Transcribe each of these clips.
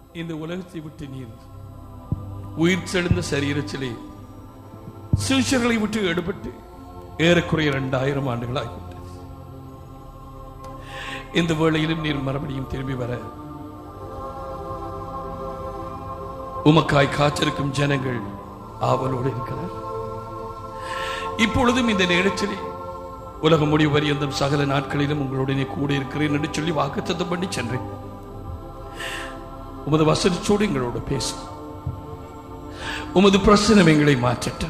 இந்த உலகத்தை விட்டு நீர் உயிர் செழுந்த சரீரத்திலே சிஷர்களை விட்டு எடுபட்டு ஏறக்குறைய இரண்டாயிரம் ஆண்டுகளாகிவிட்டது இந்த வேளையிலும் நீர் மறுபடியும் திரும்பி வர உமக்காய் காத்திருக்கும் ஜனங்கள் ஆவலோடு இருக்கிறார் இப்பொழுதும் இந்த நேரத்திலே உலகம் முடிவு பரியந்தம் சகல நாட்களிலும் உங்களுடனே கூட இருக்கிறேன் என்று சொல்லி வாக்குத்தத்தம் பண்ணி சென்றேன் உமது வசனத்தோடு எங்களோடு பேசும் உமது பிரசனம் எங்களை மாற்றட்டும்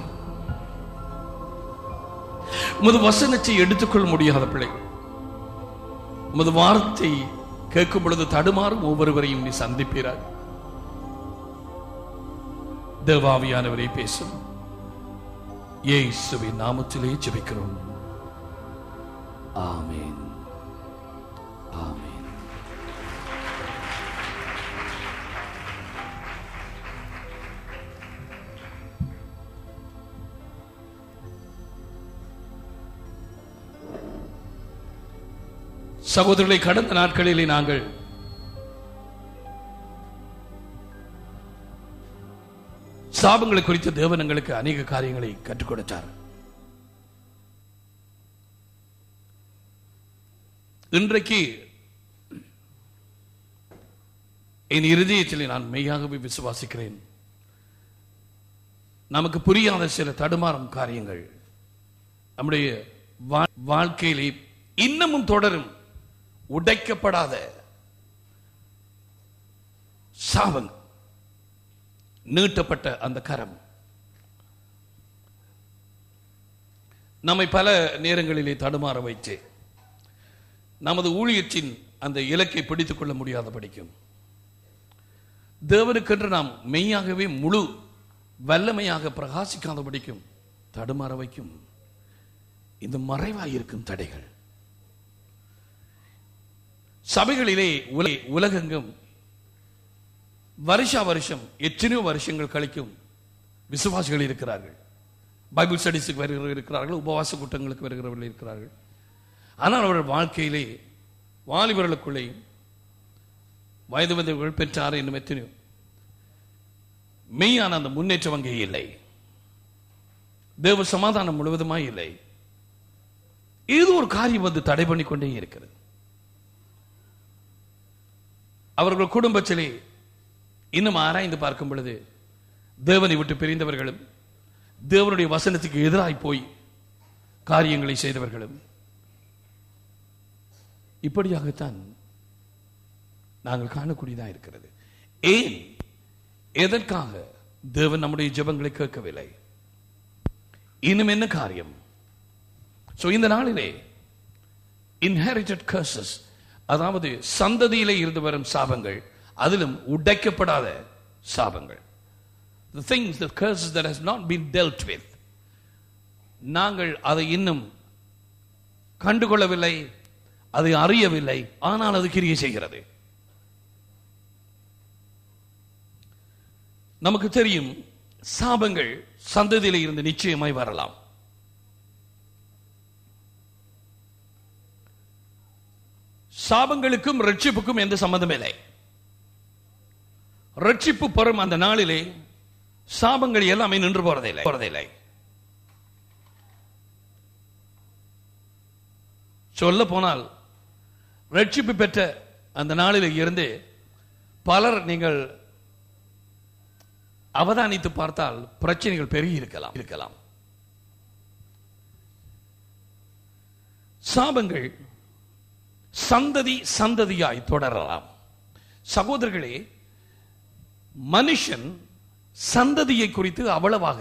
உமது வசனத்தை எடுத்துக்கொள்ள முடியாத பிள்ளைகள் உமது வார்த்தை கேட்கும் பொழுது தடுமாறும் ஒவ்வொருவரையும் நீ சந்திப்பீராக தேவாவியானவரை பேசும் இயேசுவின் நாமத்திலே ஜெபிக்கிறோம் ஆமென் ஆமென் சகோதரர்களை கடந்த நாட்களிலே நாங்கள் சாபங்களை குறித்து தேவன் எங்களுக்கு அநேக காரியங்களை கற்றுக் கொடுத்தார் இன்றைக்கு என் இருதயத்தில் நான் மெய்யாகவே விசுவாசிக்கிறேன் நமக்கு புரியாத சில தடுமாறும் காரியங்கள் நம்முடைய வா- வாழ்க்கையிலே இன்னமும் தொடரும் உடைக்கப்படாத சாபம் நீட்டப்பட்ட அந்த கரம் நம்மை பல நேரங்களிலே தடுமாற வைத்து நமது ஊழியத்தின் அந்த இலக்கை பிடித்துக் கொள்ள முடியாத படிக்கும் தேவனுக்கென்று நாம் மெய்யாகவே முழு வல்லமையாக பிரகாசிக்காத படிக்கும் தடுமாற வைக்கும் இந்த மறைவாயிருக்கும் தடைகள் சபைகளிலே உல- உலகெங்கும் வருஷா வருஷம் எத்தனையோ வருஷங்கள் கழிக்கும் விசுவாசிகள் இருக்கிறார்கள் பைபிள் ஸ்டடிஸுக்கு வருகிறவர்கள் இருக்கிறார்கள் உபவாச கூட்டங்களுக்கு வருகிறவர்கள் இருக்கிறார்கள் ஆனால் அவர்கள் வாழ்க்கையிலே வாலிபர்களுக்குள்ளே வயது வந்தவர்கள் பெற்றார் என்னும் எத்தனையோ மெய்யான அந்த முன்னேற்றம் அங்கே இல்லை தேவ சமாதானம் முழுவதுமாய் இல்லை ஏதோ ஒரு காரியம் வந்து தடை பண்ணிக்கொண்டே இருக்கிறது அவர்கள் குடும்பத்திலே இன்னும் ஆராய்ந்து பார்க்கும் பொழுது தேவனை விட்டு பிரிந்தவர்களும் தேவனுடைய வசனத்துக்கு எதிராய் போய் காரியங்களை செய்தவர்களும் இப்படியாகத்தான் நாங்கள் காணக்கூடியதா இருக்கிறது ஏன் எதற்காக தேவன் நம்முடைய ஜெபங்களை கேட்கவில்லை இன்னும் என்ன காரியம் சோ இந்த நாளிலே இன்ஹெரிட்டட் கர்சஸ் அதாவது சந்ததியிலே இருந்து வரும் சாபங்கள் அதிலும் உடைக்கப்படாத சாபங்கள் the things the curses that has not been dealt with நாங்கள் அதை இன்னும் கண்டுகொள்ளவில்லை அதை அறியவில்லை ஆனால் அது கிரியை செய்கிறது நமக்கு தெரியும் சாபங்கள் சந்ததியில இருந்து நிச்சயமாய் வரலாம் சாபங்களுக்கும் ரட்சிப்புக்கும் எந்த சம்பந்தம் இல்லை ரட்சிப்பு பெறும் அந்த நாளிலே சாபங்கள் எல்லாமே நின்று போறதில்லை போறதில்லை சொல்ல போனால் ரட்சிப்பு பெற்ற அந்த நாளில் இருந்து பலர் நீங்கள் அவதானித்து பார்த்தால் பிரச்சனைகள் பெருகி இருக்கலாம் இருக்கலாம் சாபங்கள் சந்ததி சந்ததியாய் தொடரலாம் சகோதரர்களே மனுஷன் சந்ததியை குறித்து அவ்வளவாக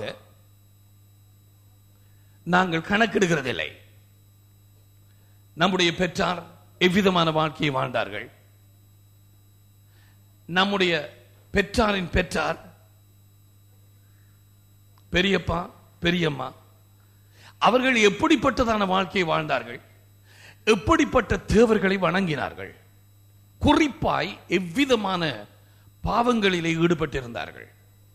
நாங்கள் கணக்கெடுக்கிறதில்லை நம்முடைய பெற்றார் எவ்விதமான வாழ்க்கையை வாழ்ந்தார்கள் நம்முடைய பெற்றாரின் பெற்றார் பெரியப்பா பெரியம்மா அவர்கள் எப்படிப்பட்டதான வாழ்க்கையை வாழ்ந்தார்கள் எப்படிப்பட்ட தேவர்களை வணங்கினார்கள் குறிப்பாய் எவ்விதமான பாவங்களிலே ஈடுபட்டிருந்தார்கள்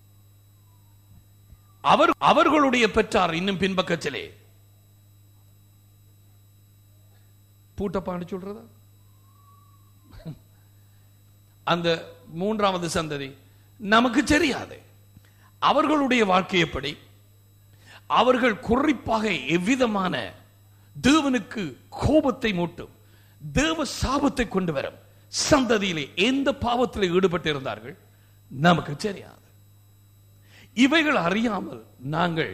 அவர் அவர்களுடைய பெற்றார் இன்னும் பின்பக்கத்திலே பூட்டப்பான்னு சொல்றதா அந்த மூன்றாவது சந்ததி நமக்கு தெரியாது அவர்களுடைய வாழ்க்கை எப்படி அவர்கள் குறிப்பாக எவ்விதமான தேவனுக்கு கோபத்தை மூட்டும் தேவ சாபத்தை கொண்டு வரும் சந்ததியிலே எந்த பாவத்தில் ஈடுபட்டு இருந்தார்கள் நமக்கு தெரியாது இவைகள் அறியாமல் நாங்கள்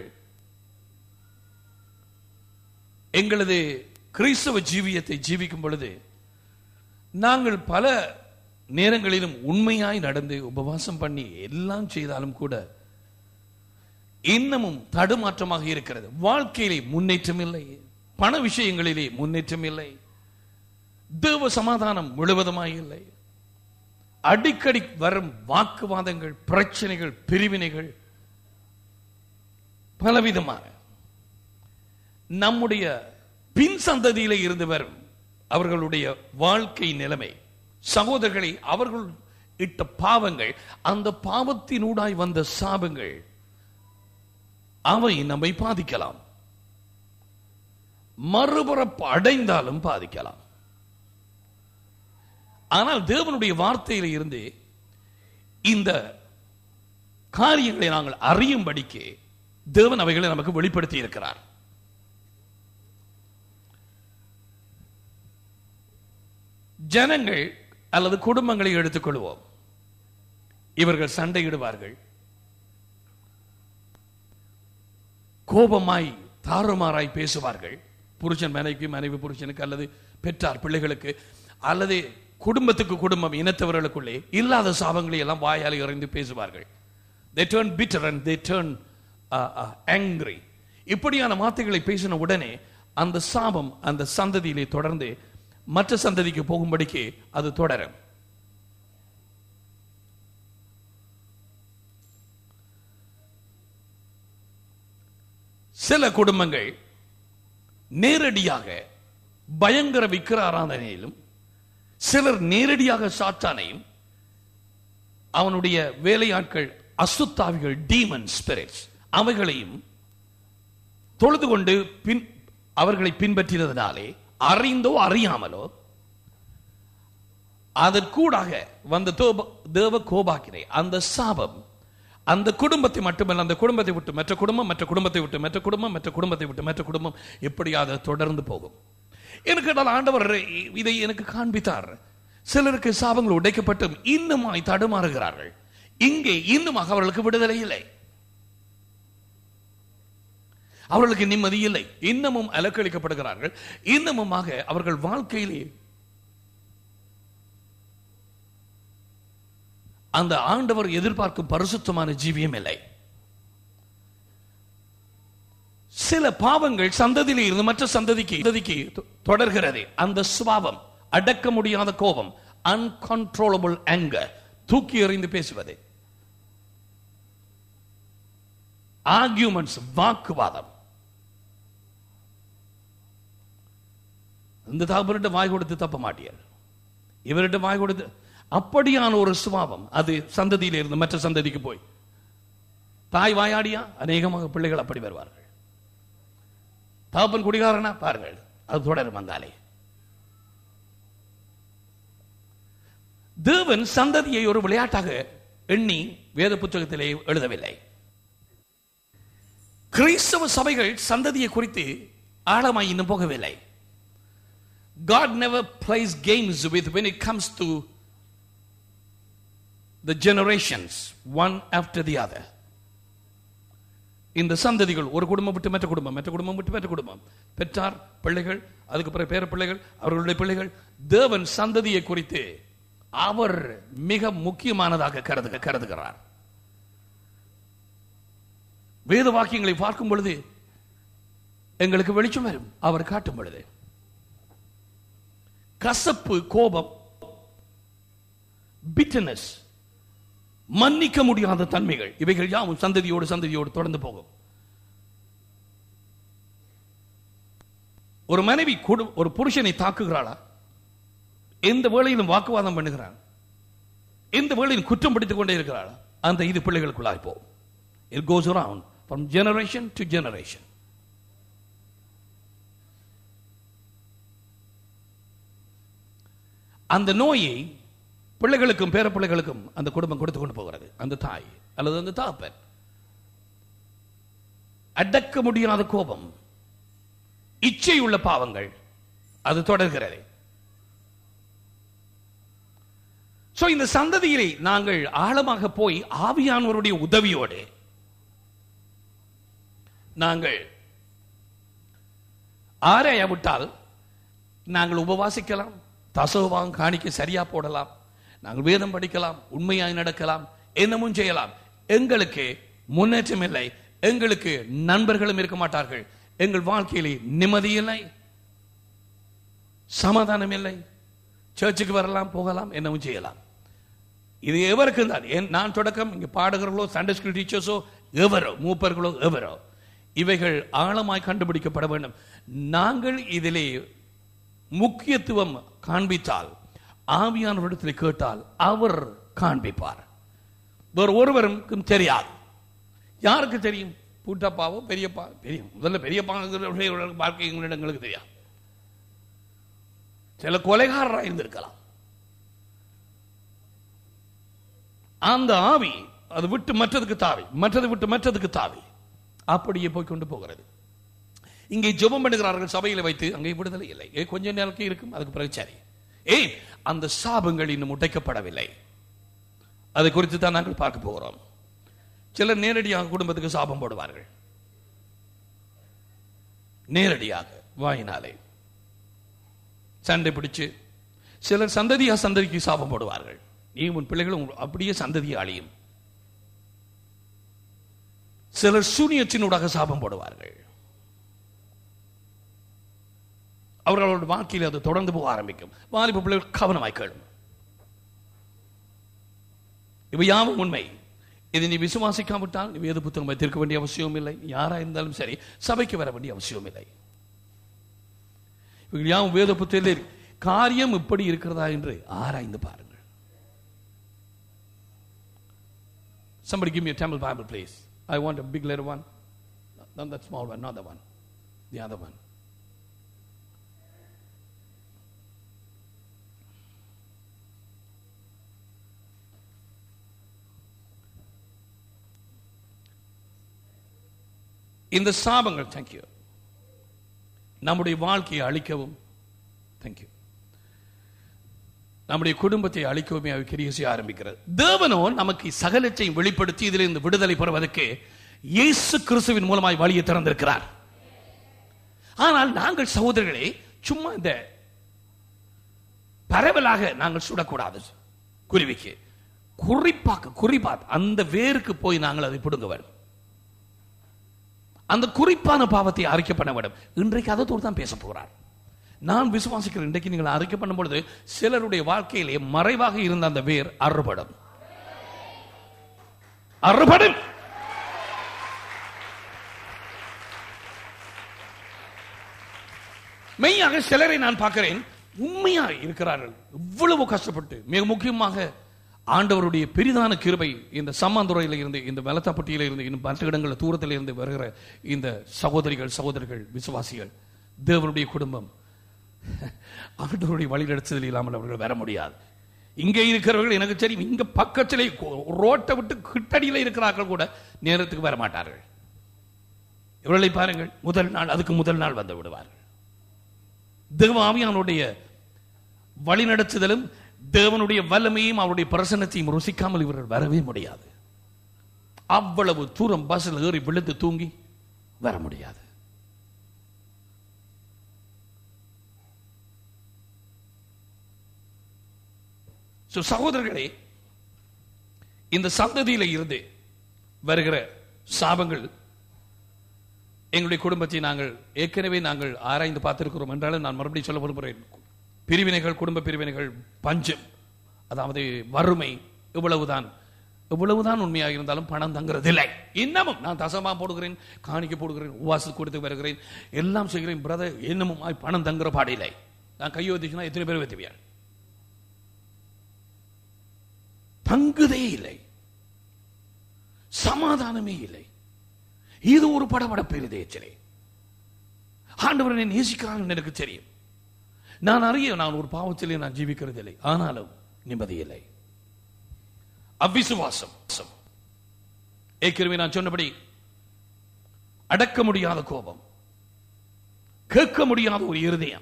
எங்களது கிறிஸ்தவ ஜீவியத்தை ஜீவிக்கும் பொழுது நாங்கள் பல நேரங்களிலும் உண்மையாய் நடந்து உபவாசம் பண்ணி எல்லாம் செய்தாலும் கூட இன்னமும் தடுமாற்றமாக இருக்கிறது வாழ்க்கையிலே முன்னேற்றம் இல்லை பண விஷயங்களிலே முன்னேற்றம் இல்லை தேவ சமாதானம் முழுவதுமாய் இல்லை அடிக்கடி வரும் வாக்குவாதங்கள் பிரச்சனைகள் பிரிவினைகள் பலவிதமான நம்முடைய பின் சந்ததியிலே இருந்து வரும் அவர்களுடைய வாழ்க்கை நிலைமை சகோதரர்களை அவர்கள் இட்ட பாவங்கள் அந்த பாவத்தினூடாய் வந்த சாபங்கள் அவை நம்மை பாதிக்கலாம் மறுபுறப்பு அடைந்தாலும் பாதிக்கலாம் ஆனால் தேவனுடைய வார்த்தையில இருந்து இந்த காரியங்களை நாங்கள் அறியும்படிக்கு தேவன் அவைகளை நமக்கு வெளிப்படுத்தி இருக்கிறார் ஜனங்கள் அல்லது குடும்பங்களை எடுத்துக்கொள்வோம் இவர்கள் சண்டையிடுவார்கள் கோபமாய் தாறுமாறாய் பேசுவார்கள் புருஷன் மனைவிக்கு மனைவி புருஷனுக்கு அல்லது பெற்றார் பிள்ளைகளுக்கு அல்லது குடும்பத்துக்கு குடும்பம் இனத்தவர்களுக்குள்ளே இல்லாத சாபங்களை எல்லாம் வாயால் இறைந்து பேசுவார்கள் they turn bitter and they turn uh, uh, angry இப்படியான வார்த்தைகளை பேசின உடனே அந்த சாபம் அந்த சந்ததியிலே தொடர்ந்து மற்ற சந்ததிக்கு போகும்படிக்கு அது தொடரும் சில குடும்பங்கள் நேரடியாக பயங்கர விக்கிர ஆராதனையிலும் சிலர் நேரடியாக சாத்தானையும் அவனுடைய வேலையாட்கள் அசுத்தாவிகள் டீமன் ஸ்பிரிட்ஸ் அவைகளையும் தொழுது கொண்டு பின் அவர்களை பின்பற்றினதினாலே அறிந்தோ அறியாமலோ அதற்கூடாக வந்த தோப- தேவ கோபாக்கினை அந்த சாபம் அந்த குடும்பத்தை மட்டுமல்ல அந்த குடும்பத்தை விட்டு மற்ற குடும்பம் மற்ற குடும்பத்தை விட்டு மற்ற குடும்பம் மற்ற குடும்பத்தை விட்டு மற்ற குடும்பம் இப்படி அது தொடர்ந்து போகும் எனக்கு கேட்டால் ஆண்டவர் இதை எனக்கு காண்பித்தார் சிலருக்கு சாபங்கள் உடைக்கப்பட்டும் இன்னுமாய் தடுமாறுகிறார்கள் இங்கே இன்னுமாக அவர்களுக்கு விடுதலை இல்லை அவர்களுக்கு நிம்மதி இல்லை இன்னமும் அலக்களிக்கப்படுகிறார்கள் இன்னமுமாக அவர்கள் வாழ்க்கையிலே அந்த ஆண்டவர் எதிர்பார்க்கும் பரிசுத்தமான ஜீவியம் இல்லை சில பாவங்கள் சந்ததியிலே இருந்து மற்ற சந்ததிக்கு சந்ததிக்கு தொ- தொடர்கிறது அந்த சுபாவம் அடக்க முடியாத கோபம் அன்கன்ட்ரோலபிள் anger தூக்கி எறிந்து பேசுவது ஆர்கியூமெண்ட்ஸ் வாக்குவாதம் இந்த தகப்பனிட்ட வாய் கொடுத்து தப்ப மாட்டியார் இவர்கிட்ட வாய் கொடுத்து அப்படியான ஒரு சுபாவம் அது சந்ததியில இருந்து மற்ற சந்ததிக்கு போய் தாய் வாயாடியா அநேகமாக பிள்ளைகள் அப்படி வருவார்கள் தகப்பன் குடிகாரனா பாருங்கள் அது தொடரும் வந்தாலே தேவன் சந்ததியை ஒரு விளையாட்டாக எண்ணி வேத புத்தகத்திலே எழுதவில்லை கிறிஸ்தவ சபைகள் சந்ததியை குறித்து ஆழமாய் இன்னும் போகவில்லை God never plays games with when it comes to the generations, one after the other. இந்த சந்ததிகள் ஒரு குடும்பம் விட்டு மற்ற குடும்பம் மற்ற குடும்பம் விட்டு மற்ற குடும்பம் பெற்றார் பிள்ளைகள் அதுக்கு பிறகு பேர பிள்ளைகள் அவர்களுடைய பிள்ளைகள் தேவன் சந்ததியை குறித்து அவர் மிக முக்கியமானதாக கருது கருதுகிறார் வேத வாக்கியங்களை பார்க்கும் பொழுது எங்களுக்கு வெளிச்சம் வரும் அவர் காட்டும் பொழுது கசப்பு கோபம் பிட்டனஸ் மன்னிக்க முடியாத தன்மைகள் இவைகள் யாவும் சந்ததியோடு சந்ததியோடு தொடர்ந்து போகும் ஒரு மனைவி குடு- ஒரு புருஷனை தாக்குகிறாளா எந்த வேளையிலும் வாக்குவாதம் பண்ணுகிறாள் எந்த வேளையிலும் குற்றம் பிடித்துக் கொண்டே இருக்கிறாளா அந்த இது பிள்ளைகளுக்குள்ளாய் போகும் it goes around from generation to generation அந்த நோயை பிள்ளைகளுக்கும் பேர பிள்ளைகளுக்கும் அந்த குடும்பம் கொடுத்து கொண்டு போகிறது அந்த தாய் அல்லது அந்த தாப்பன் அடக்க முடியாத கோபம் இச்சை உள்ள பாவங்கள் அது தொடர்கிறது சோ இந்த சந்ததியிலே நாங்கள் ஆழமாக போய் ஆவியானவருடைய உதவியோடு நாங்கள் ஆராயவிட்டால் நாங்கள் உபவாசிக்கலாம் தசோவாங்க காணிக்க சரியா போடலாம் நாங்கள் வேதம் படிக்கலாம் உண்மையாய் நடக்கலாம் என்னமும் செய்யலாம் எங்களுக்கு முன்னேற்றம் இல்லை எங்களுக்கு நண்பர்களும் இருக்க மாட்டார்கள் எங்கள் வாழ்க்கையிலே நிம்மதி இல்லை சமாதானம் இல்லை சர்ச்சுக்கு வரலாம் போகலாம் என்னவும் செய்யலாம் இது எவருக்கு தான் என் நான் தொடக்கம் இங்க பாடகர்களோ சண்டே ஸ்கூல் டீச்சர்ஸோ எவரோ மூப்பர்களோ எவரோ இவைகள் ஆழமாய் கண்டுபிடிக்கப்பட வேண்டும் நாங்கள் இதிலே முக்கியத்துவம் காண்பித்தால் ஆவியானவரிடத்தில் கேட்டால் அவர் காண்பிப்பார் வேறு ஒருவருக்கும் தெரியாது யாருக்கு தெரியும் பூட்டப்பாவோ பெரியப்பா பெரிய முதல்ல பெரியப்பாங்கிற வாழ்க்கை எங்களுக்கு தெரியாது சில கொலைகாரராக இருந்திருக்கலாம் அந்த ஆவி அது விட்டு மற்றதுக்கு தாவி மற்றது விட்டு மற்றதுக்கு தாவி அப்படியே போய் கொண்டு போகிறது இங்கே ஜெபம் பண்ணுகிறார்கள் சபையில வைத்து அங்கே விடுதலை இல்லை ஏ கொஞ்ச நேரத்துக்கு இருக்கும் அதுக்கு பிறகு சரி ஏன் அந்த சாபங்கள் இன்னும் உடைக்கப்படவில்லை அதை குறித்து தான் நாங்கள் பார்க்க போகிறோம் சிலர் நேரடியாக குடும்பத்துக்கு சாபம் போடுவார்கள் நேரடியாக வாயினாலே சண்டை பிடிச்சு சிலர் சந்ததியா சந்ததிக்கு சாபம் போடுவார்கள் நீ உன் பிள்ளைகளும் அப்படியே சந்ததியை அழியும் சிலர் சூனியத்தினூடாக சாபம் போடுவார்கள் அவர்களோட வாழ்க்கையில் அது தொடர்ந்து போக ஆரம்பிக்கும் வாலிப பிள்ளைகள் கவனமாய் கேளும் இவை யாவும் உண்மை இதை நீ விசுவாசிக்காவிட்டால் நீ வேத புத்தகம் வைத்திருக்க வேண்டிய அவசியம் இல்லை யாரா இருந்தாலும் சரி சபைக்கு வர வேண்டிய அவசியம் இல்லை இவர்கள் யாவும் வேத புத்தகத்தில் காரியம் இப்படி இருக்கிறதா என்று ஆராய்ந்து பாருங்கள் Somebody give me a Tamil Bible, please. I want a big letter one. Not that small one, not the one. The other one. இந்த சாபங்கள் தேங்க்யூ நம்முடைய வாழ்க்கையை அழிக்கவும் தேங்க்யூ நம்முடைய குடும்பத்தை அழிக்கவுமே அவை கிரியை செய்ய ஆரம்பிக்கிறது தேவனோ நமக்கு சகலத்தையும் வெளிப்படுத்தி இதிலிருந்து விடுதலை பெறுவதற்கு இயேசு கிறிஸ்துவின் மூலமாய் வழியை திறந்திருக்கிறார் ஆனால் நாங்கள் சகோதரர்களே சும்மா இந்த பரவலாக நாங்கள் சுடக்கூடாது குருவிக்கு குறிப்பாக குறிப்பாக அந்த வேருக்கு போய் நாங்கள் அதை பிடுங்க வேண்டும் அந்த குறிப்பான பாவத்தை அறிக்கை பண்ண வேண்டும் இன்றைக்கு அதை தான் பேச போகிறார் நான் விசுவாசிக்கிறேன் இன்றைக்கு நீங்கள் அறிக்கை பண்ணும் பொழுது சிலருடைய வாழ்க்கையிலே மறைவாக இருந்த அந்த வேர் அறுபடும் அறுபடும் மெய்யாக சிலரை நான் பார்க்கிறேன் உண்மையா இருக்கிறார்கள் இவ்வளவு கஷ்டப்பட்டு மிக முக்கியமாக ஆண்டவருடைய பெரிதான கிருபை இந்த சம்மாந்துறையில இருந்து இந்த வெலத்தாப்பட்டியில இருந்து இன்னும் மற்ற இடங்களில் தூரத்தில் இருந்து வருகிற இந்த சகோதரிகள் சகோதரர்கள் விசுவாசிகள் தேவனுடைய குடும்பம் ஆண்டவருடைய வழிநடத்துதல் இல்லாமல் அவர்கள் வர முடியாது இங்கே இருக்கிறவர்கள் எனக்கு தெரியும் இங்க பக்கத்திலே ரோட்டை விட்டு கிட்டடியில் இருக்கிறார்கள் கூட நேரத்துக்கு வர மாட்டார்கள் இவர்களை பாருங்கள் முதல் நாள் அதுக்கு முதல் நாள் வந்து விடுவார்கள் தேவ ஆவியானுடைய வழிநடத்துதலும் தேவனுடைய வல்லமையும் அவருடைய பிரசன்னத்தையும் ருசிக்காமல் இவர்கள் வரவே முடியாது அவ்வளவு தூரம் பஸ்ஸில் ஏறி விழுந்து தூங்கி வர முடியாது So, சகோதரர்களே இந்த சந்ததியில இருந்து வருகிற சாபங்கள் எங்களுடைய குடும்பத்தை நாங்கள் ஏற்கனவே நாங்கள் ஆராய்ந்து பார்த்திருக்கிறோம் என்றாலும் நான் மறுபடியும் சொல்ல விரும்புகிறேன் பிரிவினைகள் குடும்ப பிரிவினைகள் பஞ்சம் அதாவது வறுமை இவ்வளவுதான் இவ்வளவுதான் உண்மையாக இருந்தாலும் பணம் தங்குறதில்லை இன்னமும் நான் தசமா போடுகிறேன் காணிக்க போடுகிறேன் உவாசு கொடுத்து வருகிறேன் எல்லாம் செய்கிறேன் பிரதர் இன்னமும் பணம் தங்குற பாடில்லை நான் கையை வச்சுச்சுன்னா எத்தனை பேர் வைத்துவியார் தங்குதே இல்லை சமாதானமே இல்லை இது ஒரு படபடப்பு இருதயத்திலே ஆண்டவர் என்னை நேசிக்கிறான் எனக்கு தெரியும் நான் அறிய நான் ஒரு பாவத்திலே நான் ஜீவிக்கிறது இல்லை ஆனாலும் நிம்மதி இல்லை அவ்விசுவாசம் ஏற்கனவே நான் சொன்னபடி அடக்க முடியாத கோபம் கேட்க முடியாத ஒரு இருதயம்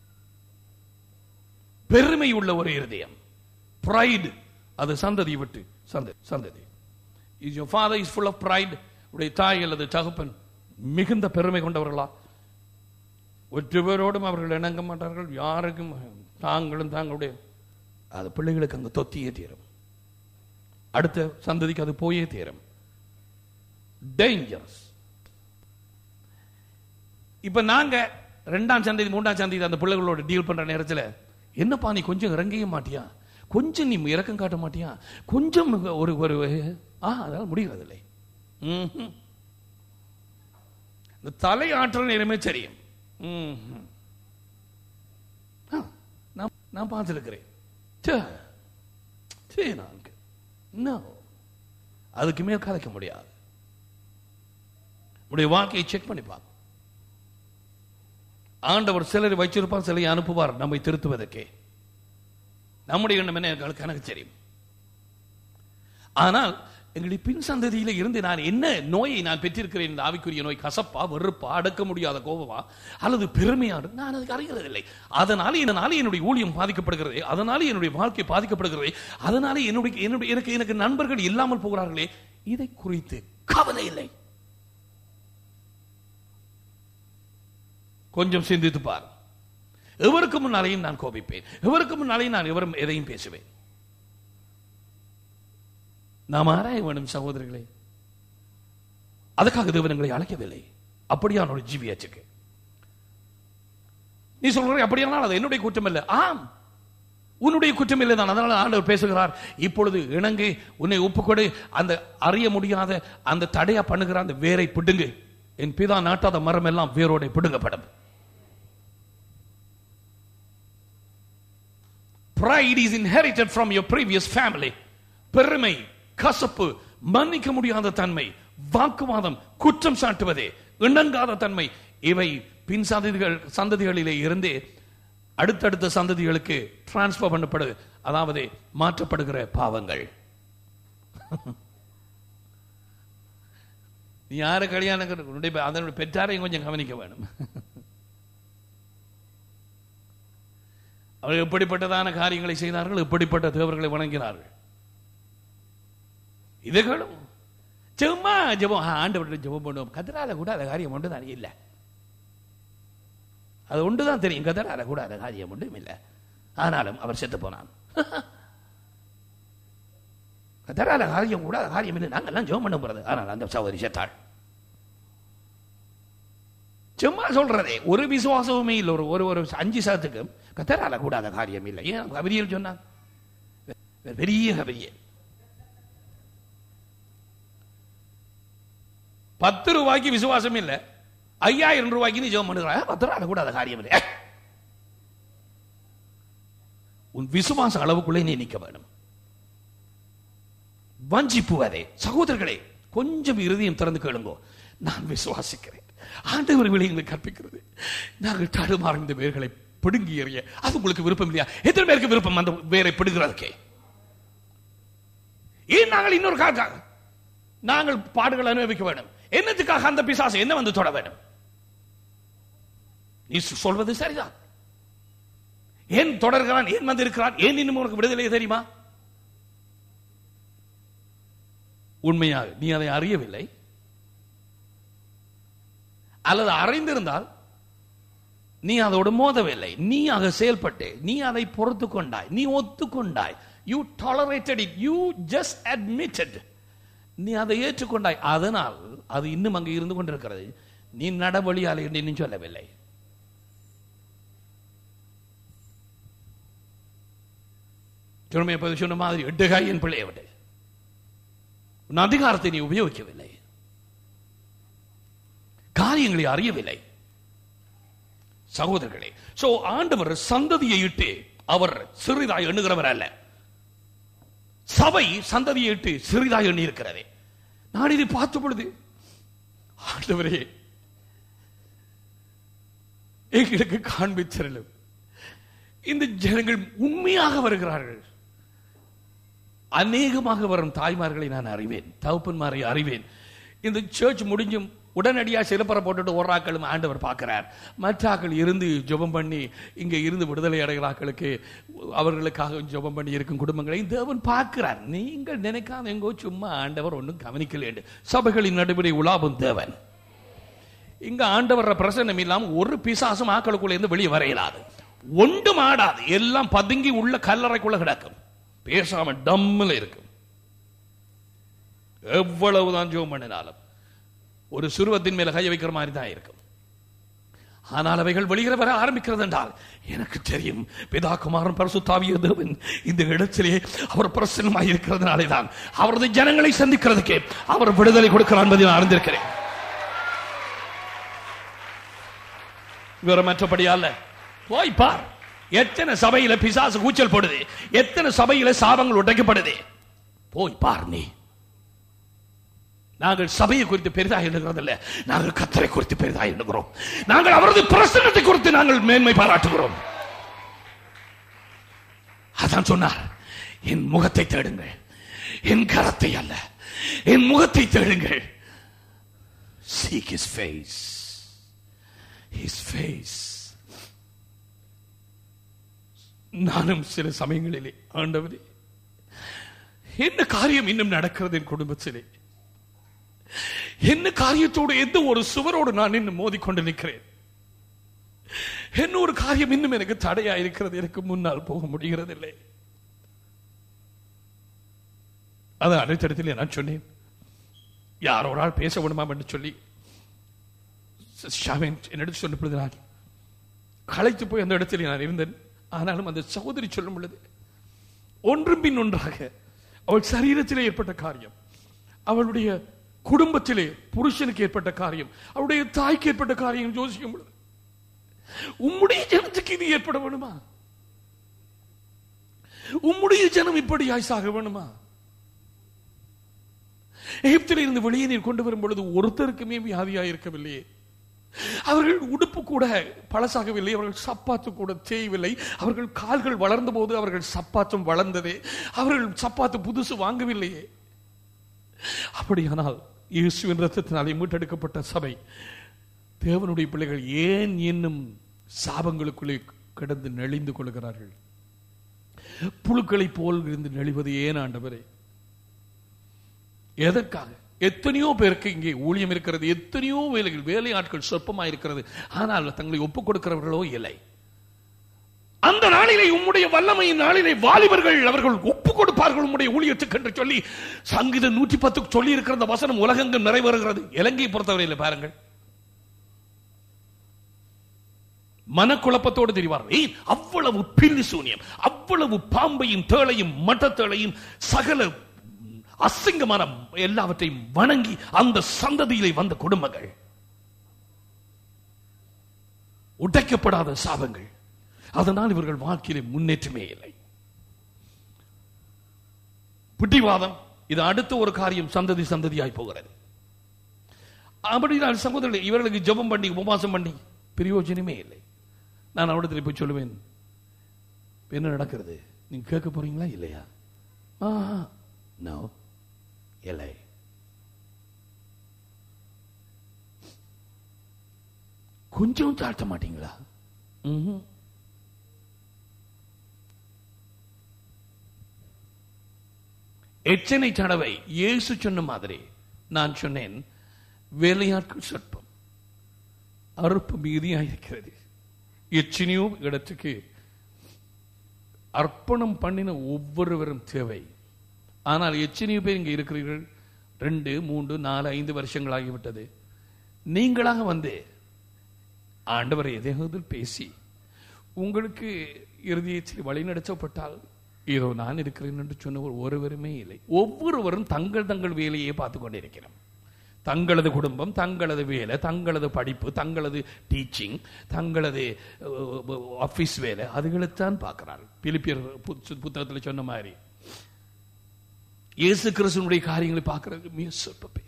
பெருமை உள்ள ஒரு இருதயம் pride அது சந்ததி விட்டு சந்ததி சந்ததி is your father is full of pride உடைய தாய் அல்லது தகப்பன் மிகுந்த பெருமை கொண்டவர்களா ஒற்றுவரோடும் அவர்கள் இணங்க மாட்டார்கள் யாருக்கும் தாங்களும் தாங்களுடைய அது பிள்ளைகளுக்கு அங்கு தொத்தியே தீரும் அடுத்த சந்ததிக்கு அது போயே தீரும் டேஞ்சரஸ் இப்ப நாங்க ரெண்டாம் சந்ததி மூன்றாம் சந்ததி அந்த பிள்ளைகளோட டீல் பண்ற நேரத்துல என்னப்பா நீ கொஞ்சம் இறங்கவே மாட்டியா கொஞ்சம் நீ இறக்கம் காட்ட மாட்டியா கொஞ்சம் ஒரு ஒரு ஆ அதனால முடிகிறது இல்லை ம்ஹும். இந்த தலை ஆற்றல் நேரமே தெரியும் ம்ஹும். ஆ, நான் நான் பார்த்துருக்கிறேன் சரி நான் No. அதுக்கு மேல் கதைக்க முடியாது உடைய வாழ்க்கையை செக் பண்ணி பார்க்க ஆண்டவர் சிலரை வச்சிருப்பார் சிலரை அனுப்புவார் நம்மை திருத்துவதற்கே நம்முடைய எண்ணம் என்ன எங்களுக்கு எனக்கு தெரியும் ஆனால் எங்களுடைய பின் சந்ததியில இருந்து நான் என்ன நோயை நான் பெற்றிருக்கிறேன் இந்த ஆவிக்குரிய நோய் கசப்பா வெறுப்பா அடக்க முடியாத கோபமா அல்லது பெருமையா நான் அதுக்கு அறிகிறதில்லை அதனால இதனால என்னுடைய ஊழியம் பாதிக்கப்படுகிறது அதனால என்னுடைய வாழ்க்கை பாதிக்கப்படுகிறது அதனால என்னுடைய என்னுடைய எனக்கு எனக்கு நண்பர்கள் இல்லாமல் போகிறார்களே இதை குறித்து கவலை இல்லை கொஞ்சம் சிந்தித்து பார் எவருக்கு முன்னாலேயும் நான் கோபிப்பேன் எவருக்கு முன்னாலேயும் நான் எவரும் எதையும் பேசுவேன் நாம் ஆராய வேண்டும் சகோதரர்களே அதுக்காக தேவன் எங்களை அழைக்கவில்லை அப்படியான ஒரு ஜீவியாச்சுக்கு நீ சொல்ற அப்படியானால் அது என்னுடைய குற்றம் இல்லை ஆம் உன்னுடைய குற்றம் இல்லை தான் அதனால ஆண்டவர் பேசுகிறார் இப்பொழுது இணங்கு உன்னை ஒப்புக்கொடு அந்த அறிய முடியாத அந்த தடையா பண்ணுகிற அந்த வேரை பிடுங்கு என் பிதா நாட்டாத மரம் எல்லாம் வேரோட பிடுங்கப்படும் pride is inherited from your previous family பெருமை கசப்பு மன்னிக்க முடியாத தன்மை வாக்குவாதம் குற்றம் சாட்டுவதே இணங்காத தன்மை இவை பின் சந்ததிகள் சந்ததிகளிலே இருந்து அடுத்தடுத்த சந்ததிகளுக்கு டிரான்ஸ்பர் பண்ணப்படு அதாவது மாற்றப்படுகிற பாவங்கள் நீ யாரு கல்யாணம் கட்டு- உன்னுடைய அதனுடைய பெற்றாரையும் கொஞ்சம் கவனிக்க வேணும் அவர்கள் எப்படிப்பட்டதான காரியங்களை செய்தார்கள் எப்படிப்பட்ட தேவர்களை வணங்கினார்கள் இதுகளும் சும்மா ஜெபம் ஆண்டு ஜெபம் பண்ணுவோம் கதிரால கூட அந்த காரியம் ஒன்று தான் இல்லை அது ஒன்று தான் தெரியும் கதிரால கூட அந்த காரியம் ஒன்றும் இல்லை ஆனாலும் அவர் செத்து போனான் கதிரால காரியம் கூட காரியம் இல்லை நாங்கெல்லாம் ஜெபம் பண்ண போறது ஆனால் அந்த சகோதரி செத்தாள் சும்மா சொல்றதே ஒரு விசுவாசமுமே இல்லை ஒரு ஒரு ஒரு அஞ்சு சதத்துக்கும் கத்தரால கூடாத காரியம் இல்லை ஏன் கபரியல் சொன்னான் பெ- பெரிய கபரியல் பத்து ரூபாய்க்கு விசுவாசம் இல்லை ஐயாயிரம் ரூபாய்க்கு நீ ஜெபம் பண்ணுறா பத்து ரூபாய் கூடாத காரியம் இல்லை உன் விசுவாச அளவுக்குள்ளே நீ நிற்க வேணும் வஞ்சிப்புவதே சகோதரர்களே கொஞ்சம் இருதயம் திறந்து கேளுங்கோ நான் விசுவாசிக்கிறேன் ஆண்டவர் விலை எங்களுக்கு கற்பிக்கிறது நாங்கள் தடுமாறும் இந்த வேர்களை பிடுங்கி எறிய அது உங்களுக்கு விருப்பம் இல்லையா எத்தனை பேருக்கு விருப்பம் அந்த வேரை பிடுங்கிறதுக்கே ஏன் நாங்கள் இன்னொரு காக்க நாங்கள் பாடுகள் அனுபவிக்க வேண்டும் என்னத்துக்காக அந்த பிசாசு என்ன வந்து தொட வேண்டும் நீ சொல்வது சரிதான் ஏன் தொடர்கிறான் ஏன் வந்து இருக்கிறான் ஏன் இன்னும் உனக்கு விடுதலை தெரியுமா உண்மையாக நீ அதை அறியவில்லை அல்லது அறிந்திருந்தால் நீ அதோடு மோதவில்லை நீ ஆக செயல்பட்டு நீ அதை பொறுத்து கொண்டாய் நீ ஒத்துக்கொண்டாய் you tolerated it you just admitted நீ அதை ஏற்றுக்கொண்டாய் அதனால் அது இன்னும் அங்கு இருந்து கொண்டிருக்கிறது நீ நடவழியால் என்று இன்னும் சொல்லவில்லை திரும்ப எப்போது சொன்ன மாதிரி எட்டுகாய் என் பிள்ளையை விட்டு உன் அதிகாரத்தை நீ உபயோகிக்கவில்லை காரியங்களை அறியவில்லை சகோதரர்களே சோ ஆண்டவர் சந்ததியை இட்டு அவர் சிறிதாய் எண்ணுகிறவர் அல்ல சபை சந்ததியை இட்டு சிறிதாய் எண்ணி இருக்கிறதே நான் இதை பார்த்த பொழுது ஆண்டவரே எங்களுக்கு காண்பிச்சிரலும் இந்த ஜனங்கள் உண்மையாக வருகிறார்கள் அநேகமாக வரும் தாய்மார்களை நான் அறிவேன் தகப்பன்மாரை அறிவேன் இந்த சர்ச் முடிஞ்சும் உடனடியா சிறப்பரை போட்டுட்டு ஒரு ஆக்களும் ஆண்டவர் பார்க்கிறார் மற்ற ஆக்கள் இருந்து ஜெபம் பண்ணி இங்க இருந்து விடுதலை அடைகிற ஆக்களுக்கு அவர்களுக்காக ஜெபம் பண்ணி இருக்கும் குடும்பங்களை தேவன் பார்க்கிறார் நீங்கள் நினைக்காத எங்கோ சும்மா ஆண்டவர் ஒன்றும் கவனிக்கல சபைகளின் நடுவிலே உலாவும் தேவன் இங்க ஆண்டவர பிரசன்னம் இல்லாம ஒரு பிசாசும் ஆக்களுக்குள்ள இருந்து வெளியே வர இயலாது ஒன்றும் ஆடாது எல்லாம் பதுங்கி உள்ள கல்லறைக்குள்ள கிடக்கும் பேசாம டம்முல இருக்கும் எவ்வளவுதான் ஜோம் பண்ணினாலும் ஒரு சுருவத்தின் மேல கைய வைக்கிற மாதிரி தான் இருக்கும் ஆனால் அவைகள் வெளியில வர ஆரம்பிக்கிறது என்றால் எனக்கு தெரியும் பிதா குமாரன் பரிசுத்தாவிய தேவன் இந்த இடத்திலே அவர் பிரசன்னமாய் இருக்கிறதுனாலே தான் அவரது ஜனங்களை சந்திக்கிறதுக்கு அவர் விடுதலை கொடுக்கிறார் என்பதை நான் அறிந்திருக்கிறேன் வேற மற்றபடி அல்ல போய் பார் எத்தனை சபையில பிசாசு கூச்சல் போடுது எத்தனை சபையில சாபங்கள் உடைக்கப்படுது போய் பார் நீ நாங்கள் சபையை குறித்து பெரிதாக எண்ணுகிறதில்ல நாங்கள் கத்தரை குறித்து பெரிதாக எண்ணுகிறோம் நாங்கள் அவரது பிரசனத்தை குறித்து நாங்கள் மேன்மை பாராட்டுகிறோம் அதான் சொன்னார் என் முகத்தை தேடுங்கள் என் கரத்தை அல்ல என் முகத்தை தேடுங்கள் seek his face his face நானும் சில சமயங்களிலே ஆண்டவரே என்ன காரியம் இன்னும் நடக்கிறது என் குடும்பத்திலே என்ன காரியத்தோடு எந்த ஒரு சுவரோடு நான் இன்னும் மோதிக்கொண்டு நிற்கிறேன் என்ன ஒரு காரியம் இன்னும் எனக்கு தடையா இருக்கிறது எனக்கு முன்னால் போக முடிகிறதில்லை அது அடுத்த இடத்துல நான் சொன்னேன் யாரோ ஒரு ஆள் பேச விடுமா என்று சொல்லி ஷாமின் என்னிடத்து சொன்ன பொழுது நான் களைத்து போய் அந்த இடத்தில் நான் இருந்தேன் ஆனாலும் அந்த சகோதரி சொல்லும் பொழுது ஒன்றும் பின் ஒன்றாக அவள் சரீரத்திலே ஏற்பட்ட காரியம் அவளுடைய குடும்பத்திலே புருஷனுக்கு ஏற்பட்ட காரியம் அவருடைய தாய்க்கு ஏற்பட்ட காரியம் யோசிக்கும் பொழுது உம்முடைய ஜனத்துக்கு இது ஏற்பட வேணுமா உம்முடைய ஜனம் இப்படியாய் சாக வேணுமா எகிப்தில் இருந்து வெளியே நீர் கொண்டு வரும் பொழுது ஒருத்தருக்குமே வியாதியாக இருக்கவில்லையே அவர்கள் உடுப்பு கூட பழசாகவில்லை அவர்கள் சப்பாத்து கூட தேயவில்லை அவர்கள் கால்கள் வளர்ந்த போது அவர்கள் சப்பாத்தும் வளர்ந்ததே அவர்கள் சப்பாத்து புதுசு வாங்கவில்லையே அப்படியானால் இயேசுவின் ரத்தத்தினாலே மீட்டெடுக்கப்பட்ட சபை தேவனுடைய பிள்ளைகள் ஏன் இன்னும் சாபங்களுக்குள்ளே கிடந்து நெளிந்து கொள்கிறார்கள் புழுக்களை போல் இருந்து நெளிவது ஏன் ஆண்டவரே எதற்காக எத்தனையோ பேருக்கு இங்கே ஊழியம் இருக்கிறது எத்தனையோ வேலைகள் வேலை ஆட்கள் சொற்பமாக இருக்கிறது ஆனால் தங்களை ஒப்புக் கொடுக்கிறவர்களோ இல்லை அந்த நாளிலே உம்முடைய வல்லமையின் நாளிலே வாலிபர்கள் அவர்கள் ஒப்பு கொடுப்பார்கள் உம்முடைய ஊழியத்துக்கு என்று சொல்லி சங்கீதம் நூற்றி பத்துக்கு சொல்லி இருக்கிற அந்த வசனம் உலகெங்கும் நிறைவேறுகிறது இலங்கையை பொறுத்தவரையில் பாருங்கள் மனக்குழப்பத்தோடு தெரிவார்கள் ஏன் அவ்வளவு பில்லி சூனியம் அவ்வளவு பாம்பையும் தேளையும் மட்டத்தேளையும் சகல அசிங்கமான எல்லாவற்றையும் வணங்கி அந்த சந்ததியிலே வந்த குடும்பங்கள் உடைக்கப்படாத சாபங்கள் அதனால் இவர்கள் வாழ்க்கையிலே முன்னேற்றமே இல்லை பிடிவாதம் இது அடுத்த ஒரு காரியம் சந்ததி சந்ததியாய் போகிறது அப்படி நான் சகோதரர்கள் இவர்களுக்கு ஜெபம் பண்ணி உபவாசம் பண்ணி பிரயோஜனமே இல்லை நான் அவரிடத்தில் போய் சொல்லுவேன் என்ன நடக்கிறது நீங்க கேட்க போறீங்களா இல்லையா ஆஹா நோ இல்லை கொஞ்சம் தாழ்த்த மாட்டீங்களா ம்ஹும். எத்தனை தடவை இயேசு சொன்ன மாதிரி நான் சொன்னேன் வேலையாட்கள் சொற்பம் அறுப்பு மீதியாயிருக்கிறது எத்தனையோ இடத்துக்கு அர்ப்பணம் பண்ணின ஒவ்வொருவரும் தேவை ஆனால் எத்தனையோ பேர் இங்க இருக்கிறீர்கள் ரெண்டு மூன்று நாலு ஐந்து வருஷங்கள் ஆகிவிட்டது நீங்களாக வந்து ஆண்டவரை எதையாவது பேசி உங்களுக்கு இறுதியத்தில் வழிநடத்தப்பட்டால் இதோ நான் இருக்கிறேன் என்று சொன்னவர் ஒருவருமே இல்லை ஒவ்வொருவரும் தங்கள் தங்கள் வேலையை பார்த்து கொண்டிருக்கிறோம் தங்களது குடும்பம் தங்களது வேலை தங்களது படிப்பு தங்களது டீச்சிங் தங்களது ஆபீஸ் வேலை அதுகளைத்தான் பார்க்கிறார்கள் பிலிப்பியர் புத்த- புத்தகத்தில் சொன்ன மாதிரி இயேசு கிறிஸ்துவனுடைய காரியங்களை பார்க்கறதுக்கு மிக சொற்ப பேர்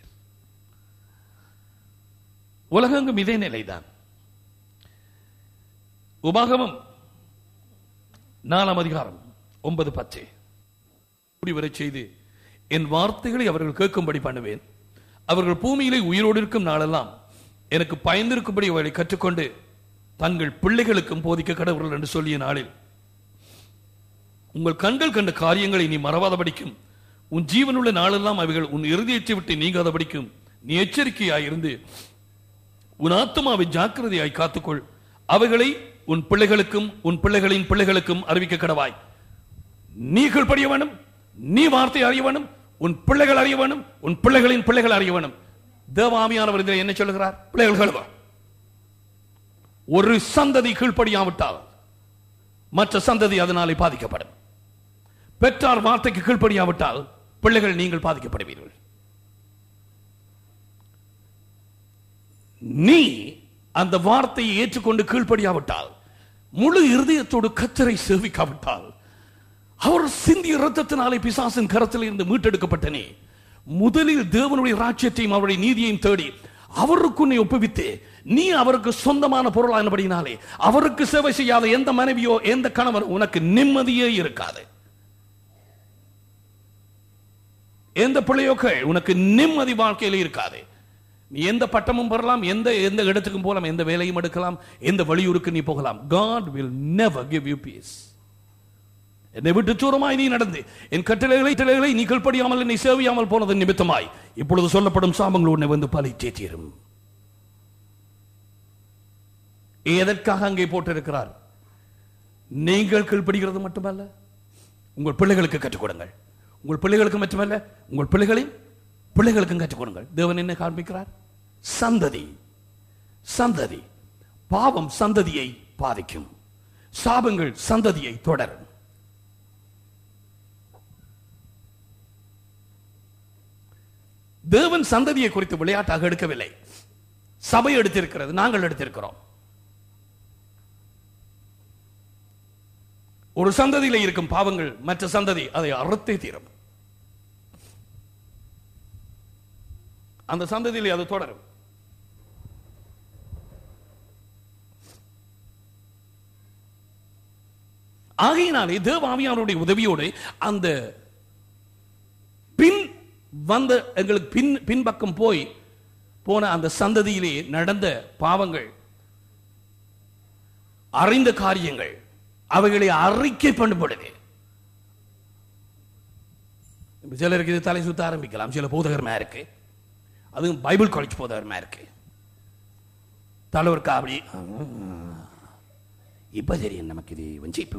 உலகெங்கும் இதே நிலைதான் உபாகமம் நாலாம் அதிகாரம் ஒன்பது பத்து கூடி வரச் செய்து என் வார்த்தைகளை அவர்கள் கேட்கும்படி பண்ணுவேன் அவர்கள் பூமியிலே உயிரோடு இருக்கும் நாளெல்லாம் எனக்கு பயந்திருக்கும்படி அவர்களை கற்றுக்கொண்டு தங்கள் பிள்ளைகளுக்கும் போதிக்க கடவுள் என்று சொல்லிய நாளில் உங்கள் கண்கள் கண்ட காரியங்களை நீ மறவாதபடிக்கும் உன் ஜீவனுள்ள நாளெல்லாம் அவைகள் உன் இறுதியத்தை விட்டு நீங்காதபடிக்கும் நீ எச்சரிக்கையாயிருந்து உன் ஆத்மாவை ஜாக்கிரதையாய் காத்துக்கொள் அவைகளை உன் பிள்ளைகளுக்கும் உன் பிள்ளைகளின் பிள்ளைகளுக்கும் அறிவிக்க கடவாய் நீ கீழ்ப்படிய வேணும் நீ வார்த்தை அறிய வேணும் உன் பிள்ளைகள் அறிய வேணும் உன் பிள்ளைகளின் பிள்ளைகள் அறிய வேணும் தேவாமியானவர் இதில் என்ன சொல்லுகிறார் பிள்ளைகள் கழுவ ஒரு சந்ததி கீழ்ப்படியாவிட்டால் மற்ற சந்ததி அதனாலே பாதிக்கப்படும் பெற்றார் வார்த்தைக்கு கீழ்ப்படியாவிட்டால் பிள்ளைகள் நீங்கள் பாதிக்கப்படுவீர்கள் நீ அந்த வார்த்தையை ஏற்றுக்கொண்டு கீழ்ப்படியாவிட்டால் முழு இருதயத்தோடு கத்தரை சேவிக்காவிட்டால் அவர் சிந்திய ரத்தத்தினாலே பிசாசின் கரத்தில் இருந்து மீட்டெடுக்கப்பட்டனே முதலில் தேவனுடைய ராஜ்யத்தையும் அவருடைய நீதியையும் தேடி அவருக்கு உன்னை ஒப்புவித்து நீ அவருக்கு சொந்தமான பொருளானபடினாலே அவருக்கு சேவை செய்யாத எந்த மனைவியோ எந்த கணவன் உனக்கு நிம்மதியே இருக்காது எந்த பிள்ளையோக்கள் உனக்கு நிம்மதி வாழ்க்கையில் இருக்காது நீ எந்த பட்டமும் பெறலாம் எந்த எந்த இடத்துக்கும் போகலாம் எந்த வேலையும் எடுக்கலாம் எந்த வழியூருக்கு நீ போகலாம் God will never give you peace என்னை விட்டு தூரமாய் நீ நடந்து என் கட்டளைகளை கட்டளைகளை நீ கீழ்ப்படியாமல் என்னை சேவையாமல் போனது நிமித்தமாய் இப்பொழுது சொல்லப்படும் சாபங்கள் உன்னை வந்து பலிச்சே தீரும் எதற்காக அங்கே போட்டிருக்கிறார் நீங்கள் கீழ்ப்படுகிறது மட்டுமல்ல உங்கள் பிள்ளைகளுக்கு கற்றுக் கொடுங்கள் உங்கள் பிள்ளைகளுக்கு மட்டுமல்ல உங்கள் பிள்ளைகளின் பிள்ளைகளுக்கும் கற்றுக் கொடுங்கள் தேவன் என்ன காண்பிக்கிறார் சந்ததி சந்ததி பாவம் சந்ததியை பாதிக்கும் சாபங்கள் சந்ததியை தொடரும் தேவன் சந்ததியை குறித்து விளையாட்டாக எடுக்கவில்லை சபை எடுத்திருக்கிறது நாங்கள் எடுத்திருக்கிறோம் ஒரு சந்ததியில இருக்கும் பாவங்கள் மற்ற சந்ததி அதை அறுத்தே தீரும் அந்த சந்ததியிலே அது தொடரும் ஆகையினாலே தேவாவியானுடைய உதவியோடு அந்த பின் வந்த எங்களுக்கு பின் பின்பக்கம் போய் போன அந்த சந்ததியிலே நடந்த பாவங்கள் அறிந்த காரியங்கள் அவைகளை அறிக்கை பண்ணப்படுது இப்ப சிலருக்கு இது தலை சுத்த ஆரம்பிக்கலாம் சில போதகர்மா இருக்கு அதுவும் பைபிள் காலேஜ் போதகர்மா இருக்கு தலைவருக்கு அப்படி இப்ப தெரியும் நமக்கு இது வஞ்சிப்பு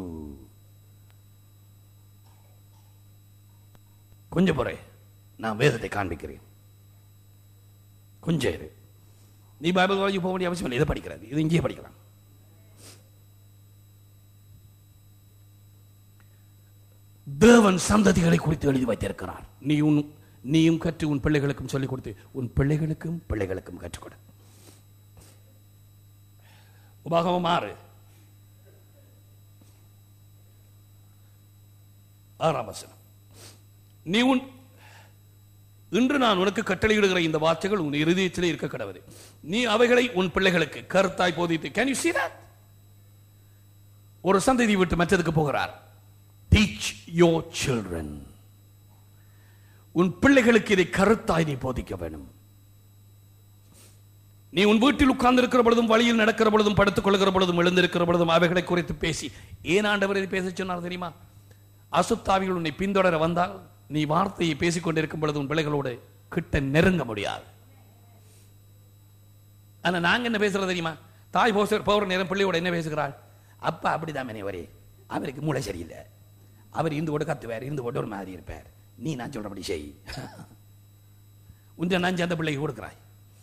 கொஞ்சம் பொறை நான் வேதத்தை காண்பிக்கிறேன் கொஞ்சம் இரு நீ பைபிள் காலேஜ் போக வேண்டிய அவசியம் இல்லை இதை படிக்கிறது இது இங்கேயே படிக்கலாம் தேவன் சந்ததிகளை குறித்து எழுதி வைத்திருக்கிறார் நீ உன் நீயும் கற்று உன் பிள்ளைகளுக்கும் சொல்லிக் கொடுத்து உன் பிள்ளைகளுக்கும் பிள்ளைகளுக்கும் கற்றுக் கொடு உபாகமம் ஆறு ஆறாம் வசனம் நீ உன் இன்று நான் உனக்கு கட்டளையிடுகிற இந்த வார்த்தைகள் உன் இருதயத்திலே இருக்க கடவுது நீ அவைகளை உன் பிள்ளைகளுக்கு கருத்தாய் போதித்து கேன் யூ see that ஒரு சந்ததி விட்டு மற்றதுக்கு போகிறார் டீச் யோர் சில்ட்ரன் உன் பிள்ளைகளுக்கு இதை கருத்தாய் நீ போதிக்க வேணும் நீ உன் வீட்டில் உட்கார்ந்து இருக்கிற பொழுதும் வழியில் நடக்கிற பொழுதும் படுத்துக் கொள்கிற பொழுதும் எழுந்திருக்கிற பொழுதும் அவைகளை குறித்து பேசி ஏன் ஆண்டவர் இதை பேச சொன்னார் தெரியுமா அசுத்தாவிகள் உன்னை பின்தொடர வந்தால் நீ வார்த்தையை பேசிக் கொண்டிருக்கும் பொழுது உன் பிள்ளைகளோடு கிட்ட நெருங்க முடியாது ஆனா நாங்க என்ன பேசுறது தெரியுமா தாய் போச போகிற நேரம் பிள்ளையோட என்ன பேசுகிறாள் அப்பா அப்படிதான் மனைவரே அவருக்கு மூளை சரியில்லை அவர் இருந்து கூட கத்துவார் இருந்து கூட ஒரு மாதிரி இருப்பார் நீ நான் சொல்றபடி செய் உந்த நஞ்சு அந்த பிள்ளைக்கு கொடுக்கிறாய்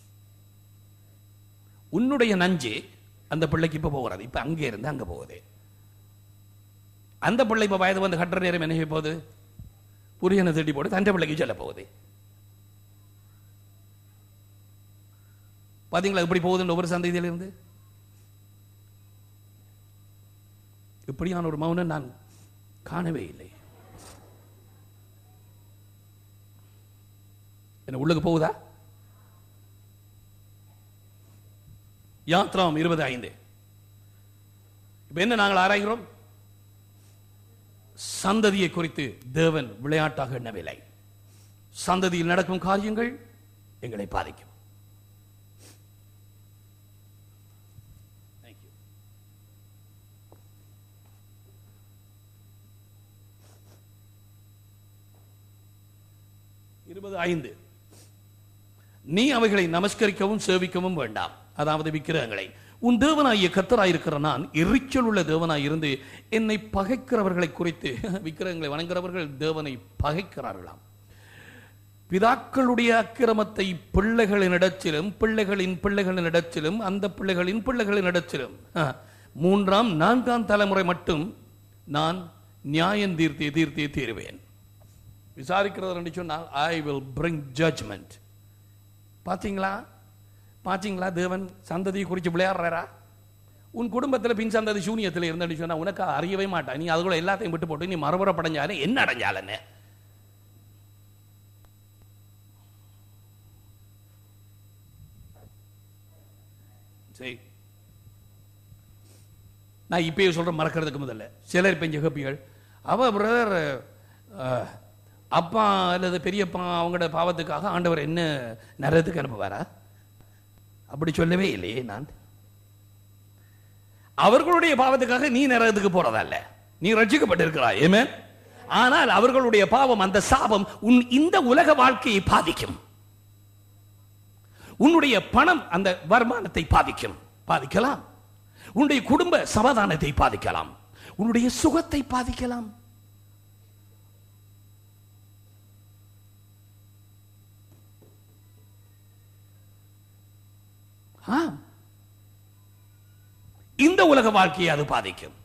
உன்னுடைய நஞ்சு அந்த பிள்ளைக்கு இப்ப போகிறது இப்ப அங்கே இருந்து அங்க போகுது அந்த பிள்ளை இப்ப வயது வந்து கட்டுற நேரம் என்ன செய்ய போகுது புரியனை தேடி போட்டு தண்டை பிள்ளைக்கு சொல்ல போகுது பாத்தீங்களா இப்படி போகுதுன்னு ஒவ்வொரு சந்ததியில இருந்து இப்படியான ஒரு மௌனம் நான் காணவே இல்லை என்ன உள்ளுக்கு போகுதா யாத்ராம் இருபது ஐந்து இப்ப என்ன நாங்கள் ஆராய்கிறோம் சந்ததியை குறித்து தேவன் விளையாட்டாக எண்ணவில்லை சந்ததியில் நடக்கும் காரியங்கள் எங்களை பாதிக்கும் Thank you. இருபது ஐந்து நீ அவைகளை நமஸ்கரிக்கவும் சேவிக்கவும் வேண்டாம் அதாவது விக்கிரகங்களை உன் தேவனாகிய கத்தராயிருக்கிற நான் எரிச்சல் உள்ள தேவனாய் இருந்து என்னை பகைக்கிறவர்களை குறித்து விக்கிரகங்களை வணங்குறவர்கள் தேவனை பகைக்கிறார்களாம் பிதாக்களுடைய அக்கிரமத்தை பிள்ளைகளினிடத்திலும் பிள்ளைகளின் பிள்ளைகளினிடத்திலும் அந்த பிள்ளைகளின் பிள்ளைகளினிடத்திலும் ஆ, மூன்றாம் நான்காம் தலைமுறை மட்டும் நான் நியாயம் தீர்த்தே தீர்த்தே தீருவேன் விசாரிக்கிறது என்று சொன்னால் ஐ வில் பிரிங் ஜட்ஜ்மெண்ட் பாத்தீங்களா பாத்தீங்களா தேவன் சந்ததியை குறித்து விளையாடுறாரா உன் குடும்பத்தில் பின் சந்ததி சூனியத்தில் இருந்தேன்னு சொன்னா உனக்கு அறியவே மாட்டான் நீ அதுக்குள்ள எல்லாத்தையும் விட்டு போட்டு நீ மறுபுறம் படைஞ்சாலே என்ன அடைஞ்சாலன்னு சரி நான் இப்பயே சொல்றேன் மறக்கிறதுக்கு முதல்ல சிலர் பெஞ்ச கப்பிகள் அவ பிரதர் அப்பா அல்லது பெரியப்பா அவங்களோட பாவத்துக்காக ஆண்டவர் என்ன நரகத்துக்கு அனுப்புவாரா அப்படி சொல்லவே இல்லையே நான் அவர்களுடைய பாவத்துக்காக நீ நரகத்துக்கு போறதல்ல நீ ரட்சிக்கப்பட்டிருக்கிறாய் ஏமே ஆனால் அவர்களுடைய பாவம் அந்த சாபம் உன் இந்த உலக வாழ்க்கையை பாதிக்கும் உன்னுடைய பணம் அந்த வருமானத்தை பாதிக்கும் பாதிக்கலாம் உன்னுடைய குடும்ப சமாதானத்தை பாதிக்கலாம் உன்னுடைய சுகத்தை பாதிக்கலாம் ஆ. இந்த உலக வாழ்க்கையை அது பாதிக்கும்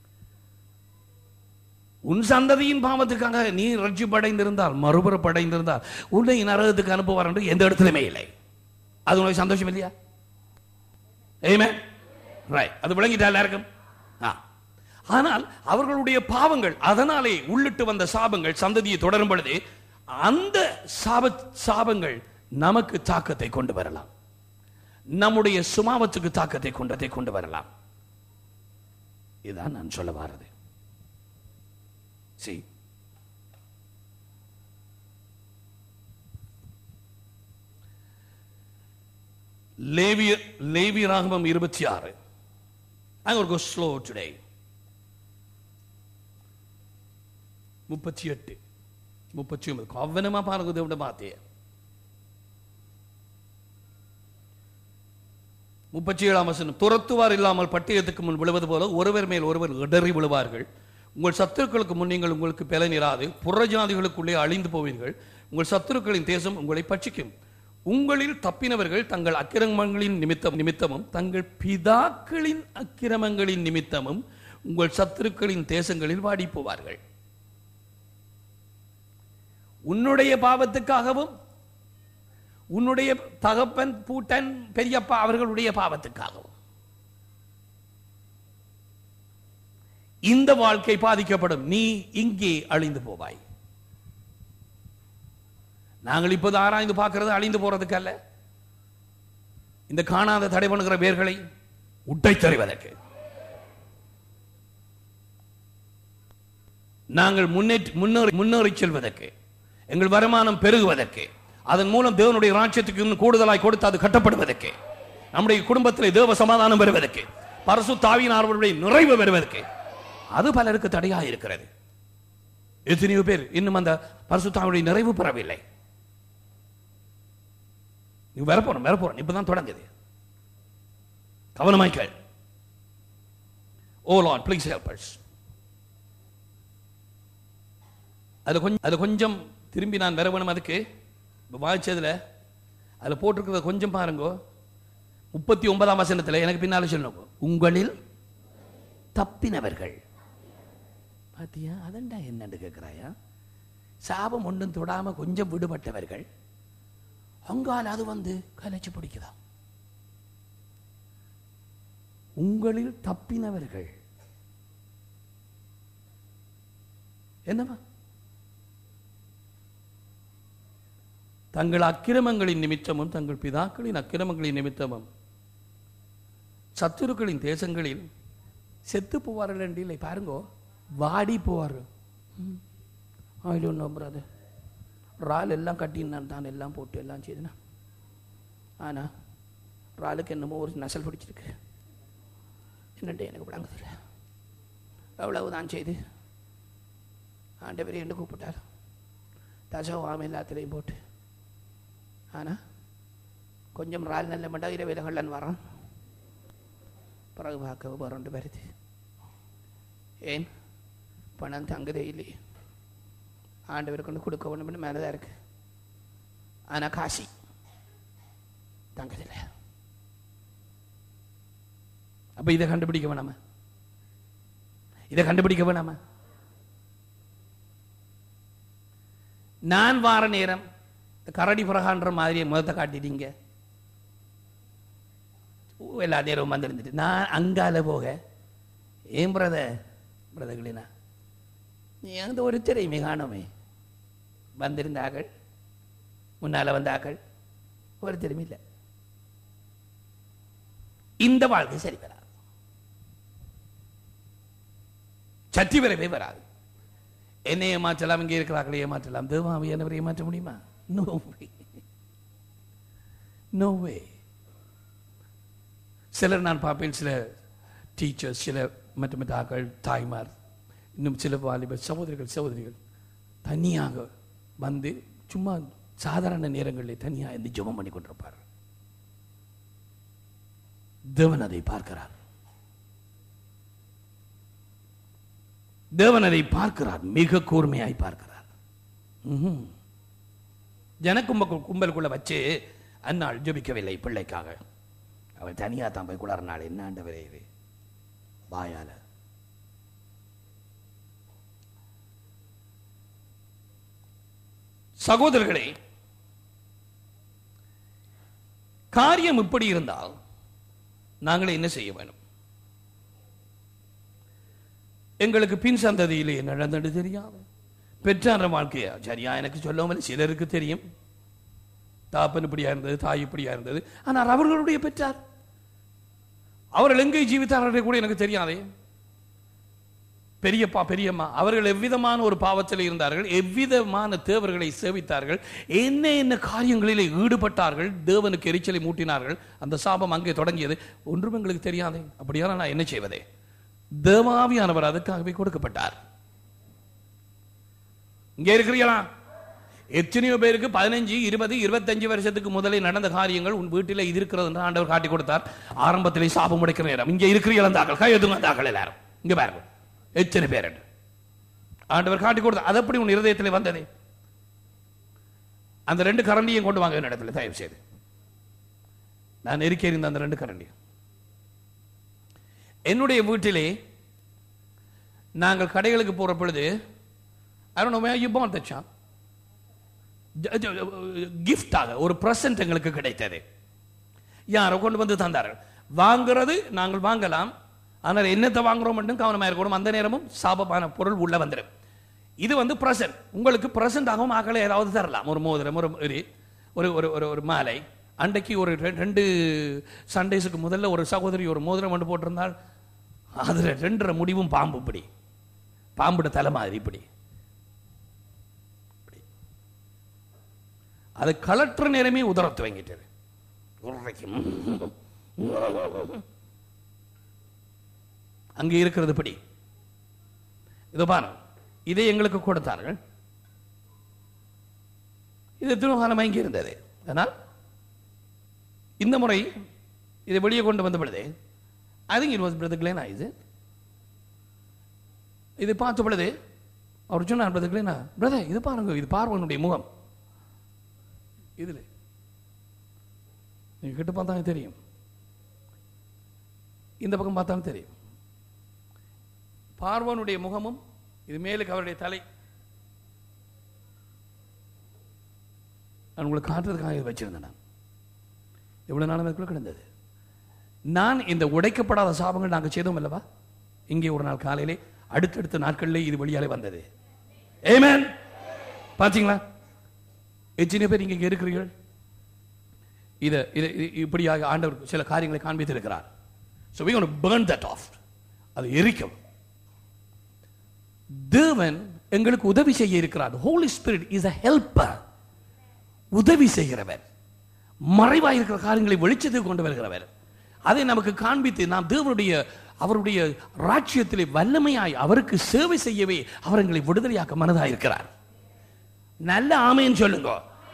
உன் சந்ததியின் பாவத்துக்காக நீ ரட்சிப்படைந்திருந்தால் மறுபுறப்படைந்திருந்தால் உன்னை நரகத்துக்கு அனுப்புவார் என்று எந்த இடத்துலையுமே இல்லை அது உனக்கு சந்தோஷம் இல்லையா ஏமே ரைட் அது விளங்கிட்டா எல்லாருக்கும் ஆ. ஆனால் அவர்களுடைய பாவங்கள் அதனாலே உள்ளிட்டு வந்த சாபங்கள் சந்ததியை தொடரும் பொழுது அந்த சாப சாபங்கள் நமக்கு தாக்கத்தை கொண்டு வரலாம் நம்முடைய சுமாவத்துக்கு தாக்கத்தை கொண்டதை கொண்டு வரலாம் இதுதான் நான் சொல்ல வாரது See? லேவிய லேவி ராகமம் இருபத்தி ஆறு I will go slow today. முப்பத்தி எட்டு முப்பத்தி ஒன்பது கவனமா பாருங்க தேவட மாத்திய முப்பத்தி ஏழாம் வசனம் துரத்துவார் இல்லாமல் பட்டயத்துக்கு முன் விழுவது போல ஒருவர் மேல் ஒருவர் இடறி விழுவார்கள் உங்கள் சத்துருக்களுக்கு முன் நீங்கள் உங்களுக்கு பலனிராது புறஜாதிகளுக்குள்ளே அழிந்து போவீர்கள் உங்கள் சத்துருக்களின் தேசம் உங்களை பட்சிக்கும் உங்களில் தப்பினவர்கள் தங்கள் அக்கிரமங்களின் நிமித்தம் நிமித்தமும் தங்கள் பிதாக்களின் அக்கிரமங்களின் நிமித்தமும் உங்கள் சத்துருக்களின் தேசங்களில் வாடி போவார்கள் உன்னுடைய பாவத்துக்காகவும் உன்னுடைய தகப்பன் பூட்டன் பெரியப்பா அவர்களுடைய பாவத்துக்காகவும் இந்த வாழ்க்கை பாதிக்கப்படும் நீ இங்கே அழிந்து போவாய் நாங்கள் இப்போது ஆராய்ந்து பார்க்கிறது அழிந்து போறதுக்கு அல்ல இந்த காணாத தடை பண்ணுகிற பேர்களை உட்டை தருவதற்கு நாங்கள் முன்னேற்றி முன்னேறி முன்னேறி செல்வதற்கு எங்கள் வருமானம் பெருகுவதற்கு அதன் மூலம் தேவனுடைய ராஜ்யத்துக்கு இன்னும் கூடுதலாய் கொடுத்து அது கட்டப்படுவதற்கு நம்முடைய குடும்பத்தில் தேவ சமாதானம் பெறுவதற்கு பரசு தாவியினார்களுடைய நிறைவு பெறுவதற்கு அது பலருக்கு தடையாக இருக்கிறது எத்தனையோ பேர் இன்னும் அந்த பரிசுத்தாவுடைய நிறைவு பெறவில்லை நீ வரப்போறோம் வரப்போறோம் இப்பதான் தொடங்குது கவனமாய் கேள் oh lord please help us அதுல கொஞ்சம் அதுல கொஞ்சம் திரும்பி நான் வர வேணும் அதுக்கு இப்ப வாய்ச்சதுல அதுல போட்டிருக்கிறத கொஞ்சம் பாருங்க முப்பத்தி ஒன்பதாம் வசனத்துல எனக்கு பின்னால சொல்லணும் உங்களில் தப்பினவர்கள் பாத்தியா அதண்டா என்னன்னு கேட்கிறாயா சாபம் ஒன்றும் தொடாம கொஞ்சம் விடுபட்டவர்கள் அங்கால் அது வந்து கலைச்சு பிடிக்குதா உங்களில் தப்பினவர்கள் என்னவா தங்கள் அக்கிரமங்களின் நிமித்தமும் தங்கள் பிதாக்களின் அக்கிரமங்களின் நிமித்தமும் சத்துருக்களின் தேசங்களில் செத்து போவார்கள் என்று இல்லை பாருங்கோ வாடி போவார்கள் ஐ டோன்ட் நோ பிரதர் ரால் எல்லாம் கட்டினான் தான் எல்லாம் போட்டு எல்லாம் செய்துனா ஆனால் ராலுக்கு என்னமோ ஒரு நசல் பிடிச்சிருக்கு என்னட்டு எனக்கு விளங்குதில்ல அவ்வளவுதான் செய்து ஆண்டவரே என்று கூப்பிட்டார் தசவாம எல்லாத்துலேயும் போட்டு ஆனால் கொஞ்சம் ரால் நல்ல மட்டும் இரவில் கள்ளன் வரான் பிறகு பார்க்க வரண்டு வருது ஏன் பணம் தங்குதே இல்லையே ஆண்டவர் கொண்டு கொடுக்க ஒன்று மேலே தான் இருக்கு ஆனால் காசி தங்குதில்லை அப்ப இதை கண்டுபிடிக்க வேணாமா இதை கண்டுபிடிக்க வேணாமா நான் வார நேரம் இந்த கரடி புறகான்ற மாதிரியே முகத்தை காட்டிட்டீங்க ஊ, எல்லா நேரமும் வந்திருந்துட்டு நான் அங்கால போக ஏன் பிரதர் பிரதர்களினா நீ அந்த ஒரு திரையுமே காணோமே வந்திருந்தார்கள் முன்னால வந்தார்கள் ஒரு திறமை இல்லை இந்த வாழ்க்கை சரி வராது சற்றி வரவே வராது என்னை ஏமாற்றலாம் இங்கே இருக்கிறார்களே ஏமாற்றலாம் தேவாவியானவரை ஏமாற்ற முடியுமா நோ நோ வே சிலர் நான் பார்ப்பேன் சில டீச்சர்ஸ் சில மற்ற மற்ற ஆக்கள் தாய்மார் இன்னும் சில வாலிபர் சகோதரிகள் சகோதரிகள் தனியாக வந்து சும்மா சாதாரண நேரங்களில் தனியாக இருந்து ஜெபம் பண்ணி கொண்டிருப்பார் தேவன் அதை பார்க்கிறார் தேவன் அதை பார்க்கிறார் மிக கூர்மையாய் பார்க்கிறார் ம்ஹும். ஜனக்கும்ப கும்பலுக்குள்ள வச்சு அந்நாள் ஜெபிக்கவில்லை பிள்ளைக்காக அவள் தனியா தான் போய் குளறினாள் என்ன ஆண்டவரே இது வாயால சகோதரர்களே காரியம் இப்படி இருந்தால் நாங்கள் என்ன செய்ய வேண்டும் எங்களுக்கு பின் சந்ததியிலே என்ன நடந்தது தெரியாது பெற்றார வாழ்க்கையா சரியா எனக்கு சொல்லாமல் சிலருக்கு தெரியும் தாப்பன் இப்படியா இருந்தது தாய் இப்படியா இருந்தது ஆனால் அவர்களுடைய பெற்றார் அவர்கள் எங்கே ஜீவித்தார்கள் கூட எனக்கு தெரியாதே பெரியப்பா பெரியம்மா அவர்கள் எவ்விதமான ஒரு பாவத்தில் இருந்தார்கள் எவ்விதமான தேவர்களை சேவித்தார்கள் என்ன என்ன காரியங்களிலே ஈடுபட்டார்கள் தேவனுக்கு எரிச்சலை மூட்டினார்கள் அந்த சாபம் அங்கே தொடங்கியது ஒன்றும் எங்களுக்கு தெரியாதே அப்படியான நான் என்ன செய்வதே தேவாவியானவர் அதுக்காகவே கொடுக்கப்பட்டார் இங்கே இருக்கிறீங்களா எத்தனையோ பேருக்கு பதினஞ்சு இருபது இருபத்தஞ்சு வருஷத்துக்கு முதலே நடந்த காரியங்கள் உன் வீட்டிலே இது இருக்கிறது என்று ஆண்டவர் காட்டி கொடுத்தார் ஆரம்பத்திலே சாபம் உடைக்கிற நேரம் இங்கே இருக்கிறீங்களா தாக்கள் கையெழுத்துங்க தாக்கள் எல்லாரும் இங்க பாருங்க எத்தனை பேர் என்று. ஆண்டவர் காட்டி கொடுத்தார் அது எப்படி உன் இருதயத்தில் வந்ததே அந்த ரெண்டு கரண்டியும் கொண்டு வாங்க என்னிடத்துல தயவு செய்து நான் நெருக்கி எறிந்த அந்த ரெண்டு கரண்டியும் என்னுடைய வீட்டிலே நாங்கள் கடைகளுக்கு போற பொழுது I don't know where you bought the shop. கிஃப்டாக ஒரு பிரசன்ட் எங்களுக்கு கிடைத்தது யாரோ கொண்டு வந்து தந்தார்கள் வாங்குறது நாங்கள் வாங்கலாம் ஆனால் என்னத்தை வாங்குறோம் மட்டும் கவனமா இருக்கணும் அந்த நேரமும் சாபமான பொருள் உள்ள வந்துடும் இது வந்து பிரசன்ட் உங்களுக்கு பிரசன்ட் ஆகவும் ஆக்களை ஏதாவது தரலாம் ஒரு மோதிரம் ஒரு ஒரு ஒரு ஒரு ஒரு ஒரு மாலை அன்றைக்கு ஒரு ரெ- ரெண்டு சண்டேஸுக்கு முதல்ல ஒரு சகோதரி ஒரு மோதிரம் கொண்டு போட்டிருந்தால் அதுல ரெண்டரை முடிவும் பாம்பு இப்படி பாம்புட தலை மாதிரி இப்படி இப்படி. அது கலற்ற நேரமே உதற துவங்கிட்டது உரைக்கும். அங்கே இருக்கிறது படி இதோ பாரு இதை எங்களுக்கு கொடுத்தார்கள் இது திருமணம் இங்கே இருந்தது அதனால் இந்த முறை இதை வெளியே கொண்டு வந்த பொழுது I think it was brother கிளேனா இது இதை பார்த்த பொழுது அவர் சொன்னார் பிரதர் கிளேனா பிரதர் இது பாருங்க இது பார்வனுடைய முகம் இதுல நீங்க கிட்ட பார்த்தா தெரியும் இந்த பக்கம் பார்த்தாலும் தெரியும் பார்வனுடைய முகமும் இது மேலுக்கு அவருடைய தலை நான் உங்களுக்கு காட்டுறதுக்காக இதை வச்சிருந்தேன் நான் எவ்வளவு நாளும் அதுக்குள்ள கிடந்தது நான் இந்த உடைக்கப்படாத சாபங்கள் நாங்கள் செய்தோம் அல்லவா இங்கே ஒரு நாள் காலையிலே அடுத்தடுத்த நாட்களிலே இது வெளியாலே வந்தது ஏமேன் பாத்தீங்களா எத்தனை பேர் இங்க இங்க இருக்கிறீர்கள் இதை இதை இதை- இப்படியாக ஆண்டவர் சில காரியங்களை காண்பித்திருக்கிறார் so we going to burn that off அது எரிக்கும் தேவன் எங்களுக்கு உதவி செய்ய இருக்கிறார் holy spirit is a helper உதவி செய்கிறவர் மறைவாக இருக்கிற காரியங்களை வெளிச்சத்துக்கு கொண்டு வருகிறவர் அதை நமக்கு காண்பித்து நாம் தேவனுடைய அவருடைய ராட்சியத்திலே வல்லமையாய் அவருக்கு சேவை செய்யவே அவர் எங்களை விடுதலையாக்க மனதாக இருக்கிறார் நல்ல ஆமைன்னு சொல்லுங்க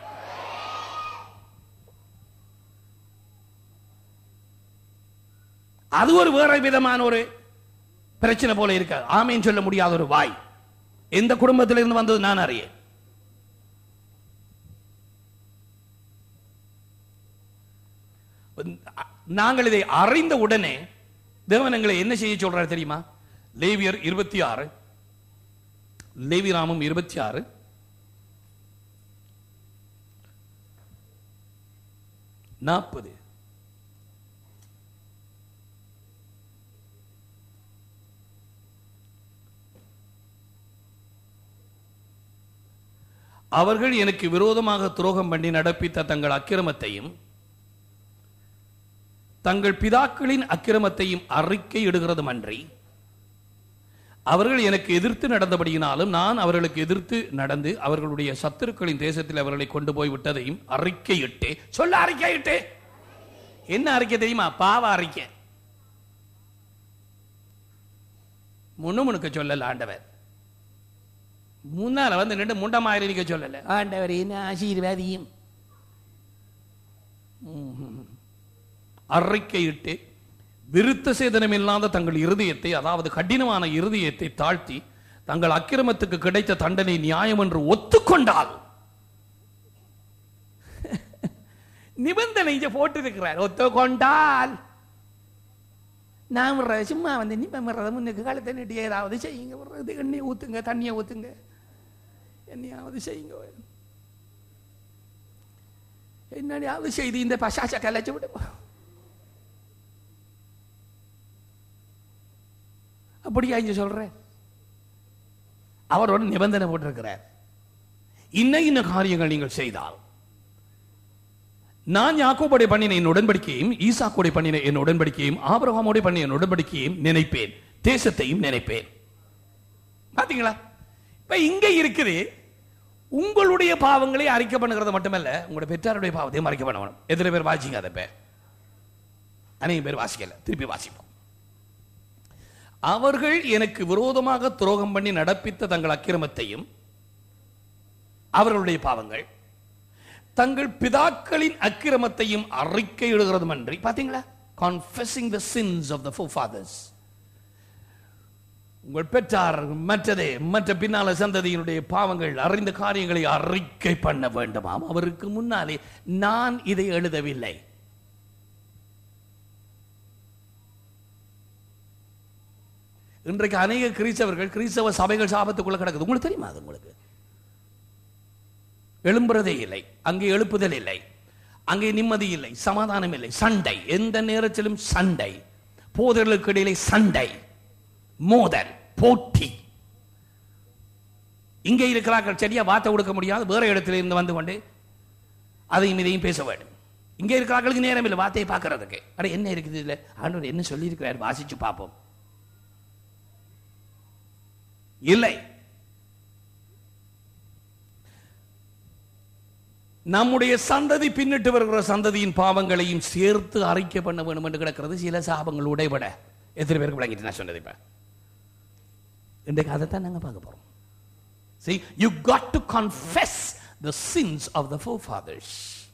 அது ஒரு வேற விதமான ஒரு பிரச்சனை போல இருக்க ஆமைன்னு சொல்ல முடியாத ஒரு வாய் எந்த குடும்பத்திலிருந்து வந்தது நான் அறியேன் நாங்கள் இதை அறிந்த உடனே தேவன் எங்களை என்ன செய்ய சொல்றாரு தெரியுமா லேவியர் இருபத்தி ஆறு லேவிராமம் இருபத்தி ஆறு நாற்பது அவர்கள் எனக்கு விரோதமாக துரோகம் பண்ணி நடப்பித்த தங்கள் அக்கிரமத்தையும் தங்கள் பிதாக்களின் அக்கிரமத்தையும் அறிக்கை இடுகிறதும் அன்றி அவர்கள் எனக்கு எதிர்த்து நடந்தபடியினாலும் நான் அவர்களுக்கு எதிர்த்து நடந்து அவர்களுடைய சத்துருக்களின் தேசத்தில் அவர்களை கொண்டு போய் விட்டதையும் அறிக்கையிட்டே சொல்ல அறிக்கையிட்டே என்ன அறிக்கை தெரியுமா பாவ அறிக்கை முணுமுணுக்க சொல்லல ஆண்டவர் முன்னால வந்து நின்று முண்டமாயிரம் இருக்க சொல்லல ஆண்டவர் என்ன ஆசீர்வாதியும் அறிக்கையிட்டு விருத்த சேதனம் இல்லாத தங்கள் இருதயத்தை அதாவது கடினமான இருதயத்தை தாழ்த்தி தங்கள் அக்கிரமத்துக்கு கிடைத்த தண்டனை நியாயம் என்று ஒத்துக்கொண்டால் நிபந்தனை இங்க போட்டிருக்கிறார் ஒத்துக்கொண்டால் நான் விடுற சும்மா வந்து நீ விடுறத முன்னுக்கு காலத்தை நீட்டி ஏதாவது செய்யுங்க விடுறது எண்ணெயை ஊத்துங்க தண்ணியை ஊத்துங்க என்னையாவது செய்யுங்க என்னையாவது செய்து இந்த பசாச கலைச்சு விடுவோம் அப்படியா இங்க சொல்றேன் அவரோட நிபந்தனை போட்டிருக்கிறார் இன்ன இன்ன காரியங்கள் நீங்கள் செய்தால் நான் யாக்கோபோட பண்ணின என் உடன்படிக்கையும் ஈசாக்கோட பண்ணின என் உடன்படிக்கையும் ஆபிரகாமோட பண்ணின என் உடன்படிக்கையும் நினைப்பேன் தேசத்தையும் நினைப்பேன் பாத்தீங்களா இப்ப இங்க இருக்குது உங்களுடைய பாவங்களை அறிக்கை பண்ணுகிறது மட்டுமல்ல உங்களுடைய பெற்றாருடைய பாவத்தையும் அறிக்கை பண்ணணும் எத்தனை பேர் வாசிங்க அதை பேர் அநேக பேர் வாசிக்கல திருப்பி வாசிப்போம் அவர்கள் எனக்கு விரோதமாக துரோகம் பண்ணி நடப்பித்த தங்கள் அக்கிரமத்தையும் அவர்களுடைய பாவங்கள் தங்கள் பிதாக்களின் அக்கிரமத்தையும் அறிக்கையிடுகிறதும் அன்றி பாத்தீங்களா confessing the sins of the forefathers உங்கள் பெற்றார் மற்றதே மற்ற பின்னால சந்ததியினுடைய பாவங்கள் அறிந்த காரியங்களை அறிக்கை பண்ண வேண்டுமாம் அவருக்கு முன்னாலே நான் இதை எழுதவில்லை இன்றைக்கு அநேக கிறிஸ்தவர்கள் கிறிஸ்தவ சபைகள் சாபத்துக்குள்ள கிடக்குது உங்களுக்கு தெரியுமா அது உங்களுக்கு எழும்புறதே இல்லை அங்கே எழுப்புதல் இல்லை அங்கே நிம்மதி இல்லை சமாதானம் இல்லை சண்டை எந்த நேரத்திலும் சண்டை போதர்களுக்கு இடையிலே சண்டை மோதல் போட்டி இங்கே இருக்கிறார்கள் சரியா வார்த்தை கொடுக்க முடியாது வேற இடத்துல இருந்து வந்து கொண்டு அதையும் இதையும் பேச வேண்டும் இங்கே இருக்கிறார்களுக்கு நேரம் இல்லை வார்த்தையை பார்க்கறதுக்கு அட என்ன இருக்குது இல்லை ஆண்டவர் என்ன சொல்லி இருக்கிறார் வாசிச்சு பார்ப்போம் இல்லை நம்முடைய சந்ததி பின்னிட்டு வருகிற சந்ததியின் பாவங்களையும் சேர்த்து அறிக்கை பண்ண வேண்டும் என்று கிடக்கிறது சில சாபங்கள் உடைபட எத்தனை பேருக்கு விளங்கிட்டு நான் சொன்னது இப்ப இன்றைக்கு அதைத்தான் நாங்க பார்க்க போறோம் See, you got to confess the sins of the forefathers.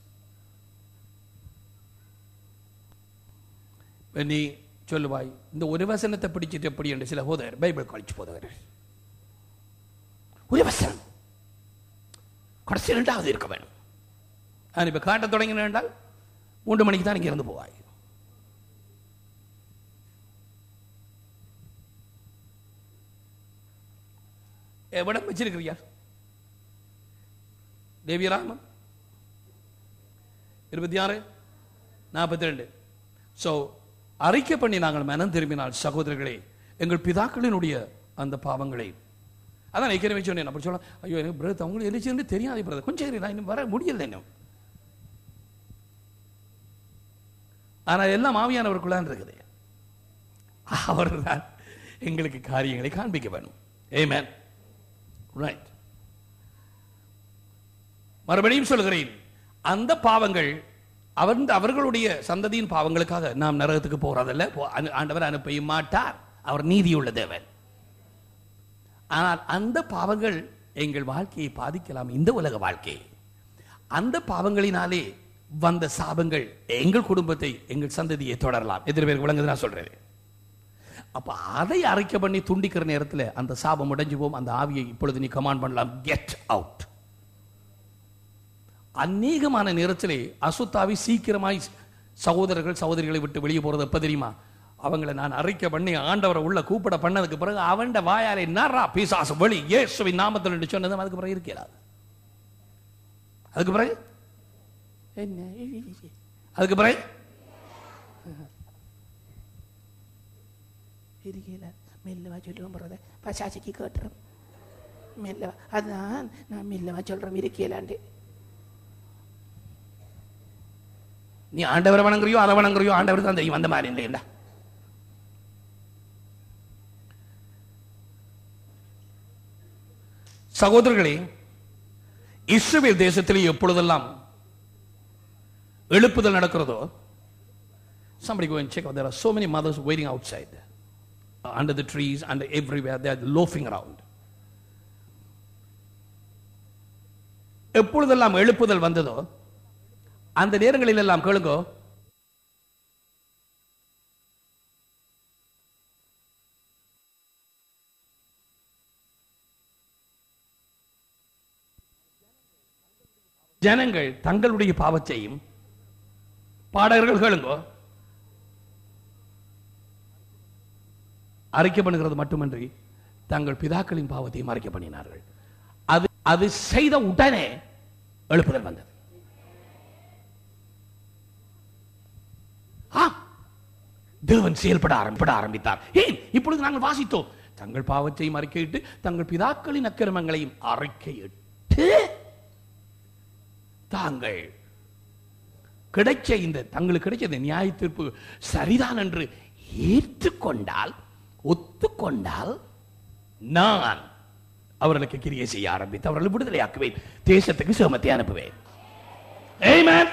இப்ப நீ சொல்லுவாய் இந்த ஒரு வசனத்தை பிடிச்சிட்டு எப்படி என்று சில போதகர் பைபிள் காலேஜ் போதகர் ஒரு வசனம் கடைசி ரெண்டாவது இருக்க வேணும் நான் இப்ப காட்ட தொடங்கினேன் என்றால் மூன்று மணிக்கு தான் இங்க இருந்து போவாய் எவ்வளவு வச்சிருக்கிறியா தேவியராமன் இருபத்தி ஆறு நாற்பத்தி ரெண்டு ஸோ அறிக்கை பண்ணி நாங்கள் மனம் திரும்பினால் சகோதரர்களே எங்கள் பிதாக்களினுடைய அந்த பாவங்களை அதான் ஏற்கனவே சொன்னேன் அப்படி சொல்ல ஐயோ எனக்கு பிரதர் அவங்களுக்கு என்ன செய்யணும் தெரியாது பிரதர் கொஞ்சம் இரு, நான் இன்னும் வர முடியல இன்னும் ஆனா எல்லாம் ஆவியானவருக்குள்ளான் இருக்குது அவர் தான் எங்களுக்கு காரியங்களை காண்பிக்க வேணும் ஏமேன் ரைட் மறுபடியும் சொல்கிறேன் அந்த பாவங்கள் அவர் அவர்களுடைய சந்ததியின் பாவங்களுக்காக நாம் நரகத்துக்கு போறதல்ல போ- அனு- ஆண்டவர் அனுப்ப மாட்டார் அவர் நீதியுள்ள தேவன் ஆனால் அந்த பாவங்கள் எங்கள் வாழ்க்கையை பாதிக்கலாம் இந்த உலக வாழ்க்கையை அந்த பாவங்களினாலே வந்த சாபங்கள் எங்கள் குடும்பத்தை எங்கள் சந்ததியை தொடரலாம் எதிர் பேர் விளங்குது நான் சொல்றேன் அப்ப அதை அரைக்க பண்ணி துண்டிக்கிற நேரத்தில் அந்த சாபம் உடைஞ்சு போகும் அந்த ஆவியை இப்பொழுது நீ கமாண்ட் பண்ணலாம் கெட் அவுட் அநேகமான நேரத்திலே அசுத்தாவி சீக்கிரமாய் சகோதரர்கள் சகோதரிகளை விட்டு வெளியே போறது எப்ப தெரியுமா அவங்களை நான் அறிக்கை பண்ணி ஆண்டவரை உள்ள கூப்பிட பண்ணதுக்கு பிறகு அவன்ட வாயாலே நரா பிசாசு வெளி இயேசுவின் நாமத்தில் என்று சொன்னதும் அதுக்கு பிறகு இருக்கிறார் அதுக்கு பிறகு என்ன அதுக்கு பிறகு இருக்கல மெல்லவா சொல்லுவோம் போகிறத பசாசிக்கு கேட்டுறோம் மெல்லவா அதுதான் நான் மெல்லவா சொல்கிறோம் இருக்கலான்ட்டு நீ ஆண்டவரை வணங்குறியோ அதை வணங்குறியோ ஆண்டவர் தான் தெரியும் அந்த மாதிரி இல்லையா சகோதரர்களே இஸ்ரவேல் தேசத்திலே எப்பொழுதெல்லாம் எழுப்புதல் நடக்கிறதோ somebody go and check out there are so many mothers waiting outside uh, under the trees and everywhere they are loafing around எப்பொழுதெல்லாம் எழுப்புதல் வந்ததோ அந்த நேரங்களில் எல்லாம் கேளுங்கோ ஜனங்கள் தங்களுடைய பாவத்தையும் பாடகர்கள் கேளுங்கோ அறிக்கை பண்ணுகிறது மட்டுமன்றி தங்கள் பிதாக்களின் பாவத்தையும் அறிக்கை பண்ணினார்கள் அது அது செய்த உடனே எழுப்புதல் வந்தது ஆ, தேவன் செயல்பட ஆரம்பிப்பட ஆரம்பித்தார் ஏன் இப்பொழுது நாங்கள் வாசித்தோம் தங்கள் பாவத்தையும் அறிக்கையிட்டு தங்கள் பிதாக்களின் அக்கிரமங்களையும் அறிக்கையிட்டு தாங்கள் கிடைச்ச இந்த தங்களுக்கு கிடைச்ச இந்த நியாய தீர்ப்பு சரிதான் என்று ஏற்றுக்கொண்டால் ஒத்துக்கொண்டால் நான் அவர்களுக்கு கிரியை செய்ய ஆரம்பித்து அவர்களை விடுதலையாக்குவேன் தேசத்துக்கு சிரமத்தை அனுப்புவேன் Amen.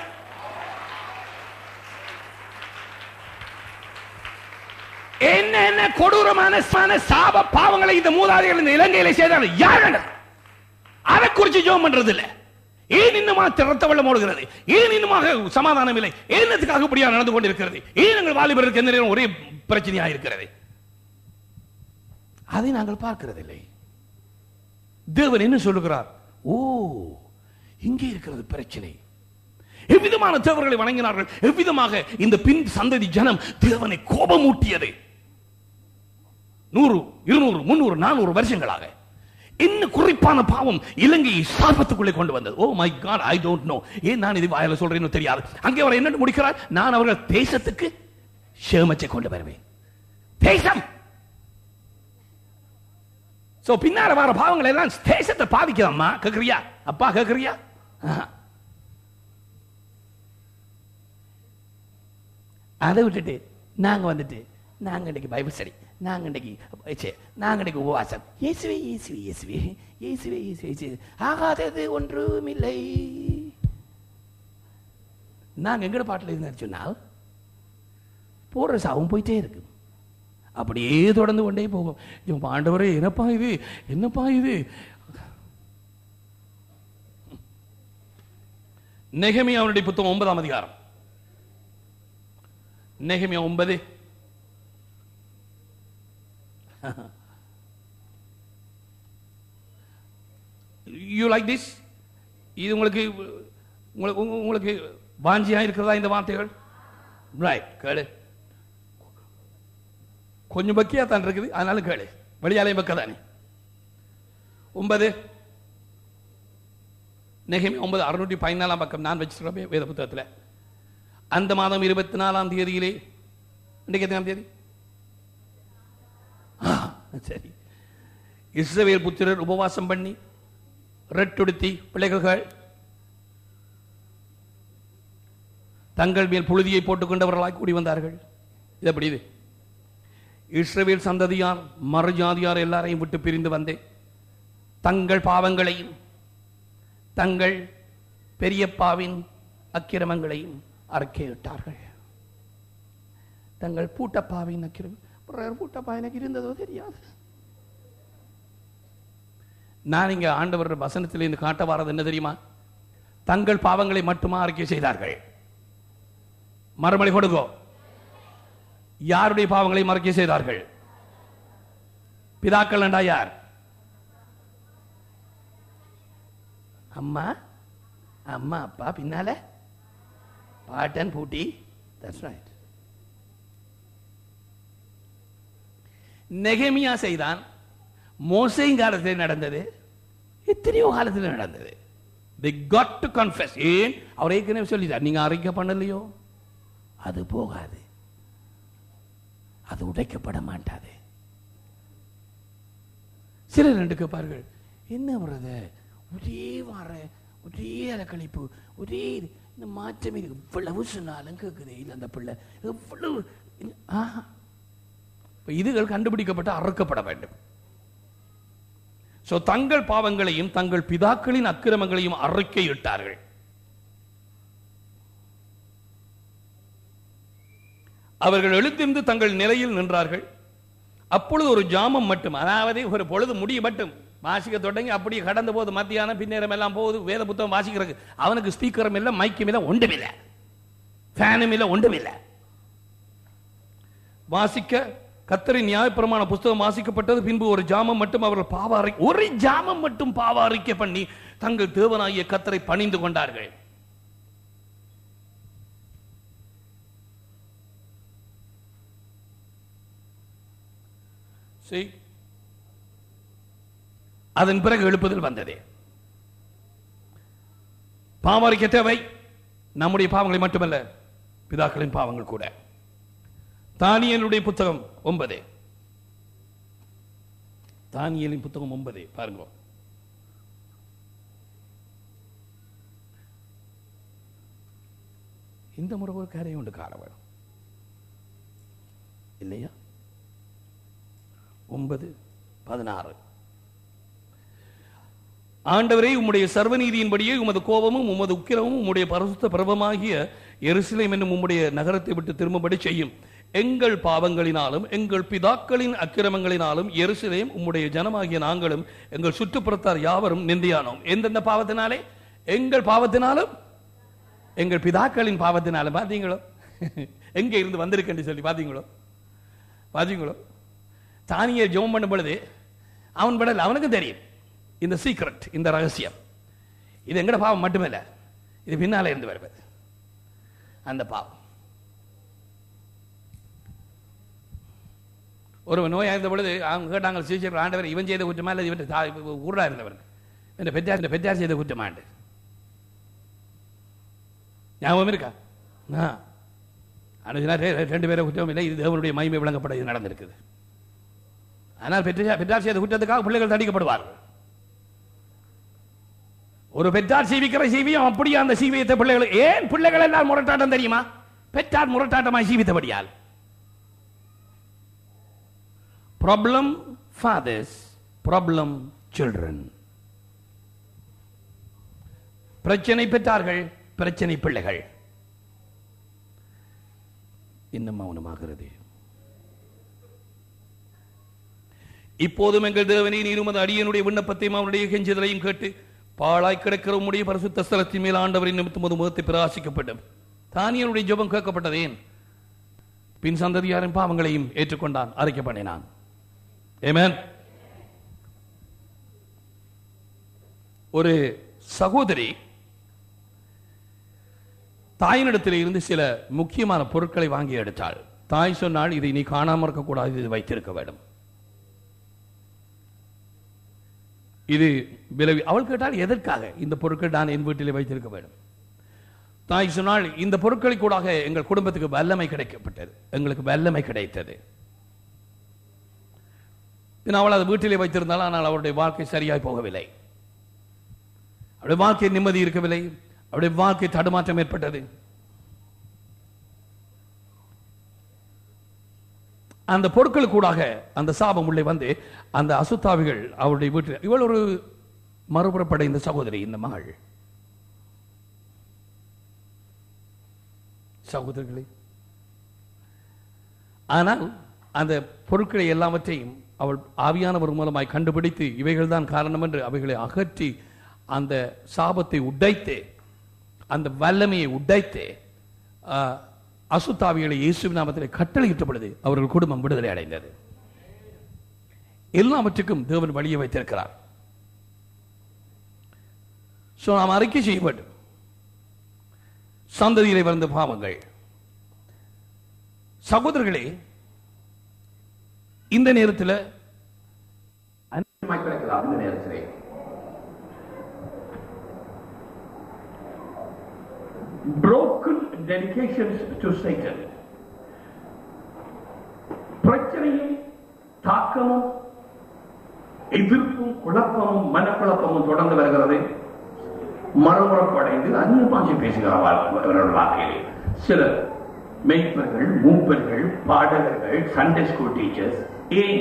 என்ன என்ன கொடூரமான சன சாப பாவங்களை இந்த மூதாதைகள் இந்த இலங்கையில செய்தார்கள் யார் கண்டது? அதை குறிச்சு ஜோம் பண்றது இல்ல ஏன் இன்னுமாக ரத்த வெள்ளம் ஓடுகிறது ஏன் இன்னுமாக சமாதானம் இல்லை என்னத்துக்காக இப்படியா நடந்து கொண்டிருக்கிறது ஏன் எங்கள் வாலிபருக்கு எந்த நேரம் ஒரே பிரச்சனையா இருக்கிறது அதை நாங்கள் பார்க்கிறதில்லை தேவன் என்ன சொல்லுகிறார் ஓ இங்கே இருக்கிறது பிரச்சனை எவ்விதமான தேவர்களை வணங்கினார்கள் எவ்விதமாக இந்த பின் சந்ததி ஜனம் தேவனை கோபமூட்டியது நூறு இருநூறு முன்னூறு நானூறு வருஷங்களாக என்ன குறிப்பான பாவம் இலங்கையை சாபத்துக்குள்ளே கொண்டு வந்தது oh my God I don't know ஏன் நான் இது வாயில சொல்றேன்னு தெரியாது அங்கே அவர் என்ன முடிக்கிறார் நான் அவர்கள் தேசத்துக்கு சேமச்சை கொண்டு வருவேன் தேசம் சோ பின்னால வர பாவங்கள் எல்லாம் தேசத்தை பாதிக்குதம்மா கேக்குறியா அப்பா கேக்குறியா ஆஹா. அதை விட்டுட்டு நாங்க வந்துட்டு நாங்க இன்னைக்கு பைபிள் ஸ்டடி நாங்க இன்னைக்கு ச்சே, நாங்க இன்னைக்கு உபவாசம் இயேசுவே இயேசுவே இயேசுவே இயேசுவே இயேசுவே இயேசுவே ஆகாதது ஒன்றும் இல்லை நாங்க எங்கட பாட்டில் இருந்தாரு சொன்னால் போற சாவும் போயிட்டே இருக்கு அப்படியே தொடர்ந்து கொண்டே போகும் இவன் ஆண்டவரே என்னப்பா இது என்னப்பா இது நெகமியா அவனுடைய புத்தகம் ஒன்பதாம் அதிகாரம் நெகமியா ஒன்பது யூ லைக் திஸ் இது உங்களுக்கு உங்களுக்கு உங்க- உங்களுக்கு வாஞ்சியா இருக்கிறதா இந்த வார்த்தைகள் ரைட் கேளு கொஞ்சம் பக்கியா தான் இருக்குது அதனால கேளு வெளியாலையும் பக்க தானே ஒன்பது நெகமி ஒன்பது அறுநூற்றி பதினாலாம் பக்கம் நான் வச்சிருக்கேன் வேத புத்தகத்தில் அந்த மாதம் இருபத்தி நாலாம் தேதியிலே இன்றைக்கு எத்தனாம் தேதி ஆ, சரி இஸ்ரவேல் புத்திரர் உபவாசம் பண்ணி ரெட்டுடுத்தி பிள்ளைகள் தங்கள் மேல் புழுதியை போட்டுக்கொண்டவர்களாய் கூடி வந்தார்கள் இது எப்படி இது இஸ்ரவேல் சந்ததியார் மறுஜாதியார் எல்லாரையும் விட்டு பிரிந்து வந்தேன் தங்கள் பாவங்களையும் தங்கள் பெரியப்பாவின் அக்கிரமங்களையும் அறிக்கையிட்டார்கள் தங்கள் பூட்டப்பாவின் அக்கிரமம் பிறர் பூட்டப்பா எனக்கு இருந்ததோ தெரியாது நான் இங்க ஆண்டவர் வசனத்திலிருந்து காட்ட வாரது என்ன தெரியுமா தங்கள் பாவங்களை மட்டுமா அறிக்கை செய்தார்கள் மறுமொழி கொடுங்கோ யாருடைய பாவங்களை மறைக்க செய்தார்கள் பிதாக்கள் என்றா யார் அம்மா அம்மா அப்பா பின்னால பாட்டன் பூட்டி தட்ஸ் ரைட் நெகமியா செய்தான் மோசையும் காலத்தில் நடந்தது எத்தனையோ காலத்தில் நடந்தது they got to confess ஏன் அவர் ஏற்கனவே சொல்லிட்டார் நீங்க அறிக்கை பண்ணலையோ அது போகாது அது உடைக்கப்பட மாட்டாது சிலர் ரெண்டு கேட்பார்கள் என்ன வர்றது ஒரே வார ஒரே அலக்கழிப்பு ஒரே இது. இந்த மாற்றம் இது இவ்வளவு சொன்னாலும் கேட்குது இல்லை அந்த பிள்ளை எவ்வளவு இல்ல- ஆஹா. இப்ப இதுகள் கண்டுபிடிக்கப்பட்டு அறுக்கப்பட வேண்டும் சோ தங்கள் பாவங்களையும் தங்கள் பிதாக்களின் அக்கிரமங்களையும் அறிக்கையிட்டார்கள் அவர்கள் எழுந்திருந்து தங்கள் நிலையில் நின்றார்கள் அப்பொழுது ஒரு ஜாமம் மட்டும் அதாவது ஒரு பொழுது முடிய மட்டும் வாசிக்க தொடங்கி அப்படியே கடந்த போது மத்தியானம் பின்னேரம் எல்லாம் போகுது வேத புத்தகம் வாசிக்கிறதுக்கு அவனுக்கு ஸ்பீக்கரும் இல்லை மைக்கும் இல்லை ஒன்றும் இல்லை ஃபேனும் இல்லை ஒன்றும் இல்லை வாசிக்க கத்தரின் நியாயப்பிரமாண புஸ்தகம் வாசிக்கப்பட்டது பின்பு ஒரு ஜாமம் மட்டும் அவர்கள் பாவாரை ஒரு ஜாமம் மட்டும் பாவாரிக்கை பண்ணி தங்கள் தேவனாகிய கத்தரை பணிந்து கொண்டார்கள் See? அதன் பிறகு எழுப்புதல் வந்தது பாவரிக்க தேவை நம்முடைய பாவங்களை மட்டுமல்ல பிதாக்களின் பாவங்கள் கூட தானியலுடைய புத்தகம் ஒன்பது தானியலின் புத்தகம் ஒன்பது பாருங்க இந்த முறை ஒரு காரியம் உண்டு காண வேணும் இல்லையா ஒன்பது பதினாறு ஆண்டவரே உம்முடைய சர்வநீதியின்படியே உமது கோபமும் உமது உக்கிரமும் உம்முடைய பரிசுத்த பிரபமாகிய எருசலேம் என்னும் உம்முடைய நகரத்தை விட்டு திரும்பபடி செய்யும் எங்கள் பாவங்களினாலும் எங்கள் பிதாக்களின் அக்கிரமங்களினாலும் எருசலேம் உம்முடைய ஜனமாகிய நாங்களும் எங்கள் சுற்றுப்புறத்தார் யாவரும் நிந்தியானோம் எந்தெந்த பாவத்தினாலே எங்கள் பாவத்தினாலும் எங்கள் பிதாக்களின் பாவத்தினாலும் பாத்தீங்களோ எங்க இருந்து வந்திருக்கேன்னு சொல்லி பாத்தீங்களோ பாத்தீங்களோ தானியே ஜெபம் பண்ணும் பொழுது அவன் படல அவனுக்கு தெரியும் இந்த சீக்ரெட் இந்த ரகசியம் இது எங்கட பாவம் மட்டுமில்ல இது பின்னால இருந்து வருவது அந்த பாவம் ஒரு நோயா இருந்த பொழுது அவங்க கேட்டாங்க சீசர் ஆண்டவர் இவன் செய்த குற்றமா இல்லை இவன் தா- ஊரா இருந்தவர் இந்த பெற்றார் இந்த பெற்றார் செய்த குற்றமாண்டு ஞாபகம் இருக்கா ஆ. அனுஜனா ரெ- ரெ- ரெண்டு பேரும் குற்றம் இல்லை இது தேவனுடைய மகிமை விளங்கப்பட இது நடந்திருக்குது ஆனால் பெற்றார் பெற்றார் செய்த குற்றத்துக்காக பிள்ளைகள் தண்டிக்கப்படுவார்கள் ஒரு பெற்றார் சீவிக்கிற சீவியம் அப்படியே அந்த சீவியத்தை பிள்ளைகள் ஏன் பிள்ளைகள் எல்லாம் முரட்டாட்டம் தெரியுமா பெற்றார் முரட்டாட்டமாய் சீவித்தபடியால் ப்ராப்ளம் fathers ப்ராப்ளம் சில்ட்ரன் பிரச்சனை பெற்றார்கள் பிரச்சனை பிள்ளைகள் இன்னும் மௌனமாகிறது இப்போதும் எங்கள் தேவனே நீர் உமது அடியனுடைய விண்ணப்பத்தையும் அவனுடைய கெஞ்சுதலையும் கேட்டு பாழாய் கிடக்கிற உம்முடைய பரிசுத்த ஸ்தலத்தின் மேல் ஆண்டவரின் நிமித்தம் உமது முகத்தை பிரகாசிக்கப்படும் தானியனுடைய ஜெபம் கேட்கப்பட்டது ஏன் பின் சந்ததியாரின் பாவங்களையும் ஏற்றுக்கொண்டான் அறிக்கை பண்ணினான் Amen. ஒரு சகோதரி தாயினிடத்தில் இருந்து சில முக்கியமான பொருட்களை வாங்கி எடுத்தாள் தாய் சொன்னால் இதை நீ காணாம இருக்கக்கூடாது இது வைத்திருக்க வேண்டும் இது விலை அவள் கேட்டால் எதற்காக இந்த பொருட்கள் நான் என் வீட்டிலே வைத்திருக்க வேண்டும் தாய் சொன்னால் இந்த பொருட்களை கூடாக எங்கள் குடும்பத்துக்கு வல்லமை கிடைக்கப்பட்டது எங்களுக்கு வல்லமை கிடைத்தது பின் அவள் அதை வீட்டிலே வைத்திருந்தால் ஆனால் அவருடைய வாழ்க்கை சரியாய் போகவில்லை அவருடைய வாழ்க்கை நிம்மதி இருக்கவில்லை அவருடைய வாழ்க்கை தடுமாற்றம் ஏற்பட்டது அந்த பொருட்களுக்கூடாக அந்த சாபம் உள்ளே வந்து அந்த அசுத்தாவிகள் அவருடைய வீட்டில் இவள் ஒரு மறுபுறப்படைந்த சகோதரி இந்த மகள் சகோதரர்களே ஆனால் அந்த பொருட்களை எல்லாவற்றையும் அவள் ஆவியானவர் மூலமாய் கண்டுபிடித்து இவைகள் தான் காரணம் என்று அவைகளை அகற்றி அந்த சாபத்தை உடைத்து அந்த வல்லமையை உடைத்து ஆஹ், அசுத்தாவிகளை இயேசுவின் நாமத்தில் கட்டளையிட்ட பொழுது அவர்கள் குடும்பம் விடுதலை அடைந்தது எல்லாவற்றுக்கும் தேவன் வழியை வைத்திருக்கிறார் சோ நாம் அறிக்கை செய்ய வேண்டும் சந்ததியிலே வந்த பாவங்கள் சகோதரர்களே இந்த நேரத்தில் அநேகமாய் கிடைக்கலாம் இந்த நேரத்திலே broken dedications to Satan பிரச்சனையும் தாக்கமும் எதிர்ப்பும் குழப்பமும் மனக்குழப்பமும் தொடர்ந்து வருகிறது மறுபுறப்படைந்து அந்நிய பாஷை பேசுகிறார் அவர்கள் வாழ்க்கையிலே சிலர் மெய்ப்பர்கள் மூப்பர்கள் பாடகர்கள் சண்டே ஸ்கூல் டீச்சர்ஸ் ஏன்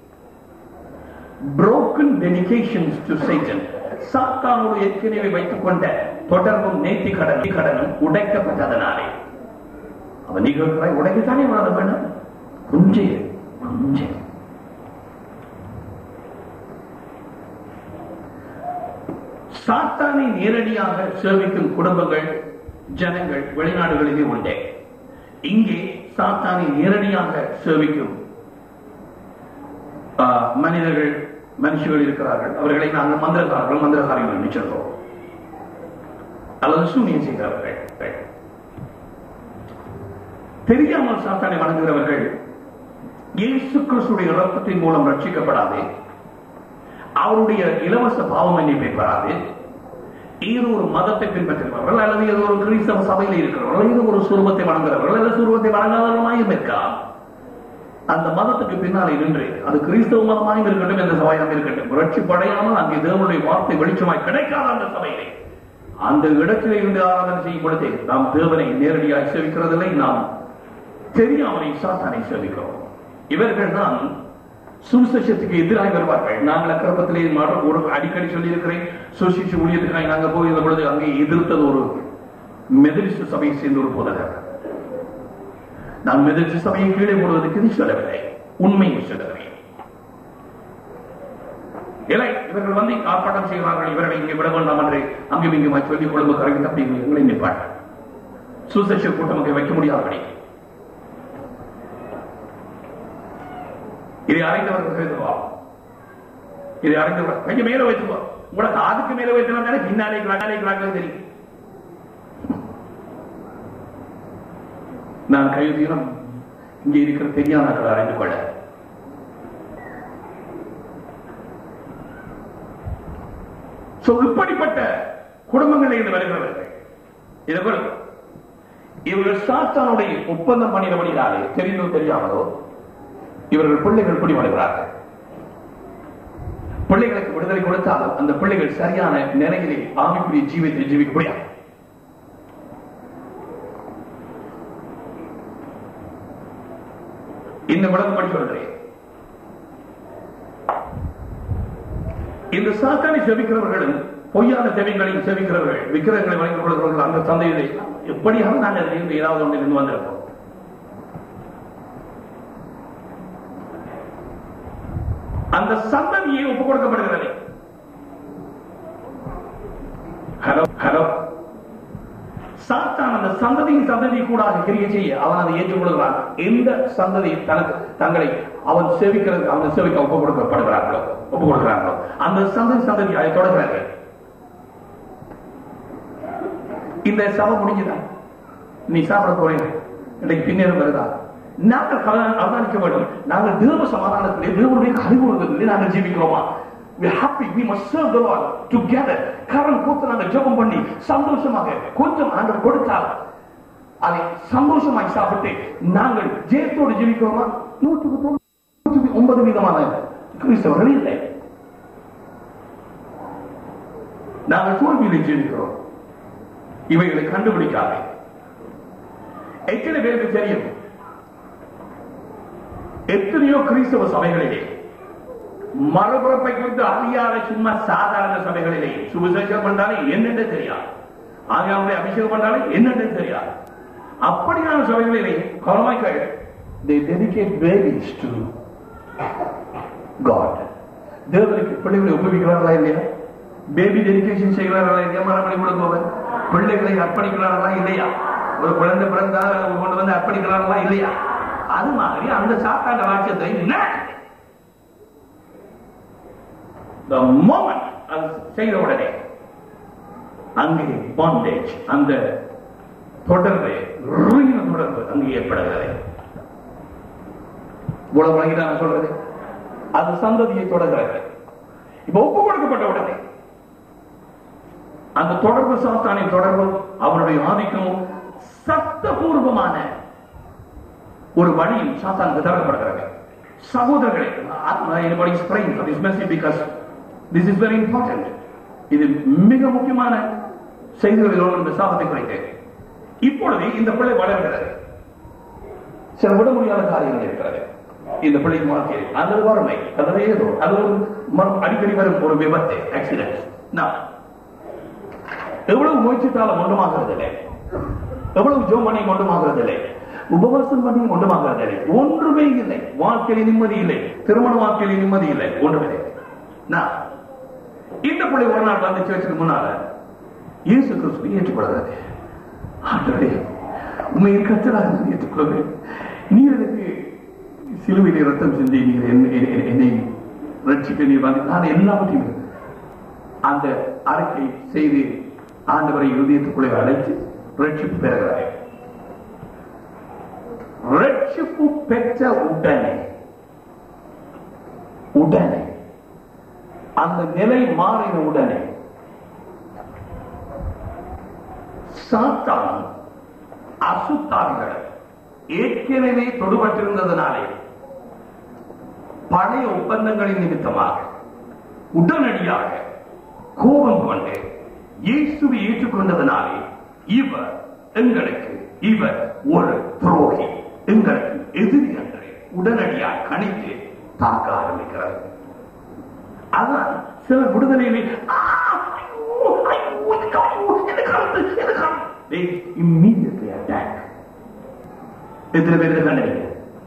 broken dedications to Satan சாத்தானோடு ஏற்கனவே வைத்துக் கொண்ட தொடர்பும் நேர்த்தி கடன் கடனும் உடைக்கப்பட்டதனாலே அவன் நிகழ்கிறாய் உடைக்கத்தானே வாழ வேணும் கொஞ்சம் இரு, கொஞ்சம் இரு. சாத்தானை நேரடியாக சேவிக்கும் குடும்பங்கள் ஜனங்கள் வெளிநாடுகளிலே உண்டே இங்கே சாத்தானை நேரடியாக சேவிக்கும் ஆ, மனிதர்கள் மனுஷர்கள் இருக்கிறார்கள் அவர்களை நாங்கள் மந்திரக்காரர்கள் மந்திரகாரிகள் என்று சொல்றோம் அல்லது சூனியம் செய்கிறவர்கள் தெரியாமல் சாத்தானை வணங்குகிறவர்கள் இயேசு கிறிஸ்துடைய ரத்தத்தின் மூலம் ரட்சிக்கப்படாது அவருடைய இலவச பாவ மன்னிப்பை பெறாது ஏதோ ஒரு மதத்தை பின்பற்றுகிறவர்கள் அல்லது ஏதோ ஒரு கிறிஸ்தவ சபையில் இருக்கிறவர்கள் ஏதோ ஒரு சுரூபத்தை வணங்குகிறவர்கள் அல்லது சுரூபத்தை வணங்காதவர்களாயும் இருக்கலாம் அந்த மதத்துக்கு பின்னாலே நின்று அது கிறிஸ்தவ மதமாயும் இருக்கட்டும் எந்த சபையாகவும் இருக்கட்டும் ரட்சிப்படையாமல் அங்கே தேவனுடைய வார்த்தை வெளிச்சமாய் கிடைக்காத அந்த சபையிலே அந்த இடத்திலே இருந்து ஆராதனை செய்யும் பொழுது நாம் தேவனை நேரடியாக சேவிக்கிறதில்லை நாம் தெரியாமலே சாத்தானை சேவிக்கிறோம் இவர்கள் தான் சுவிசேஷத்துக்கு எதிராக வருவார்கள் நாங்கள் அக்கிரமத்திலே மாற- ஒரு அடிக்கடி சொல்லியிருக்கிறேன் சுவிசேஷ ஊழியத்துக்காக நாங்கள் போயிருந்த பொழுது அங்கே எதிர்த்தது ஒரு மெதரிஸ்ட் சபையை சேர்ந்த ஒரு போதகர் நான் மெதரிஸ்ட் சபையை கீழே போடுவதற்கு இது சொல்லவில்லை உண்மையை சொல்லுகிறேன் இல்லை இவர்கள் வந்து ஆர்ப்பாட்டம் செய்கிறார்கள் இவர்களை இங்கே விட வேண்டாம் என்று அங்கும் இங்குமாய் சொல்லி கொழும்பு கரைக்கு தப்பி எங்களை நிற்பார்கள் சுசேஷ கூட்டம் அங்கே வைக்க முடியாதபடி இதை அறிந்தவர்கள் சேர்ந்துவா இதை அறிந்தவர் கொஞ்சம் மேல வைத்துவா உங்களோட காதுக்கு மேல வைத்தா பின்னாலே கிளாக்காலே கிளாக்காலே தெரியும் நான் கையுதீனம் இங்கே இருக்கிற தெரியாத அறிந்து கொள்ள So, இப்படிப்பட்ட குடும்பங்களில் இருந்து வருகிறவர்கள் இதை பாருங்க. இவர்கள் சாத்தானுடைய ஒப்பந்தம் பண்ணினபடியாலே தெரிந்தோ தெரியாமலோ இவர்கள் பிள்ளைகள் பிடிபடுகிறார்கள் பிள்ளைகளுக்கு விடுதலை கொடுத்தாலும் அந்த பிள்ளைகள் சரியான நிலையிலே ஆவிக்குரிய ஜீவித்தை ஜீவிக்க முடியாது இந்த விளக்கப்படி சொல்றேன் இந்த சாத்தானை செவிக்கிறவர்களும் பொய்யான செவிகளையும் செவிக்கிறவர்கள் விக்கிரகங்களை வழங்கிக் கொள்கிறவர்கள் அந்த சந்தையிலே எப்படியாவது நாங்கள் அதில் இருந்து ஏதாவது ஒன்றில் இருந்து வந்திருப்போம் அந்த சந்ததியை ஒப்புக் கொடுக்கப்படுகிறது ஹலோ ஹலோ சாத்தான் அந்த சந்ததியின் சந்ததி கூட கிரியை செய்ய அவன் அதை ஏற்றுக்கொள்கிறான் எந்த சந்ததி தனக்கு தங்களை அவன் சேவிக்கிறது அவன் சேவிக்க ஒப்புக் கொடுக்கப்படுகிறார்களோ ஒப்புக் கொடுக்கிறார்களோ அந்த சந்ததி சந்ததி அதை தொடர்கிறார்கள் இந்த சபை முடிஞ்சுதான் நீ சாப்பிட போறீங்க இன்னைக்கு பின்னேறும் வருதா நாங்கள் கவன- அவதானிக்க வேண்டும் நாங்கள் தேவ சமாதானத்திலே தேவனுடைய கழிவுறதிலே நாங்கள் ஜீவிக்கிறோமா we are happy we must serve the lord together கரம் கூத்து நாங்கள் ஜெபம் பண்ணி சந்தோஷமாக கொஞ்சம் ஆண்டவர் கொடுத்தால் அதை சந்தோஷமாய் சாப்பிட்டு நாங்கள் ஜெயத்தோடு ஜீவிக்கிறோமா நூற்றுக்கு தொண்ணூற்றி ஒன்பது விதமான கிறிஸ்தவர்கள் இல்லை நாங்கள் தோல்வியிலே ஜீவிக்கிறோம் இவைகளை கண்டுபிடிக்காதே எத்தனை பேருக்கு தெரியும் எத்தனையோ கிறிஸ்தவ சபைகளிலே மறுபிறப்பை குறித்து அறியாத சும்மா சாதாரண சபைகளிலே சுவிசேஷம் பண்ணாலே என்னென்று தெரியாது ஆகியாவுடைய அபிஷேகம் பண்ணாலே என்னென்று தெரியாது அப்படியான சபைகளிலே கவனமாய்கள் they dedicate babies to God தேவனுக்கு பிள்ளைகளை உபயோகிக்கிறார்களா இல்லையா பேபி டெடிகேஷன் செய்கிறார்களா இல்லையா மரபணி கொடுப்பவர் பிள்ளைகளை அர்ப்பணிக்கிறார்களா இல்லையா ஒரு குழந்தை பிறந்தா கொண்டு வந்து அர்ப்பணிக்கிறார்களா இல்லையா அது மாதிரி அந்த சாத்தாண்ட வாக்கியத்தை நடக்குது. the moment அது செய்த உடனே அங்கே பாண்டேஜ் அந்த தொடர்பு ruin தொடர்பு அங்கே ஏற்படுகிறது இவ்வளவு வழங்கி நான் சொல்றது அது சந்ததியை தொடர்கிறது இப்ப ஒப்பு கொடுக்கப்பட்ட உடனே அந்த தொடர்பு சாத்தானின் தொடர்பு அவனுடைய ஆதிக்கமும் சத்தபூர்வமான ஒரு வழியில் சாத்தானுக்கு திறக்கப்படுகிறது சகோதரர்களே anybody is praying for this message because this is very important இது மிக முக்கியமான செய்திகளில் ஒன்று இந்த சாபத்தை குறித்து இப்பொழுது இந்த பிள்ளை வளர்கிறது சில விட முடியாத காரியங்கள் இருக்கிறது இந்த பிள்ளைக்கு வாழ்க்கையில் அல்லது வறுமை அல்லது ஏதோ அது ஒரு மறு- அடிக்கடி வரும் ஒரு விபத்து ஆக்சிடென்ட் நான் எவ்வளவு முயற்சித்தாலும் ஒன்றுமாகிறது இல்லை எவ்வளவு ஜோம் பண்ணி ஒன்றுமாகிறது இல்லை உபவாசம் பண்ணி ஒன்றுமாகிறது இல்லை ஒன்றுமே இல்லை வாழ்க்கையில் நிம்மதி இல்லை திருமண வாழ்க்கையில் நிம்மதி இல்லை ஒன்றுமே இல்லை நான் இந்த பிள்ளை ஒரு நாள் வந்து சேர்ச்சுக்கு முன்னால இயேசு கிறிஸ்துவை ஏற்றுக்கொள்கிறது ஆண்டவரே உண்மையை கத்தராக ஏற்றுக்கொள்வேன் நீ எனக்கு சிலுவையிலே ரத்தம் சிந்தி நீர் என்னை- என்னை- என்னை ரட்சிக்க நீர் வந்து நான் எல்லாவற்றையும் அந்த அறிக்கை செய்து ஆண்டவரை இருதயத்துக்குள்ளே அழைத்து ரட்சிப்பு பெறுகிறார் ரட்சிப்பு பெற்ற உடனே உடனே அந்த நிலை மாறின உடனே சாத்தான் அசுத்தான்கள் ஏற்கனவே தொடுபட்டிருந்ததனாலே பழைய ஒப்பந்தங்களின் நிமித்தமாக உடனடியாக கோபம் கொண்டு இயேசுவை ஏற்றுக்கொண்டதனாலே இவர் எங்களுக்கு இவர் ஒரு துரோகி எங்களுக்கு எதிரி என்று உடனடியாக கணித்து தாக்க ஆரம்பிக்கிறது அதான் சில விடுதலையிலே "ஆ, ஐயோ, ஐயோ, எனக்கு ஐயோ, எனக்கு அழுத்து, எனக்கு அழுத்து." They immediately attack. எத்தனை பேர் கண்டீங்க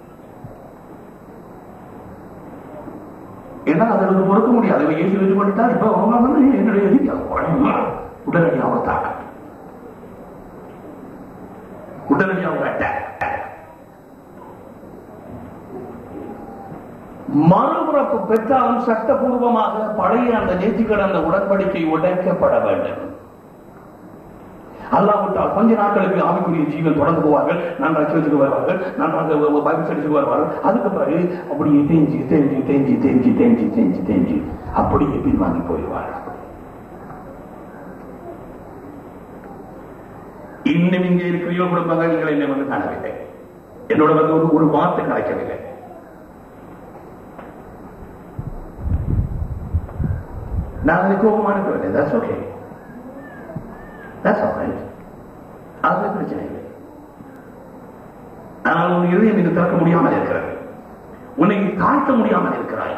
ஏன்னா அதற்கு பொறுக்க முடியாது இவன் இயேசு இது பண்ணிட்டா இப்ப அவங்க வந்து என்னுடைய எதிரி உடனடியாக அவங்க தாக்க உடனடியாக அவங்க அட்டாக் மறுபிறப்பு பெற்றாலும் சட்டபூர்வமாக பழைய அந்த நேர்த்தி கடந்த உடன்படிக்கை உடைக்கப்பட வேண்டும் அல்லாவிட்டால் கொஞ்ச நாட்களுக்கு ஆவிக்குரிய ஜீவன் தொடர்ந்து போவார்கள் நன்றாக சேர்த்துக்கு வருவார்கள் நன்றாக பைபிள் ஸ்டடிஸுக்கு வருவார்கள் அதுக்கு பிறகு அப்படியே தேஞ்சி தேஞ்சி தேஞ்சி தேஞ்சி தேஞ்சி தேஞ்சி தேஞ்சி அப்படியே பின்வாங்கி போயிடுவார்கள் இன்னும் இங்கே இருக்கிற யுவ குடும்பங்கள் நீங்கள் என்னை வந்து காணவில்லை என்னோட வந்து ஒரு ஒரு வார்த்தை கிடைக்கவில்லை நான் அதை கோபமான இருக்கவில்லை தட்ஸ் ஓகே தட்ஸ் ஆல்ரைட் அதுல பிரச்சனை இல்லை ஆனால் உன் இதயம் இது திறக்க முடியாமல் இருக்கிறது உன்னை நீ தாழ்த்த முடியாமல் இருக்கிறாய்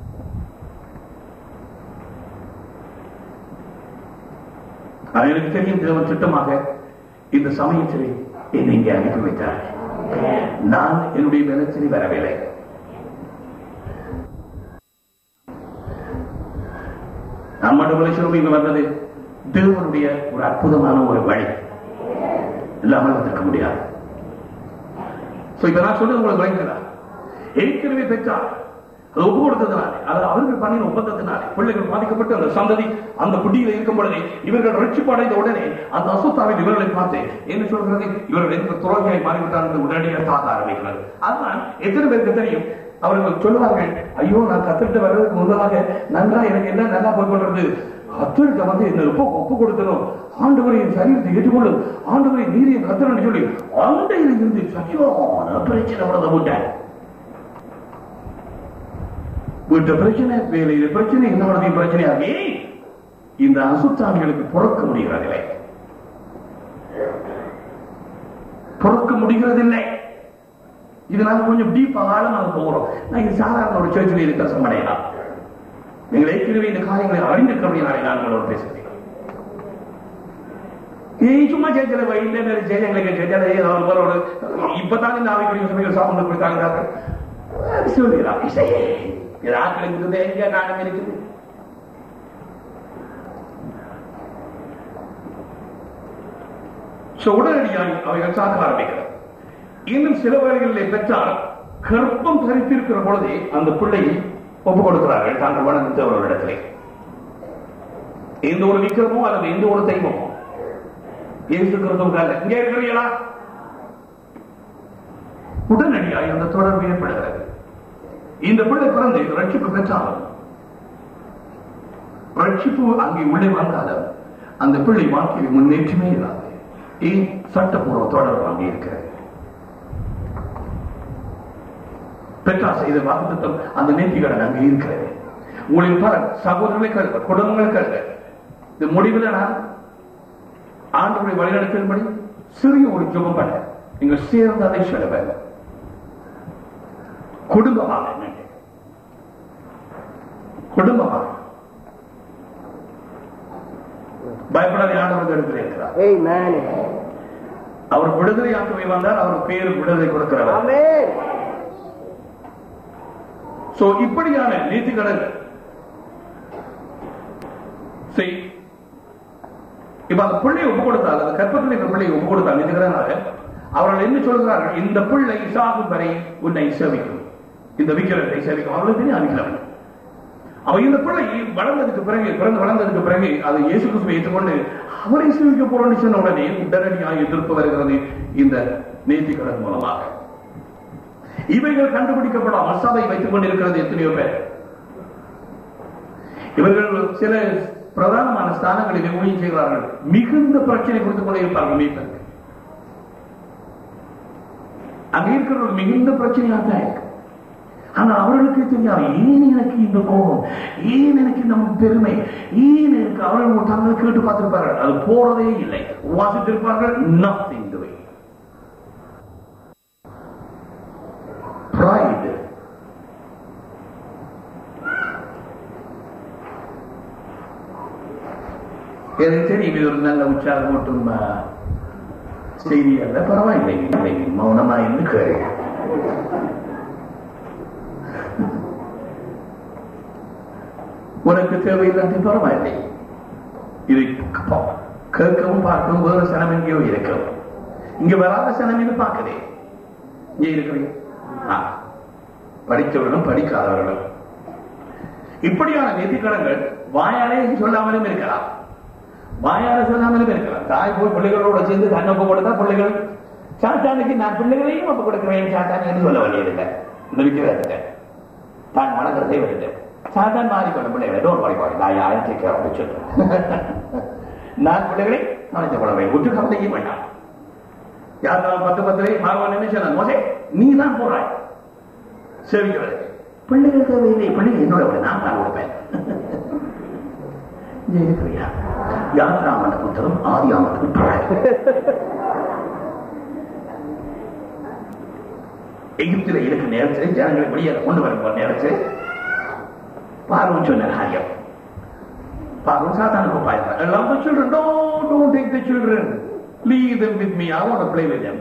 அது எனக்கு தெரியும் தேவன் திட்டமாக இந்த சமயத்தில் என்னை இங்கே அனுப்பி வைத்தார் நான் என்னுடைய பலத்தில் வரவில்லை நம்முடைய மனுஷனும் இங்கு வந்தது தேவனுடைய ஒரு அற்புதமான ஒரு வழி இல்லாமல் வந்திருக்க முடியாது So, இப்ப நான் சொல்றது உங்களுக்கு விளங்குதா ஏற்கனவே பெற்றார் அது ஒப்பு கொடுத்ததுனாலே அது அவர்கள் பண்ணின ஒப்பந்தத்தினாலே பிள்ளைகள் பாதிக்கப்பட்டு அந்த சந்ததி அந்த குட்டியில இருக்கும் பொழுதே இவர்கள் ரட்சிப்படைந்த உடனே அந்த அசுத்தாவின் இவர்களை பார்த்து என்ன சொல்றது இவர்கள் எந்த துரோகியாய் மாறிவிட்டார் என்று உடனடியாக தாக்க ஆரம்பிக்கிறது அதுதான் எத்தனை பேருக்கு தெரியும் அவர்கள் சொல்லுவார்கள் ஐயோ நான் கத்துக்கிட்டு வர்றதுக்கு முன்னதாக நன்றா எனக்கு என்ன நல்லா போய் கொள்றது கத்தருக்கு வந்து என்ன ஒப்பு ஒப்பு கொடுக்கணும் ஆண்டவரை என் சரீரத்தை ஏற்றுக்கொள்ளும் ஆண்டவரை நீரிய கத்தரன்னு சொல்லி அண்டையில் இருந்து சச்சிவான பிரச்சனை வளர்ந்த விட்டேன் வீட்டு பிரச்சனை வேலையில பிரச்சனை இன்னொரு பிரச்சனையாகி இந்த அசுத்தாமிகளுக்கு பொறுக்க முடிகிறதில்லை பொறுக்க முடிகிறதில்லை இது நாங்க கொஞ்சம் டீப்பா ஆழமாக போகிறோம் நான் இது சாதாரண ஒரு சர்ச்சில் இருக்கிற சம்மடையலாம் நீங்கள் ஏற்கனவே இந்த காரியங்களை அறிந்திருக்கிறவர்களாலே நான் உங்களோட பேசுகிறேன் ஏய் சும்மா சேர்ச்சில வயல நிறைய சேச்சங்களுக்கு கேட்டாலே அவரோட இப்பதான் இந்த ஆவிக்குரிய சபைகள் சாப்பிட்டு கொடுத்தாங்க சொல்லிடலாம் இது ஆட்களுக்கு இருக்குது எங்க காரணம் இருக்குது So, உடனடியாக அவைகள் சாக்க ஆரம்பிக்கிறது இன்னும் சில வேளைகளிலே பெற்றால் கர்ப்பம் தரித்திருக்கிற பொழுதே அந்த பிள்ளையை ஒப்புக் கொடுக்கிறார்கள் தாங்கள் வணங்குத்தவர்களிடத்திலே எந்த ஒரு விக்கிரமோ அல்லது எந்த ஒரு தெய்வமோ இயேசு கிறிஸ்துவுக்காக இங்கே இருக்கிறீங்களா உடனடியாக அந்த தொடர்பு ஏற்படுகிறது இந்த பிள்ளை பிறந்து ரட்சிப்பு பெற்றாலும் ரட்சிப்பு அங்கே உள்ளே வந்தாலும் அந்த பிள்ளை வாழ்க்கையில் முன்னேற்றமே இல்லாது ஏன் சட்டப்பூர்வ தொடர்பு அங்கே இருக்கிறது பெற்றார் செய்த வாக்குத்தம் அந்த நேர்த்திகடன் அங்கே இருக்கிறது உங்களின் பல சகோதரர்களை கருத குடும்பங்களை கருத இந்த முடிவில் நான் ஆண்டவருடைய வழிநடத்தின்படி சிறிய ஒரு ஜெபம் பண்ண நீங்க சேர்ந்து அதை சொல்ல வேண்டும் குடும்பமாக நீங்க. குடும்பமாக பயப்படாத ஆண்டவர் இடத்துல இருக்கிறார் Amen. அவர் விடுதலையாக்கவே வந்தால் அவர் பேர் விடுதலை கொடுக்கிறவர் Amen. சோ இப்படியான நீதிக்கடன் செய் இப்ப அந்த பிள்ளையை ஒப்பு கொடுத்தால் அந்த கற்பத்தில் இருக்கிற பிள்ளையை ஒப்பு கொடுத்தால் நீதிக்கடனாக அவர்கள் என்ன சொல்கிறார்கள் இந்த பிள்ளை சாகும் வரை உன்னை சேவிக்கும் இந்த விக்கிரத்தை சேவிக்கும் அவர்களுக்கு தெரியும் அவிக்கிறவன் அவன் இந்த பிள்ளை வளர்ந்ததுக்கு பிறகு பிறந்து வளர்ந்ததுக்கு பிறகு அதை இயேசு கிறிஸ்துவை ஏற்றுக்கொண்டு அவரை சேவிக்க போறோம்னு சொன்ன உடனே உடனடியாக எதிர்ப்பு வருகிறது இந்த நீதிக்கடன் மூலமாக இவைகள் கண்டுபிடிக்கப்படாமல் சபை வைத்துக் கொண்டிருக்கிறது எத்தனையோ பேர் இவர்கள் சில பிரதானமான ஸ்தானங்களிலே ஊழியம் செய்கிறார்கள் மிகுந்த பிரச்சனை கொடுத்துக் கொண்டே இருப்பார்கள் மீட்பருக்கு அங்க இருக்கிறவர்கள் மிகுந்த பிரச்சனையாக தான் இருக்கு ஆனா அவர்களுக்கு தெரியாது ஏன் எனக்கு இந்த கோபம் ஏன் எனக்கு இந்த பெருமை ஏன் எனக்கு அவர்கள் தங்களை கேட்டு பார்த்திருப்பார்கள் அது போறதே இல்லை வாசித்திருப்பார்கள் nothing doing pride எனக்கு தெரியும் இது ஒரு நல்ல உற்சாகம் மட்டும் ஆ, செய்தி அல்ல பரவாயில்லை இல்லை மௌனமா இருந்து கேளு உனக்கு தேவையில்லாத பரவாயில்லை இதை பா- கேட்கவும் பார்க்கவும் வேறு சனம் எங்கேயோ இருக்கும் இங்க வராத சனம் இது பார்க்கிறேன் இங்கே இருக்கிறீங்க ஆ. படித்தவர்களும் படிக்காதவர்களும் இப்படியான நெத்திக்கடங்கள் வாயாலே சொல்லாமலும் இருக்கலாம் வாயால சொல்லாமலும் இருக்கலாம் தாய் போய் பிள்ளைகளோட சேர்ந்து கண்ணப்ப கொடுத்தா பிள்ளைகள் சாத்தானுக்கு நான் பிள்ளைகளையும் அப்ப கொடுக்கிறேன் சாத்தான் என்று சொல்ல வேண்டியதில்லை இந்த விக்கிறதுக்கு தான் வணங்குறதை விடுது சாத்தான் மாறிக்கொள்ள பிள்ளைகளை டோன் மாறிக்கொள்ள நான் யாரும் கேட்க சொல்றேன் நான் பிள்ளைகளை கவனித்துக் கொள்ள வேண்டும் ஒன்று கவலையே வேண்டாம் யார் நான் பத்து பத்திரை மாறுவான் என்ன சொன்னான் மோசே நீ தான் போறாய் சேவிக்கிறது பிள்ளைகள் தேவையில்லை பிள்ளைகள் என்னோட விட நான் தான் கொடுப்பேன் இங்க இருக்கிறியா யாத்ராமன புத்தகம் ஆதி ஆமத்துக்கு எகிப்தில இருக்கிற நேரத்தில் ஜனங்களை வெளியே கொண்டு வரும் நேரத்தில் பார்வன் சொன்ன காரியம் பார்வன் சாத்தானுக்கு பாயிருந்தார் எல்லாம் the children no don't take the children leave them with me I want to play with them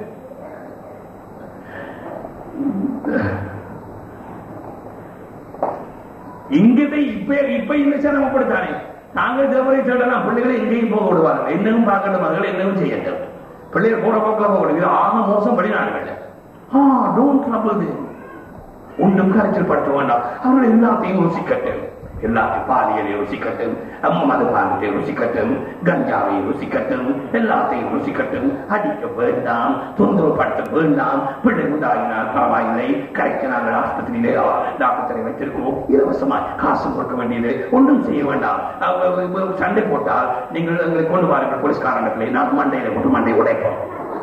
இங்கத்தை இப்ப இப்ப இந்த சிரமப்படுத்தானே தாங்கள் தேவரை தேடலாம் பிள்ளைகளை எங்கேயும் போக விடுவார்கள் என்னவும் பார்க்கணும் மகள் என்னவும் செய்யட்டும் பிள்ளைகள் போற போக்கில் போக விடுது ஆக மோசம் படினார்கள் ஆ டோன்ட் ட்ரபிள் ஒன்றும் கரைச்சல் படுத்த வேண்டாம் அவர்கள் எல்லாத்தையும் ருசிக்கட்டும் எல்லாத்தையும் பாலியலை ருசிக்கட்டும் மது பானத்தை ருசிக்கட்டும் கஞ்சாவை ருசிக்கட்டும் எல்லாத்தையும் ருசிக்கட்டும் அடிக்க வேண்டாம் தொந்தரவு படுத்த வேண்டாம் பிள்ளை உண்டாகினால் பரவாயில்லை கரைக்க நாங்கள் ஆஸ்பத்திரியிலே டாக்டரை வைத்திருக்கிறோம் இலவசமாய் காசு கொடுக்க வேண்டியது ஒன்றும் செய்ய வேண்டாம் அவ- அவ- அவ- சண்டை போட்டால் நீங்கள் எங்களை கொண்டு வாருங்கள் போலீஸ்காரங்களை நான் மண்டையில போட்டு மண்டை உடைப்போம்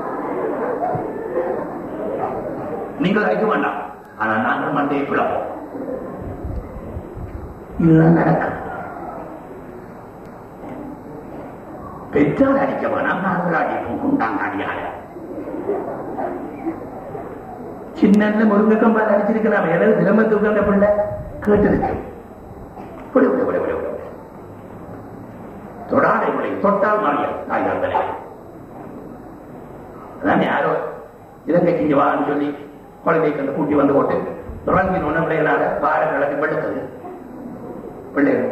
நீங்கள் அழைக்க வேண்டாம் ஆனா நாங்கள் மண்டையை பிளப்போம் இதுதான் நடக்கும் பெற்றால் அடிக்க வேணாம் நாங்கள் அடிப்போம் குண்டாங்க அடியால சின்ன முருங்கக்கம்பால் அடிச்சிருக்கிறான் ஏதாவது விளம்பரத்து உட்கார்ந்த பிள்ளை கேட்டிருக்கு விடு, விடு, விடு, விடு, விடு. தொடாதே பிள்ளை தொட்டால் மாறியா தாய் தந்தனை அதான் யாரோ இலங்கைக்கு இங்க வான்னு சொல்லி குழந்தைக்கு அந்த கூட்டி வந்து போட்டு தொடங்கி ஒன்றும் பிள்ளைகளாக பார கிழக்கு வெளுக்குது பிள்ளைகள்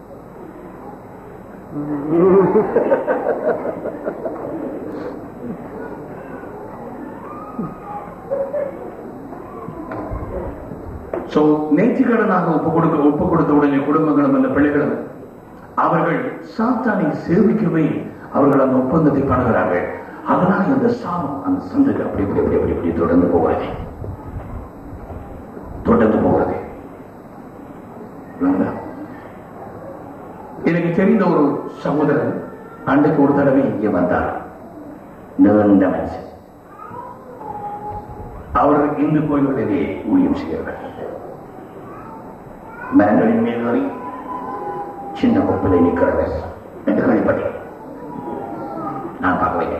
சோ நேர்த்திக்கடனாக ஒப்பு கொடுக்க ஒப்பு கொடுத்த உடனே குடும்பங்களும் அந்த பிள்ளைகளும் அவர்கள் சாத்தானை சேவிக்கவே அவர்கள் அந்த ஒப்பந்தத்தை பண்ணுகிறார்கள் அதனால் அந்த சாபம் அந்த சந்தைக்கு அப்படி இப்படி இப்படி இப்படி இப்படி தொடர்ந்து போகிறது தொடர்ந்து போகிறது விளங்குதா? எனக்கு தெரிந்த ஒரு சகோதரன் அன்றைக்கு ஒரு தடவை இங்கே வந்தார் நீண்ட மனுஷன் அவர் இந்து கோயில்களிலே ஊழியம் செய்கிறவர் மரங்களின் மீது ஏறி சின்ன கொப்பிலை நிற்கிறவர் என்று கேள்விப்பட்டேன் நான் பார்க்கவில்லை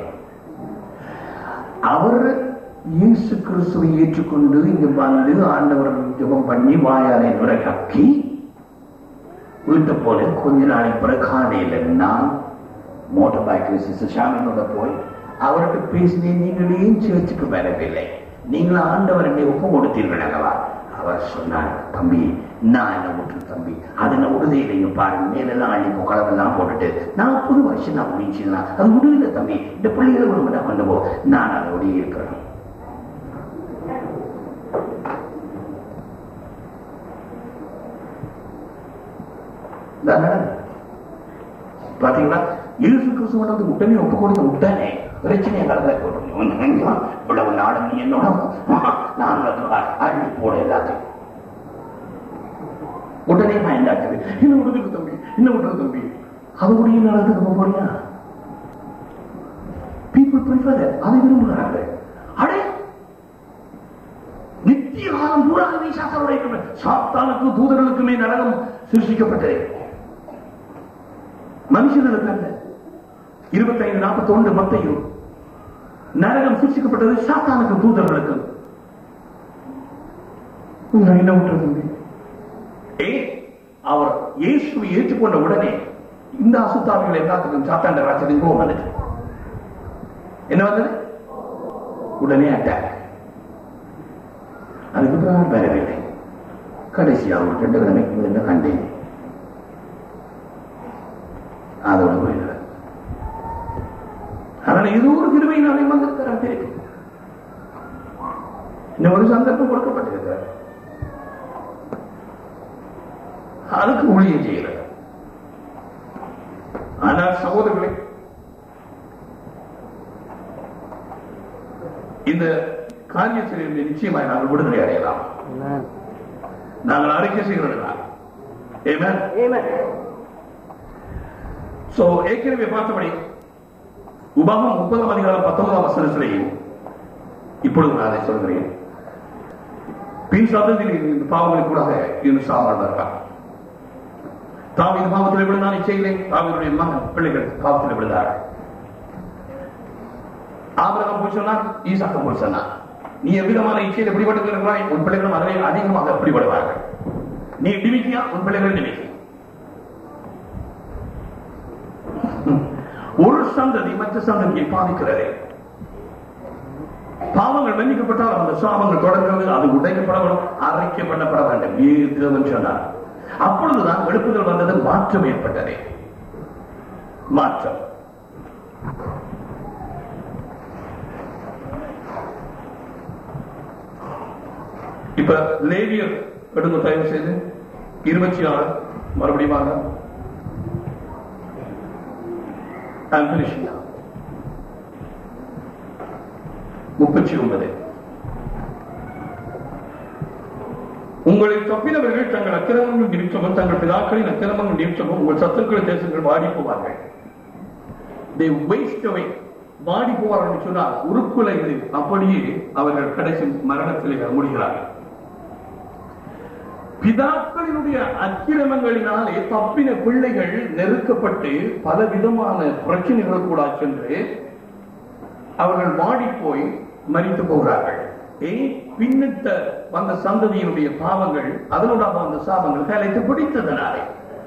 அவர் இயேசு கிறிஸ்துவை ஏற்றுக்கொண்டு இங்கு வந்து ஆண்டவர் ஜெபம் பண்ணி வாயாலை நுரை கக்கி வீட்டு போல கொஞ்ச நாளைக்கு பிறகு காலையில் நான் மோட்டார் பைக்கில் சிஸ்டர் ஷாமினோட போய் அவர்கிட்ட பேசினேன் நீங்கள் ஏன் சேர்ச்சுக்கு வரவில்லை நீங்கள் ஆண்டவர் என்னை ஒப்பு கொடுத்தீர்கள் அல்லவா அவர் சொன்னார் தம்பி நான் என்ன விட்டு தம்பி அது என்ன உறுதியிலைங்க பாருங்க மேலெல்லாம் அள்ளி குழம்பெல்லாம் போட்டுட்டு நான் புது வருஷம் நான் முடிச்சுக்கலாம் அது முடியல தம்பி இந்த பிள்ளைகளை ஒரு மணி கொண்டு போ நான் அதோடய இருக்கிறேன் இதான் நடந்தது. பாத்தீங்களா இயேசு கிறிஸ்துவன் வந்து உடனே ஒப்பு கொடுத்த உடனே பிரச்சனையை கடந்த இவ்வளவு நாடு நீ என்னோட நான் உனக்கு அ- அள்ளி போட எல்லாத்தையும் உடனே நான் என்ன ஆக்குது என்ன விடுதுக்கு தம்பி என்ன விடுறது தம்பி அது முடியும் நடத்துக்கு போறியா பீப்புள் ப்ரிஃபர் அதை விரும்புகிறாங்க அடே நித்திய காலம் பூராகவே சாத்தானுடைய கிருபை. சாத்தானுக்கு தூதர்களுக்குமே நரகம் சிருஷ்டிக்கப்பட்டது மனுஷர்களுக்கு அல்ல இருபத்தைந்து நாற்பத்தி ஒன்று மத்தையும் நரகம் சிருஷ்டிக்கப்பட்டது சாத்தானுக்கு தூதர்களுக்கு நான் என்ன விட்டுறது ஏ அவர் இயேசுவை ஏற்றுக்கொண்ட உடனே இந்த அசுத்தாவிகள் எல்லாத்துக்கும் சாத்தாண்ட ராஜ்யத்தின் கோபம் வந்துட்டு என்ன வந்தது உடனே அட்டாக் அதுக்கு பிறகு வரவில்லை கடைசியாக ஒரு ரெண்டு கிழமைக்கு முதல்ல கண்டேன் அதோட போயிடுற அதனால இது ஒரு கிருபையினாலே வந்திருக்கிறார் திருப்பி இன்னும் ஒரு சந்தர்ப்பம் கொடுக்கப்பட்டிருக்கிறார் அதுக்கு ஊழியம் செய்கிறார் ஆனால் சகோதரர்களே இந்த காரியத்திலிருந்து நிச்சயமாய் நாங்கள் விடுதலை அடையலாம் நாங்கள் அறிக்கை செய்கிறோம் Amen. சோ ஏற்கனவே பார்த்தபடி உபாகம் முப்பதாம் அதிகாரம் பத்தொன்பதாம் வசனத்திலேயும் இப்பொழுது நான் அதை சொல்கிறேன் பின் சந்ததியில் இந்த பாவங்களை கூட இருந்து சாமல் இருக்கான் தாம் இந்த பாவத்தில் விழுந்தான் இச்சையிலே தாவினுடைய மகன் பிள்ளைகள் பாவத்தில் விழுந்தார்கள் ஆபிரகம் போய் சொன்னான் ஈசாக்கம் போய் சொன்னான் நீ எவ்விதமான இச்சையில் பிடிபட்டு இருக்கிறாய் உன் பிள்ளைகளும் அதிலே அதிகமாக பிடிபடுவார்கள் நீ டிமிக்கியா உன் பிள்ளைகள் டிமிக்கி ஒரு சந்ததி மற்ற சந்ததியை பாதிக்கிறது பாவங்கள் மன்னிக்கப்பட்டால் அந்த சாபங்கள் தொடர்கிறது அது உடைக்கப்பட வேண்டும் அரைக்க பண்ணப்பட வேண்டும் தேவன் சொன்னார் அப்பொழுதுதான் எழுப்புதல் வந்தது மாற்றம் ஏற்பட்டது மாற்றம் இப்ப லேவியர் எடுங்க தயவு செய்து இருபத்தி ஆறு மறுபடியும் வாங்க I'm finishing now. முப்பத்தி ஒன்பது உங்களை தப்பினவர்கள் தங்கள் அக்கிரமங்கள் நிமித்தமும் தங்கள் பிதாக்களின் அக்கிரமங்கள் நிமித்தமும் உங்கள் சத்துக்களை தேசங்கள் வாடி போவார்கள் they waste away வாடி போவார்கள் சொன்னால் உருக்குலைந்து அப்படியே அவர்கள் கடைசி மரணத்திலே முடிகிறார்கள் பிதாக்களினுடைய அக்கிரமங்களினாலே தப்பின பிள்ளைகள் நெருக்கப்பட்டு பல விதமான பிரச்சனைகள் கூட சென்று அவர்கள் வாடி போய் மறித்து போகிறார்கள் ஏன் பின்னிட்ட வந்த சந்ததியினுடைய பாவங்கள் அதனூடாக வந்த சாபங்கள் வேலைக்கு பிடித்ததனாலே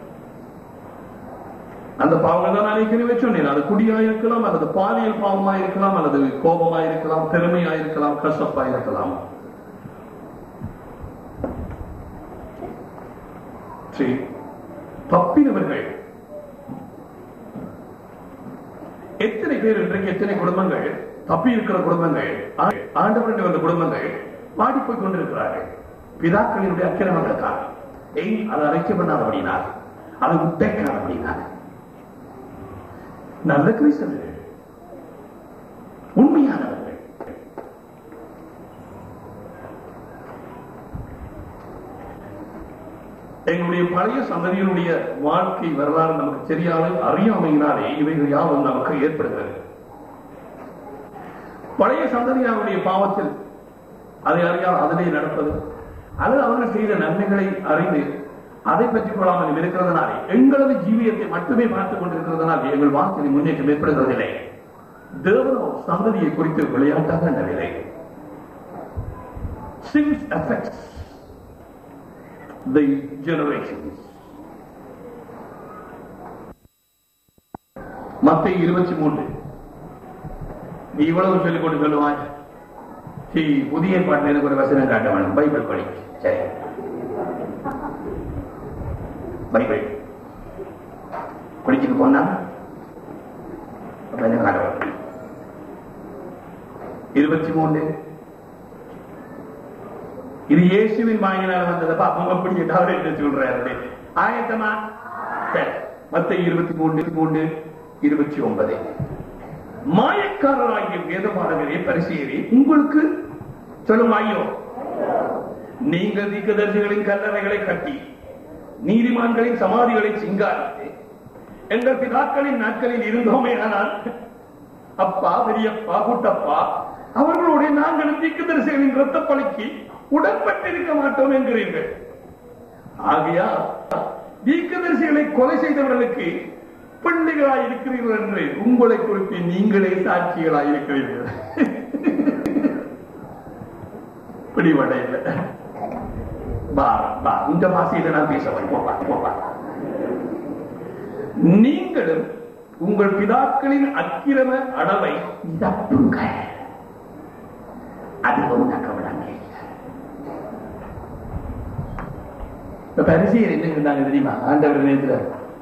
அந்த பாவங்கள் தான் நான் ஏற்கனவே சொன்னேன் அது குடியா இருக்கலாம் அல்லது பாலியல் பாவமா இருக்கலாம் அல்லது கோபமா இருக்கலாம் பெருமையா இருக்கலாம் கசப்பா இருக்கலாம் சரி தப்பினவர்கள் எத்தனை பேர் இன்றைக்கு எத்தனை குடும்பங்கள் தப்பி இருக்கிற குடும்பங்கள் ஆ- ஆண்டவருடைய வந்த குடும்பங்கள் வாடி போய் கொண்டிருக்கிறார்கள் பிதாக்களினுடைய அக்கிரமங்களுக்காக ஏய் அதை அரைக்கப்படாதபடினார் அதை உடைக்காதபடினார் நல்ல கிறிஸ்தவர்கள் உண்மையானவர்கள் எங்களுடைய பழைய சந்ததியினுடைய வாழ்க்கை வரலாறு நமக்கு தெரியாத அறியாமையினாலே இவைகள் யாவும் நமக்கு ஏற்படுகிறது பழைய சந்ததியாருடைய பாவத்தில் அதை அறியாமல் அதிலே நடப்பது அல்லது அவர்கள் செய்த நன்மைகளை அறிந்து அதை பற்றிக் கொள்ளாமல் இருக்கிறதுனாலே எங்களது ஜீவியத்தை மட்டுமே பார்த்துக் கொண்டிருக்கிறதுனால் எங்கள் வாழ்க்கையில் முன்னேற்றம் ஏற்படுகிறதில்லை தேவனோ சந்ததியை குறித்து விளையாட்டாக எண்ணவில்லை Sins affects the generations. மத்திய இருபத்தி மூன்று நீ இவ்வளவு சொல்லிக் கொண்டு சொல்லுவாய் சீ புதிய பாட்டில் எனக்கு ஒரு வசனம் காட்ட வேணும் பைபிள் படி சரி பைபிள் படிச்சுட்டு போனா அப்ப என்ன காட்ட வேணும் இருபத்தி மூன்று இது இயேசுவின் வாயினால் வந்ததப்ப அவங்க அப்படி அவர் என்ன சொல்றாரு ஆயத்தமா சரி. மத்திய இருபத்தி மூன்று மூன்று இருபத்தி ஒன்பது மாயக்காரராகிய வேதபாரகரே பரிசெயரே உங்களுக்கு சொல்லும் ஐயோ நீங்கள் தீர்க்கதரிசிகளின் கல்லறைகளை கட்டி நீதிமான்களின் சமாதிகளை சிங்காரித்து எங்கள் பிதாக்களின் நாட்களில் இருந்தோமே ஆனால் அப்பா பெரியப்பா குட்டப்பா அவர்களுடைய நாங்கள் தீர்க்கதரிசிகளின் இரத்த பலிக்கு உடன்பட்டிருக்க மாட்டோம் என்கிறீர்கள் ஆகையா தீர்க்கதரிசிகளை கொலை செய்தவர்களுக்கு பிள்ளைகளாய் இருக்கிறீர்கள் என்று உங்களை குறித்து நீங்களே சாட்சிகளாய் இருக்கிறீர்கள் பிடிபடையில பா பா இந்த பாசையில நான் பேச போப்பா போப்பா நீங்களும் உங்கள் பிதாக்களின் அக்கிரம அளவை தப்புங்க அதுவும் தக்கவிடாங்க இப்ப பரிசீலனை என்ன இருந்தாங்க தெரியுமா ஆண்டவர் நேரத்துல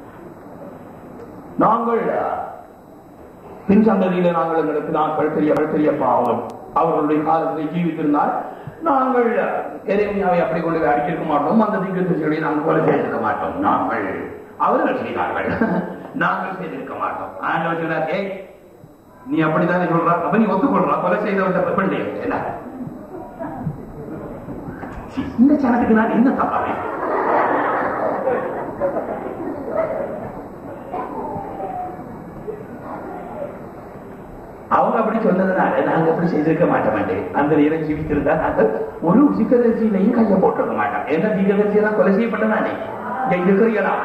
நாங்கள் பின் சந்ததியில நாங்கள் எங்களுக்கு நாட்கள் பெரிய பெரிய பாவம் அவர்களுடைய காலத்தில் ஜீவித்திருந்தால் நாங்கள் எரேமியாவை அப்படி கொண்டு போய் அடிச்சிருக்க மாட்டோம் அந்த திகழ்ச்சிகளை நாங்கள் கொலை செய்திருக்க மாட்டோம் நாங்கள் அவர்கள் செய்தார்கள் நாங்கள் செய்திருக்க மாட்டோம் ஆண்டவர் சொன்னார் ஏய் நீ அப்படித்தானே சொல்றா அப்ப நீ ஒத்துக்கொள்றா கொலை செய்தவன் பிள்ளை என்ன சீ, இந்த சனத்துக்கு நான் என்ன தப்பாவே அவங்க அப்படி சொன்னதுனால நாங்க அப்படி செய்திருக்க மாட்டோம் அந்த நேரம் ஜீவித்திருந்தா நாங்கள் ஒரு சிக்கதரிசியிலையும் கையை போட்டிருக்க மாட்டோம் என்ன சிக்கதரிசியெல்லாம் கொலை செய்யப்பட்டதானே இங்க இருக்கிறீங்களா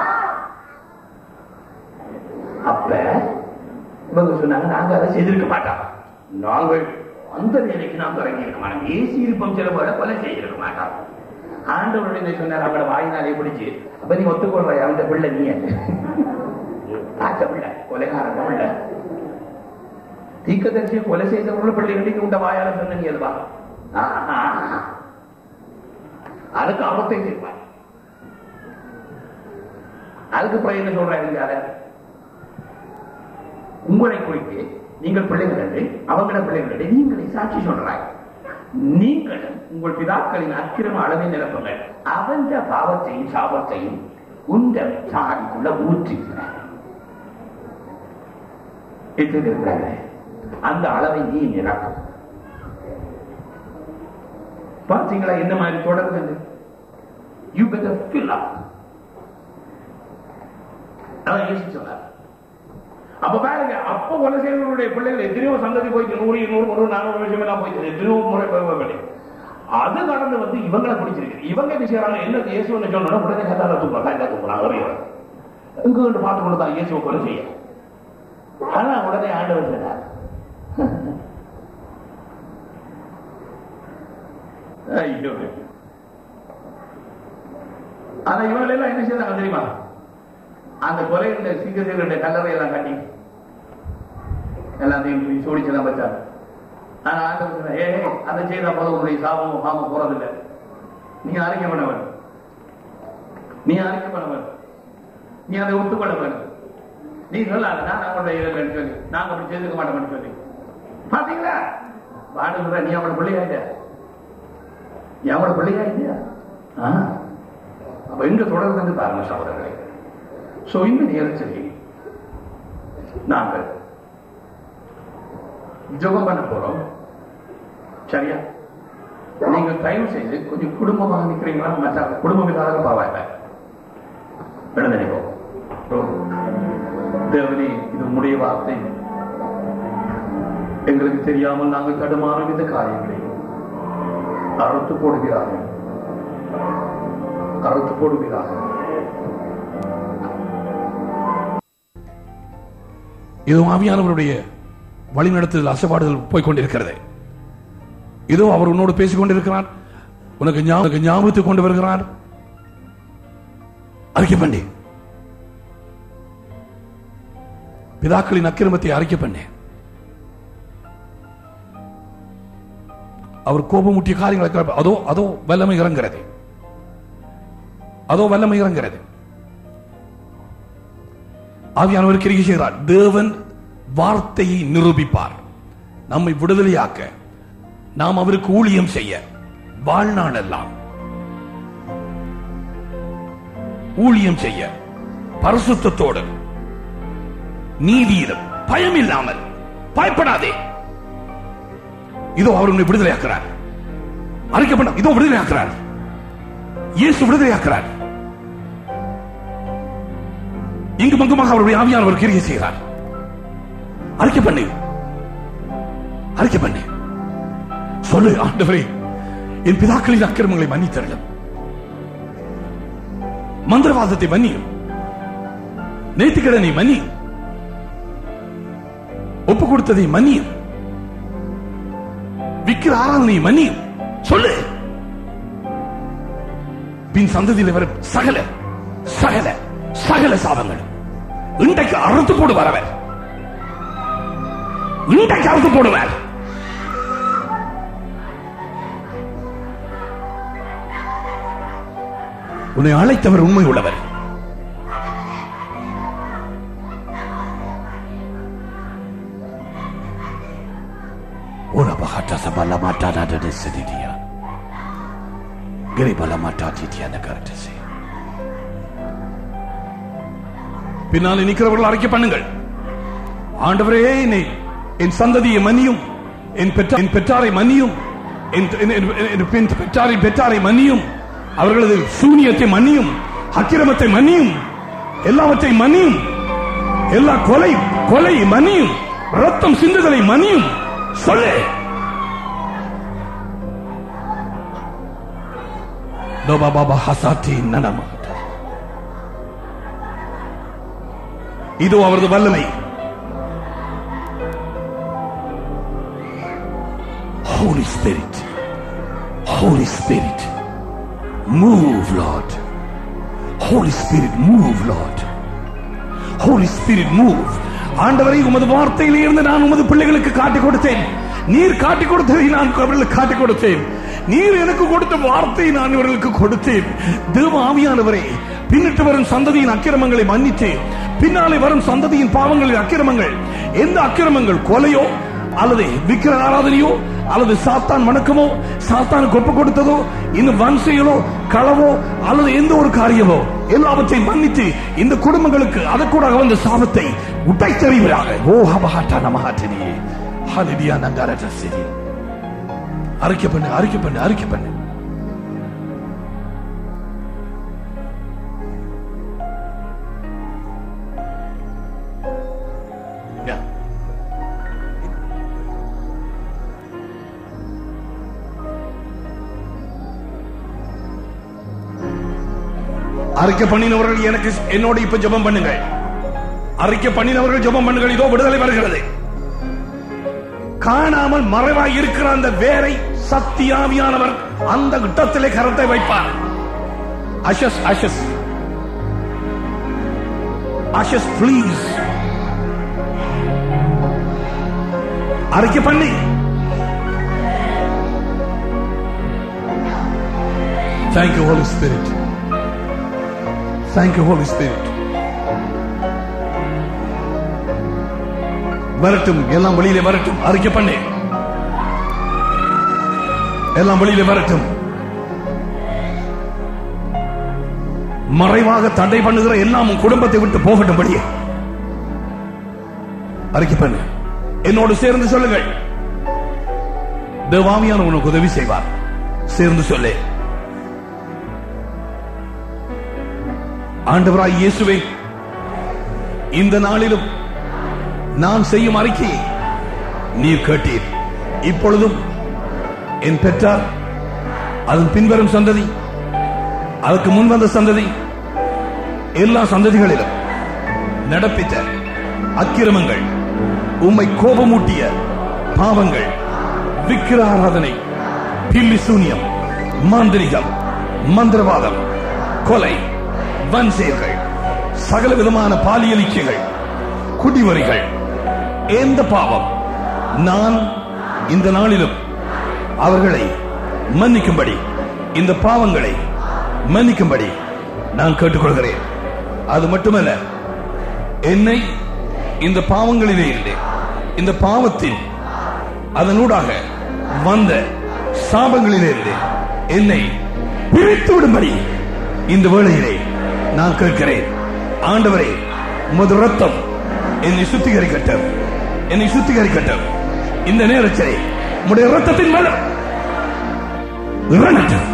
அப்ப இவங்க சொன்னாங்க நாங்க அதை செய்திருக்க மாட்டோம் நாங்கள் அந்த நிலைக்கு நாம் தொடங்கி இருக்க மாட்டோம் ஏசி இருப்பம் சில போல கொலை செய்திருக்க மாட்டோம் ஆண்டவருடைய இதை சொன்னார் அவங்கள வாயினாலே பிடிச்சு அப்ப நீ ஒத்துக்கொள்ற அவன் பிள்ளை நீ ஆச்ச பிள்ளை கொலைகாரன் பிள்ளை தீக்கதரிசியை கொலை செய்தவர்கள் பிள்ளைகளுக்கு உண்ட வாயால சொன்ன நீ அதுவா அதுக்கு அவத்தை செய்வார் அதுக்கு பிறகு என்ன சொல்றாரு யார உங்களை குறித்து நீங்கள் பிள்ளைகள் என்று அவங்கள பிள்ளைகள் என்று நீங்களே சாட்சி சொல்றாங்க நீங்கள் உங்கள் பிதாக்களின் அக்கிரம அளவை நிரப்புங்கள் அவன் பாவத்தையும் சாபத்தையும் உண்ட சாதிக்குள்ள ஊற்றிக்கிறார் இருக்கிறாங்க அந்த அளவை நீ நிரப்பும் பார்த்தீங்களா என்ன மாதிரி தொடர்ந்து யூ பெட்டர் ஃபில் அப் அதான் யோசிச்சு சொன்னார் அப்ப பாருங்க அப்ப கொலை செய்தவர்களுடைய பிள்ளைகள் எத்தனையோ சந்ததி போயிட்டு நூறு இருநூறு முந்நூறு நானூறு வருஷம் எல்லாம் போயிட்டு எத்தனையோ முறை போய் போய் போய். அது நடந்து வந்து இவங்களை பிடிச்சிருக்கு இவங்க என்ன செய்யறாங்க என்ன இயேசுன்னு சொன்னா உடனே கத்தால தூக்குறாங்க கத்தா தூக்குறாங்க அறியவர் இங்க வந்து பார்த்து கொண்டு தான் இயேசுவை கொலை செய்ய ஆனா உடனே ஆண்டவர் சொன்னார் ஐயோ ஆனா இவங்க எல்லாம் என்ன செய்யறாங்க தெரியுமா அந்த கொலைகளுடைய சீக்கிரங்களுடைய கல்லறை எல்லாம் கட்டி எல்லாத்தையும் சோடிச்செல்லாம் வச்சாங்க ஆனா ஆண்டவர் சொன்னார், ஏய் ஏய், அதை செய்தா போல உன்னுடைய சாபமும் பாவம் போறதில்லை நீ அறிக்கை பண்ணவன் நீ அறிக்கை பண்ணவன் நீ அதை ஒத்துக்கொள்ள வேண்டும் நீ சொல்லாத நான் அவனுடைய இல்லைன்னு சொல்லி நாங்க அப்படி செய்துக்க மாட்டோம்னு சொல்லி பாத்தீங்களா பாடு சொல்ற நீ அவனோட பிள்ளையாயிட்ட நீ அவனோட பிள்ளையா இல்லையா ஆ. அப்ப எங்க தொடர்ந்து பாருங்க சகோதரர்களே சோ இந்த நேரத்தில் நாங்கள் ஜெபம் பண்ண போறோம் சரியா நீங்க தயவு செய்து கொஞ்சம் குடும்பமாக நிக்கிறீங்களா மற்ற குடும்பம் இல்லாத பரவாயில்ல எழுந்திருப்போம் தேவனே இது உம்முடைய வார்த்தை எங்களுக்கு தெரியாமல் நாங்கள் தடுமாறும் இந்த காரியங்களை அறுத்து போடுகிறார்கள் அறுத்து போடுகிறார்கள் இதோ ஆவியானவருடைய வழிநடத்துதல் அசைபாடுதல் போய்க் கொண்டிருக்கிறது இதோ அவர் உன்னோடு பேசிக் கொண்டிருக்கிறார் உனக்கு ஞா- உனக்கு ஞாபகத்துக்கு கொண்டு வருகிறார் அறிக்கை பண்ணி பிதாக்களின் அக்கிரமத்தை அறிக்கை பண்ணி அவர் கோபமூட்டிய காரியங்களை கிளப்ப- அதோ அதோ வல்லமை இறங்கிறது அதோ வல்லமை இறங்கிறது ஆவியானவர் கிரிகை செய்கிறார் தேவன் வார்த்தையை நிரூபிப்பார் நம்மை விடுதலையாக்க நாம் அவருக்கு ஊழியம் செய்ய வாழ்நாள் எல்லாம் ஊழியம் செய்ய பரிசுத்தத்தோடு நீதியிலும் பயம் இல்லாமல் பயப்படாதே இதோ அவர் உன்னை விடுதலையாக்குறார் அறிக்கை பண்ண இதோ விடுதலையாக்குறார் இயேசு விடுதலையாக்குறார் இங்கு மங்குமாக அவருடைய ஆவியானவர் கிரியை செய்கிறார் அறிக்கை பண்ணு அறிக்கை பண்ணு சொல்லு ஆண்டவரே என் பிதாக்களின் அக்கிரமங்களை மன்னித்தருளும் மந்திரவாதத்தை மன்னியும் நேர்த்திக்கடனை மன்னியும் ஒப்பு கொடுத்ததை மன்னியும் விக்கிர ஆராதனை மன்னியும் சொல்லு பின் சந்ததியில் வரும் சகல சகல சகல சாபங்களும் இன்றைக்கு அறுத்து போடுவார் அவர் இன்றைக்கு அறுத்து போடுவார் உன்னை அழைத்தவர் உண்மை உள்ளவர் Ora bahata sabala mata da da sedidia. Geribala mata titia nagartese. பின்னாலே நிற்கிறவர்கள் அறிக்கை பண்ணுங்கள் ஆண்டவரே என்னை என் சந்ததியை மன்னியும் என் பெற்ற என் பெற்றாரை மன்னியும் என் என்- என்- என் பெண் பெற்றாரின் பெற்றாரை மன்னியும் அவர்களது சூனியத்தை மன்னியும் அக்கிரமத்தை மன்னியும் எல்லாவற்றையும் மன்னியும் எல்லா கொலை கொலை மன்னியும் ரத்தம் சிந்துதலை மன்னியும் சொல்லு நோபா பாபா ஹசாத்தி நனமாட்ட இதோ அவரது வல்லமை Holy Spirit, Holy Spirit, move, Lord. Holy Spirit, move, Lord. Holy Spirit, move. ஆண்டவரை உமது வார்த்தையிலே இருந்து நான் உமது பிள்ளைகளுக்கு காட்டிக் கொடுத்தேன் நீர் காட்டிக் கொடுத்ததை நான் அவர்களுக்கு காட்டிக் கொடுத்தேன் நீர் எனக்கு கொடுத்த வார்த்தையை நான் இவர்களுக்கு கொடுத்தேன் தேவ ஆவியானவரே பின்னிட்டு வரும் சந்ததியின் அக்கிரமங்களை மன்னித்து பின்னாலே வரும் சந்ததியின் பாவங்களின் அக்கிரமங்கள் எந்த அக்கிரமங்கள் கொலையோ அல்லது விக்கிர ஆராதனையோ அல்லது சாத்தான் வணக்கமோ சாத்தானுக்கு ஒப்பு கொடுத்ததோ இன்னும் வன் செயலோ களவோ அல்லது எந்த ஒரு காரியமோ எல்லாவற்றையும் மன்னித்து இந்த குடும்பங்களுக்கு அதற்கூட வந்த சாபத்தை உடைத்தறிவராக ஓ ஹபஹாட்டா நமஹாட்டினியே ஹலிடியா நங்காரட்ட சரி அறிக்கை பண்ணு அறிக்கை பண்ணு அறிக்கை பண்ணு Yeah. அறிக்கை பண்ணினவர்கள் எனக்கு என்னோட இப்ப ஜெபம் பண்ணுங்கள் அறிக்கை பண்ணினவர்கள் ஜெபம் பண்ணுங்கள் இதோ விடுதலை வருகிறது காணாமல் மறைவாய் இருக்கிற அந்த வேரை சத்தியாவியானவர் அந்த இடத்திலே கரத்தை வைப்பார் அஷஸ் அஷஸ் அஷஸ் ப்ளீஸ் அறிக்கை பண்ணி Thank you, Holy Spirit. Thank you, Holy Spirit. வரட்டும் எல்லாம் வெளியிலே வரட்டும் அறிக்கை பண்ணு எல்லாம் வெளியிலே வரட்டும் மறைவாக தடை பண்ணுகிற எல்லாம் உன் குடும்பத்தை விட்டு போகட்டும் படியே அறிக்கை பண்ணு என்னோடு சேர்ந்து சொல்லுங்கள் தேவாமியான உனக்கு உதவி செய்வார் சேர்ந்து சொல்லு ஆண்டவராய் இயேசுவே இந்த நாளிலும் நான் செய்யும் அறிக்கையை நீர் கேட்டீர் இப்பொழுதும் என் பெற்றார் அதன் பின்வரும் சந்ததி அதற்கு முன் வந்த சந்ததி எல்லா சந்ததிகளிலும் நடப்பித்த அக்கிரமங்கள் உம்மை கோபமூட்டிய பாவங்கள் விக்கிர ஆராதனை பில்லி சூனியம் மாந்திரிகம் மந்திரவாதம் கொலை வன்செயல்கள் சகல விதமான பாலியல் இச்சைகள் குடிவரிகள் எந்த பாவம் நான் இந்த நாளிலும் அவர்களை மன்னிக்கும்படி இந்த பாவங்களை மன்னிக்கும்படி நான் கேட்டுக்கொள்கிறேன் அது மட்டுமல்ல என்னை இந்த பாவங்களிலே இருந்து இந்த பாவத்தில் அதனூடாக வந்த சாபங்களிலிருந்து என்னை பிரித்து விடும்படி இந்த வேளையிலே நான் கேட்கிறேன் ஆண்டவரே உமது ரத்தம் என்னை சுத்திகரிக்கட்டும் என்னை சுத்திகரிக்கட்டும் இந்த நேரத்திலே உம்முடைய ரத்தத்தின் மேலும் இறங்கட்டும்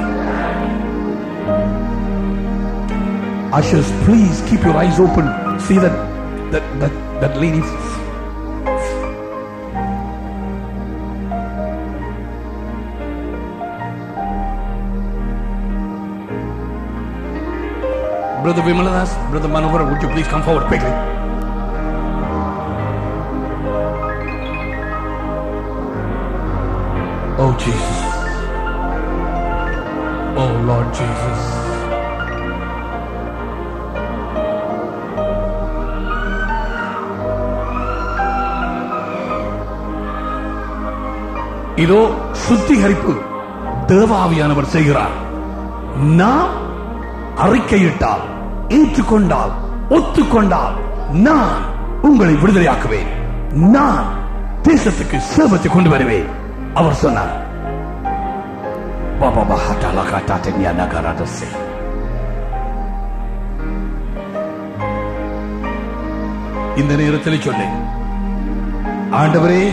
Ushers, please keep your eyes open. See that that that that lady. Brother Vimaladas, Brother Manohar, would you please come forward quickly? Oh Jesus. Oh Lord Jesus. இதோ சுத்திகரிப்பு தேவாவியானவர் செய்கிறார் நாம் அறிக்கையிட்டால் ஏற்றுக்கொண்டால் ஒத்துக்கொண்டால் நான் உங்களை விடுதலையாக்குவேன் நான் தேசத்துக்கு சேவத்தை கொண்டு வருவேன் அவர் சொன்னார் பாபா பஹாட்டாலா காட்டாட்டன்யா நகராதசே இந்த நேரத்தில் சொன்னேன் ஆண்டவரே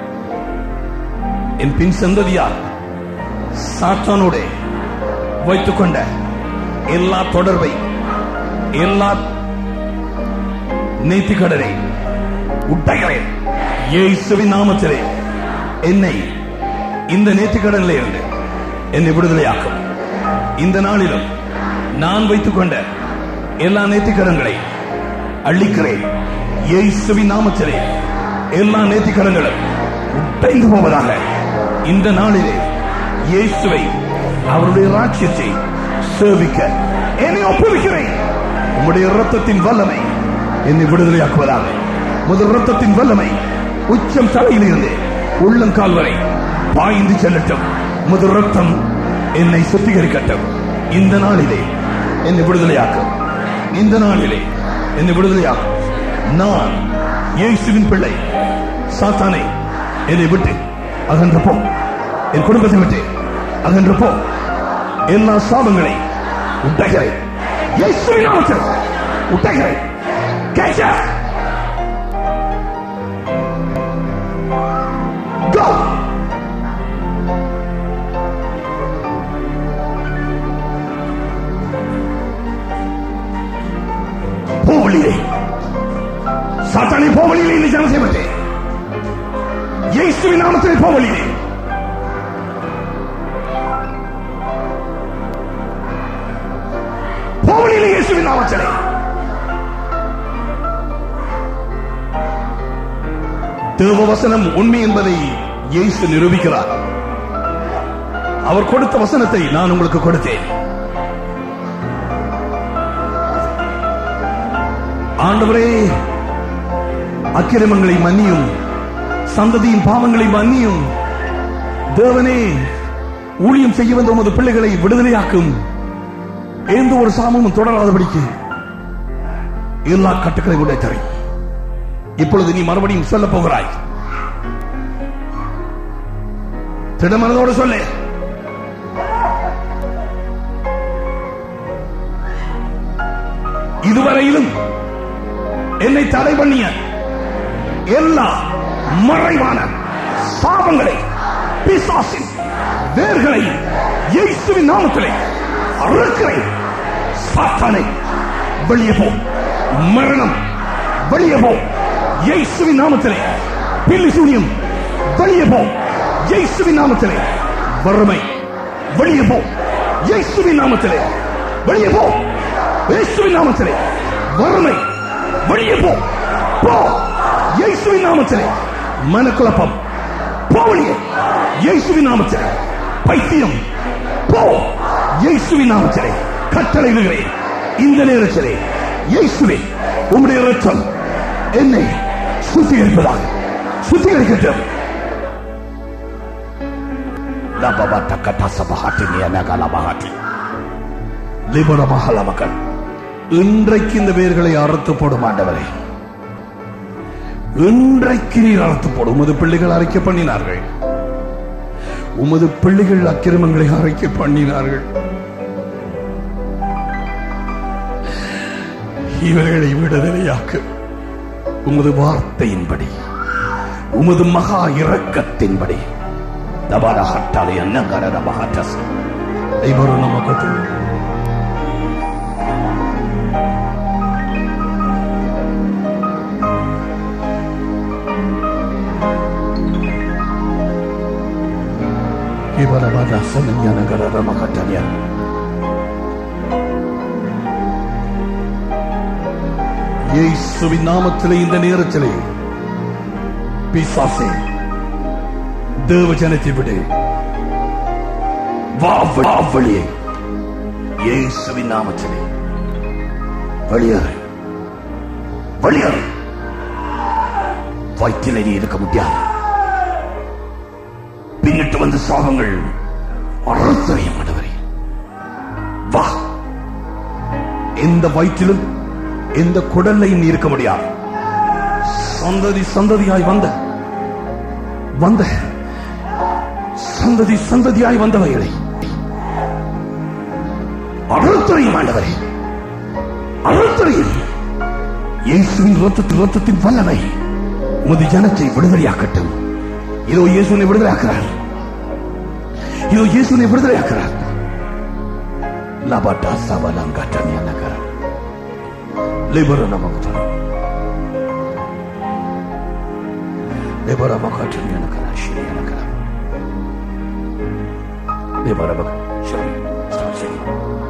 என் பின் சந்ததியார் சாத்தானோட வைத்துக் கொண்ட எல்லா தொடர்பை எல்லா நேர்த்திக்கடனை உட்டைகிறேன் இயேசுவின் நாமத்திலே என்னை இந்த நேர்த்திக்கடனிலே இருந்து என்னை விடுதலையாக்கும் இந்த நாளிலும் நான் வைத்துக் கொண்ட எல்லா நேர்த்திக்கடன்களை அள்ளிக்கிறேன் இயேசுவின் நாமத்திலே எல்லா நேர்த்திக்கடன்களும் உடைந்து போவதாக இந்த நாளிலே இயேசுவை அவருடைய ராட்சியத்தை சேவிக்க என்னை ஒப்புவிக்கிறேன் உம்முடைய ரத்தத்தின் வல்லமை என்னை விடுதலையாக்குவதாக முதல் ரத்தத்தின் வல்லமை உச்சம் தலையில் இருந்து உள்ளங்கால் வரை பாய்ந்து செல்லட்டும் முதல் ரத்தம் என்னை சுத்திகரிக்கட்டும் இந்த நாளிலே என்னை விடுதலையாக்கும் இந்த நாளிலே என்னை விடுதலையாக்கும் நான் இயேசுவின் பிள்ளை சாத்தானை என்னை விட்டு அகன்று போ என் குடும்பத்தை விட்டு அகன்று போ எல்லா சாபங்களை உட்டைகிறேன் இயேசுவின் நாமத்தில் உட்டைகிறேன் Catch up! Go! போவழியிலே சாத்தானை போவழியிலே இந்த ஜனம் செய்வதே இயேசுவின் நாமத்தில் போவழியிலே போவழியிலே இயேசுவின் நாமத்திலே தேவ வசனம் உண்மை என்பதை இயேசு நிரூபிக்கிறார் அவர் கொடுத்த வசனத்தை நான் உங்களுக்கு கொடுத்தேன் ஆண்டவரே அக்கிரமங்களை மன்னியும் சந்ததியின் பாவங்களை மன்னியும் தேவனே ஊழியம் செய்ய வந்த உமது பிள்ளைகளை விடுதலையாக்கும் எந்த ஒரு சாமமும் தொடராதபடிக்கு எல்லா கட்டுக்களை உடைய தரை இப்பொழுது நீ மறுபடியும் சொல்ல போகிறாய் திடமனதோடு சொல்லு இதுவரையிலும் என்னை தடை பண்ணிய எல்லா மறைவான சாபங்களை பிசாசின் வேர்களை இயேசுவின் நாமத்திலே அறுக்கிறேன் சாத்தானை வெளியே போ மரணம் வெளியே போ இயேசுவின் நாமத்திலே பில்லி சூனியம் வெளியே போ இயேசுவின் நாமத்திலே வறுமை வெளியே போ இயேசுவின் நாமத்திலே வெளியே போ இயேசுவின் நாமத்திலே வறுமை வெளியே போ போ இயேசுவின் நாமத்திலே மனக்குழப்பம் போ வெளியே இயேசுவின் நாமத்திலே பைத்தியம் போ இயேசுவின் நாமத்திலே கட்டளையிடுகிறேன் இந்த நேரத்திலே இயேசுவே உம்முடைய ரத்தம் என்னை சுத்திகரிப்பதாக சுத்திகரிக்கட்டும் லிபரமகலமகன் இன்றைக்கு இந்த வேர்களை அறுத்து போடும் ஆண்டவரே இன்றைக்கு நீர் அறுத்து போடும் உமது பிள்ளைகள் அரைக்க பண்ணினார்கள் உமது பிள்ளைகள் அக்கிரமங்களை அரைக்க பண்ணினார்கள் இவர்களை விடுதலையாக்கு உமது வார்த்தையின்படி உமது மகா இரக்கத்தின்படி தபாரஹட்டாலே அன்னகர மகாட்டஸ் ஐவரு நமக்கு இவரவாத சனஞானகர மகட்டனியா இயேசுவின் நாமத்திலே இந்த நேரத்திலே பிசாசே தேவ ஜனத்தை விடு வா வ- வா வெளியே இயேசுவின் நாமத்திலே வெளியேறு வெளியேறு வயிற்றிலே நீ இருக்க முடியாது பின்னிட்டு வந்த சாபங்கள் அறுத்தறிய மாட்டவரே வா எந்த வயிற்றிலும் எந்த குடல்லையும் நீ இருக்க முடியாது சந்ததி சந்ததியாய் வந்த வந்த சந்ததி சந்ததியாய் வந்தவைகளை அறுத்தறியும் ஆண்டவரே அறுத்தறியும் இயேசுவின் ரத்தத்தின் ரத்தத்தின் வல்லமை உமது ஜனத்தை விடுதலையாக்கட்டும் இதோ இயேசுனை விடுதலையாக்கிறார் இதோ இயேசுனை விடுதலையாக்கிறார் லபட்டா சபலங்கட்டன்ய நகரம் லிபர நமக்கு லிபர மகட்டன்ய நகரம் ஸ்ரீ நகரம் லிபர மக ஸ்ரீ ஸ்ரீ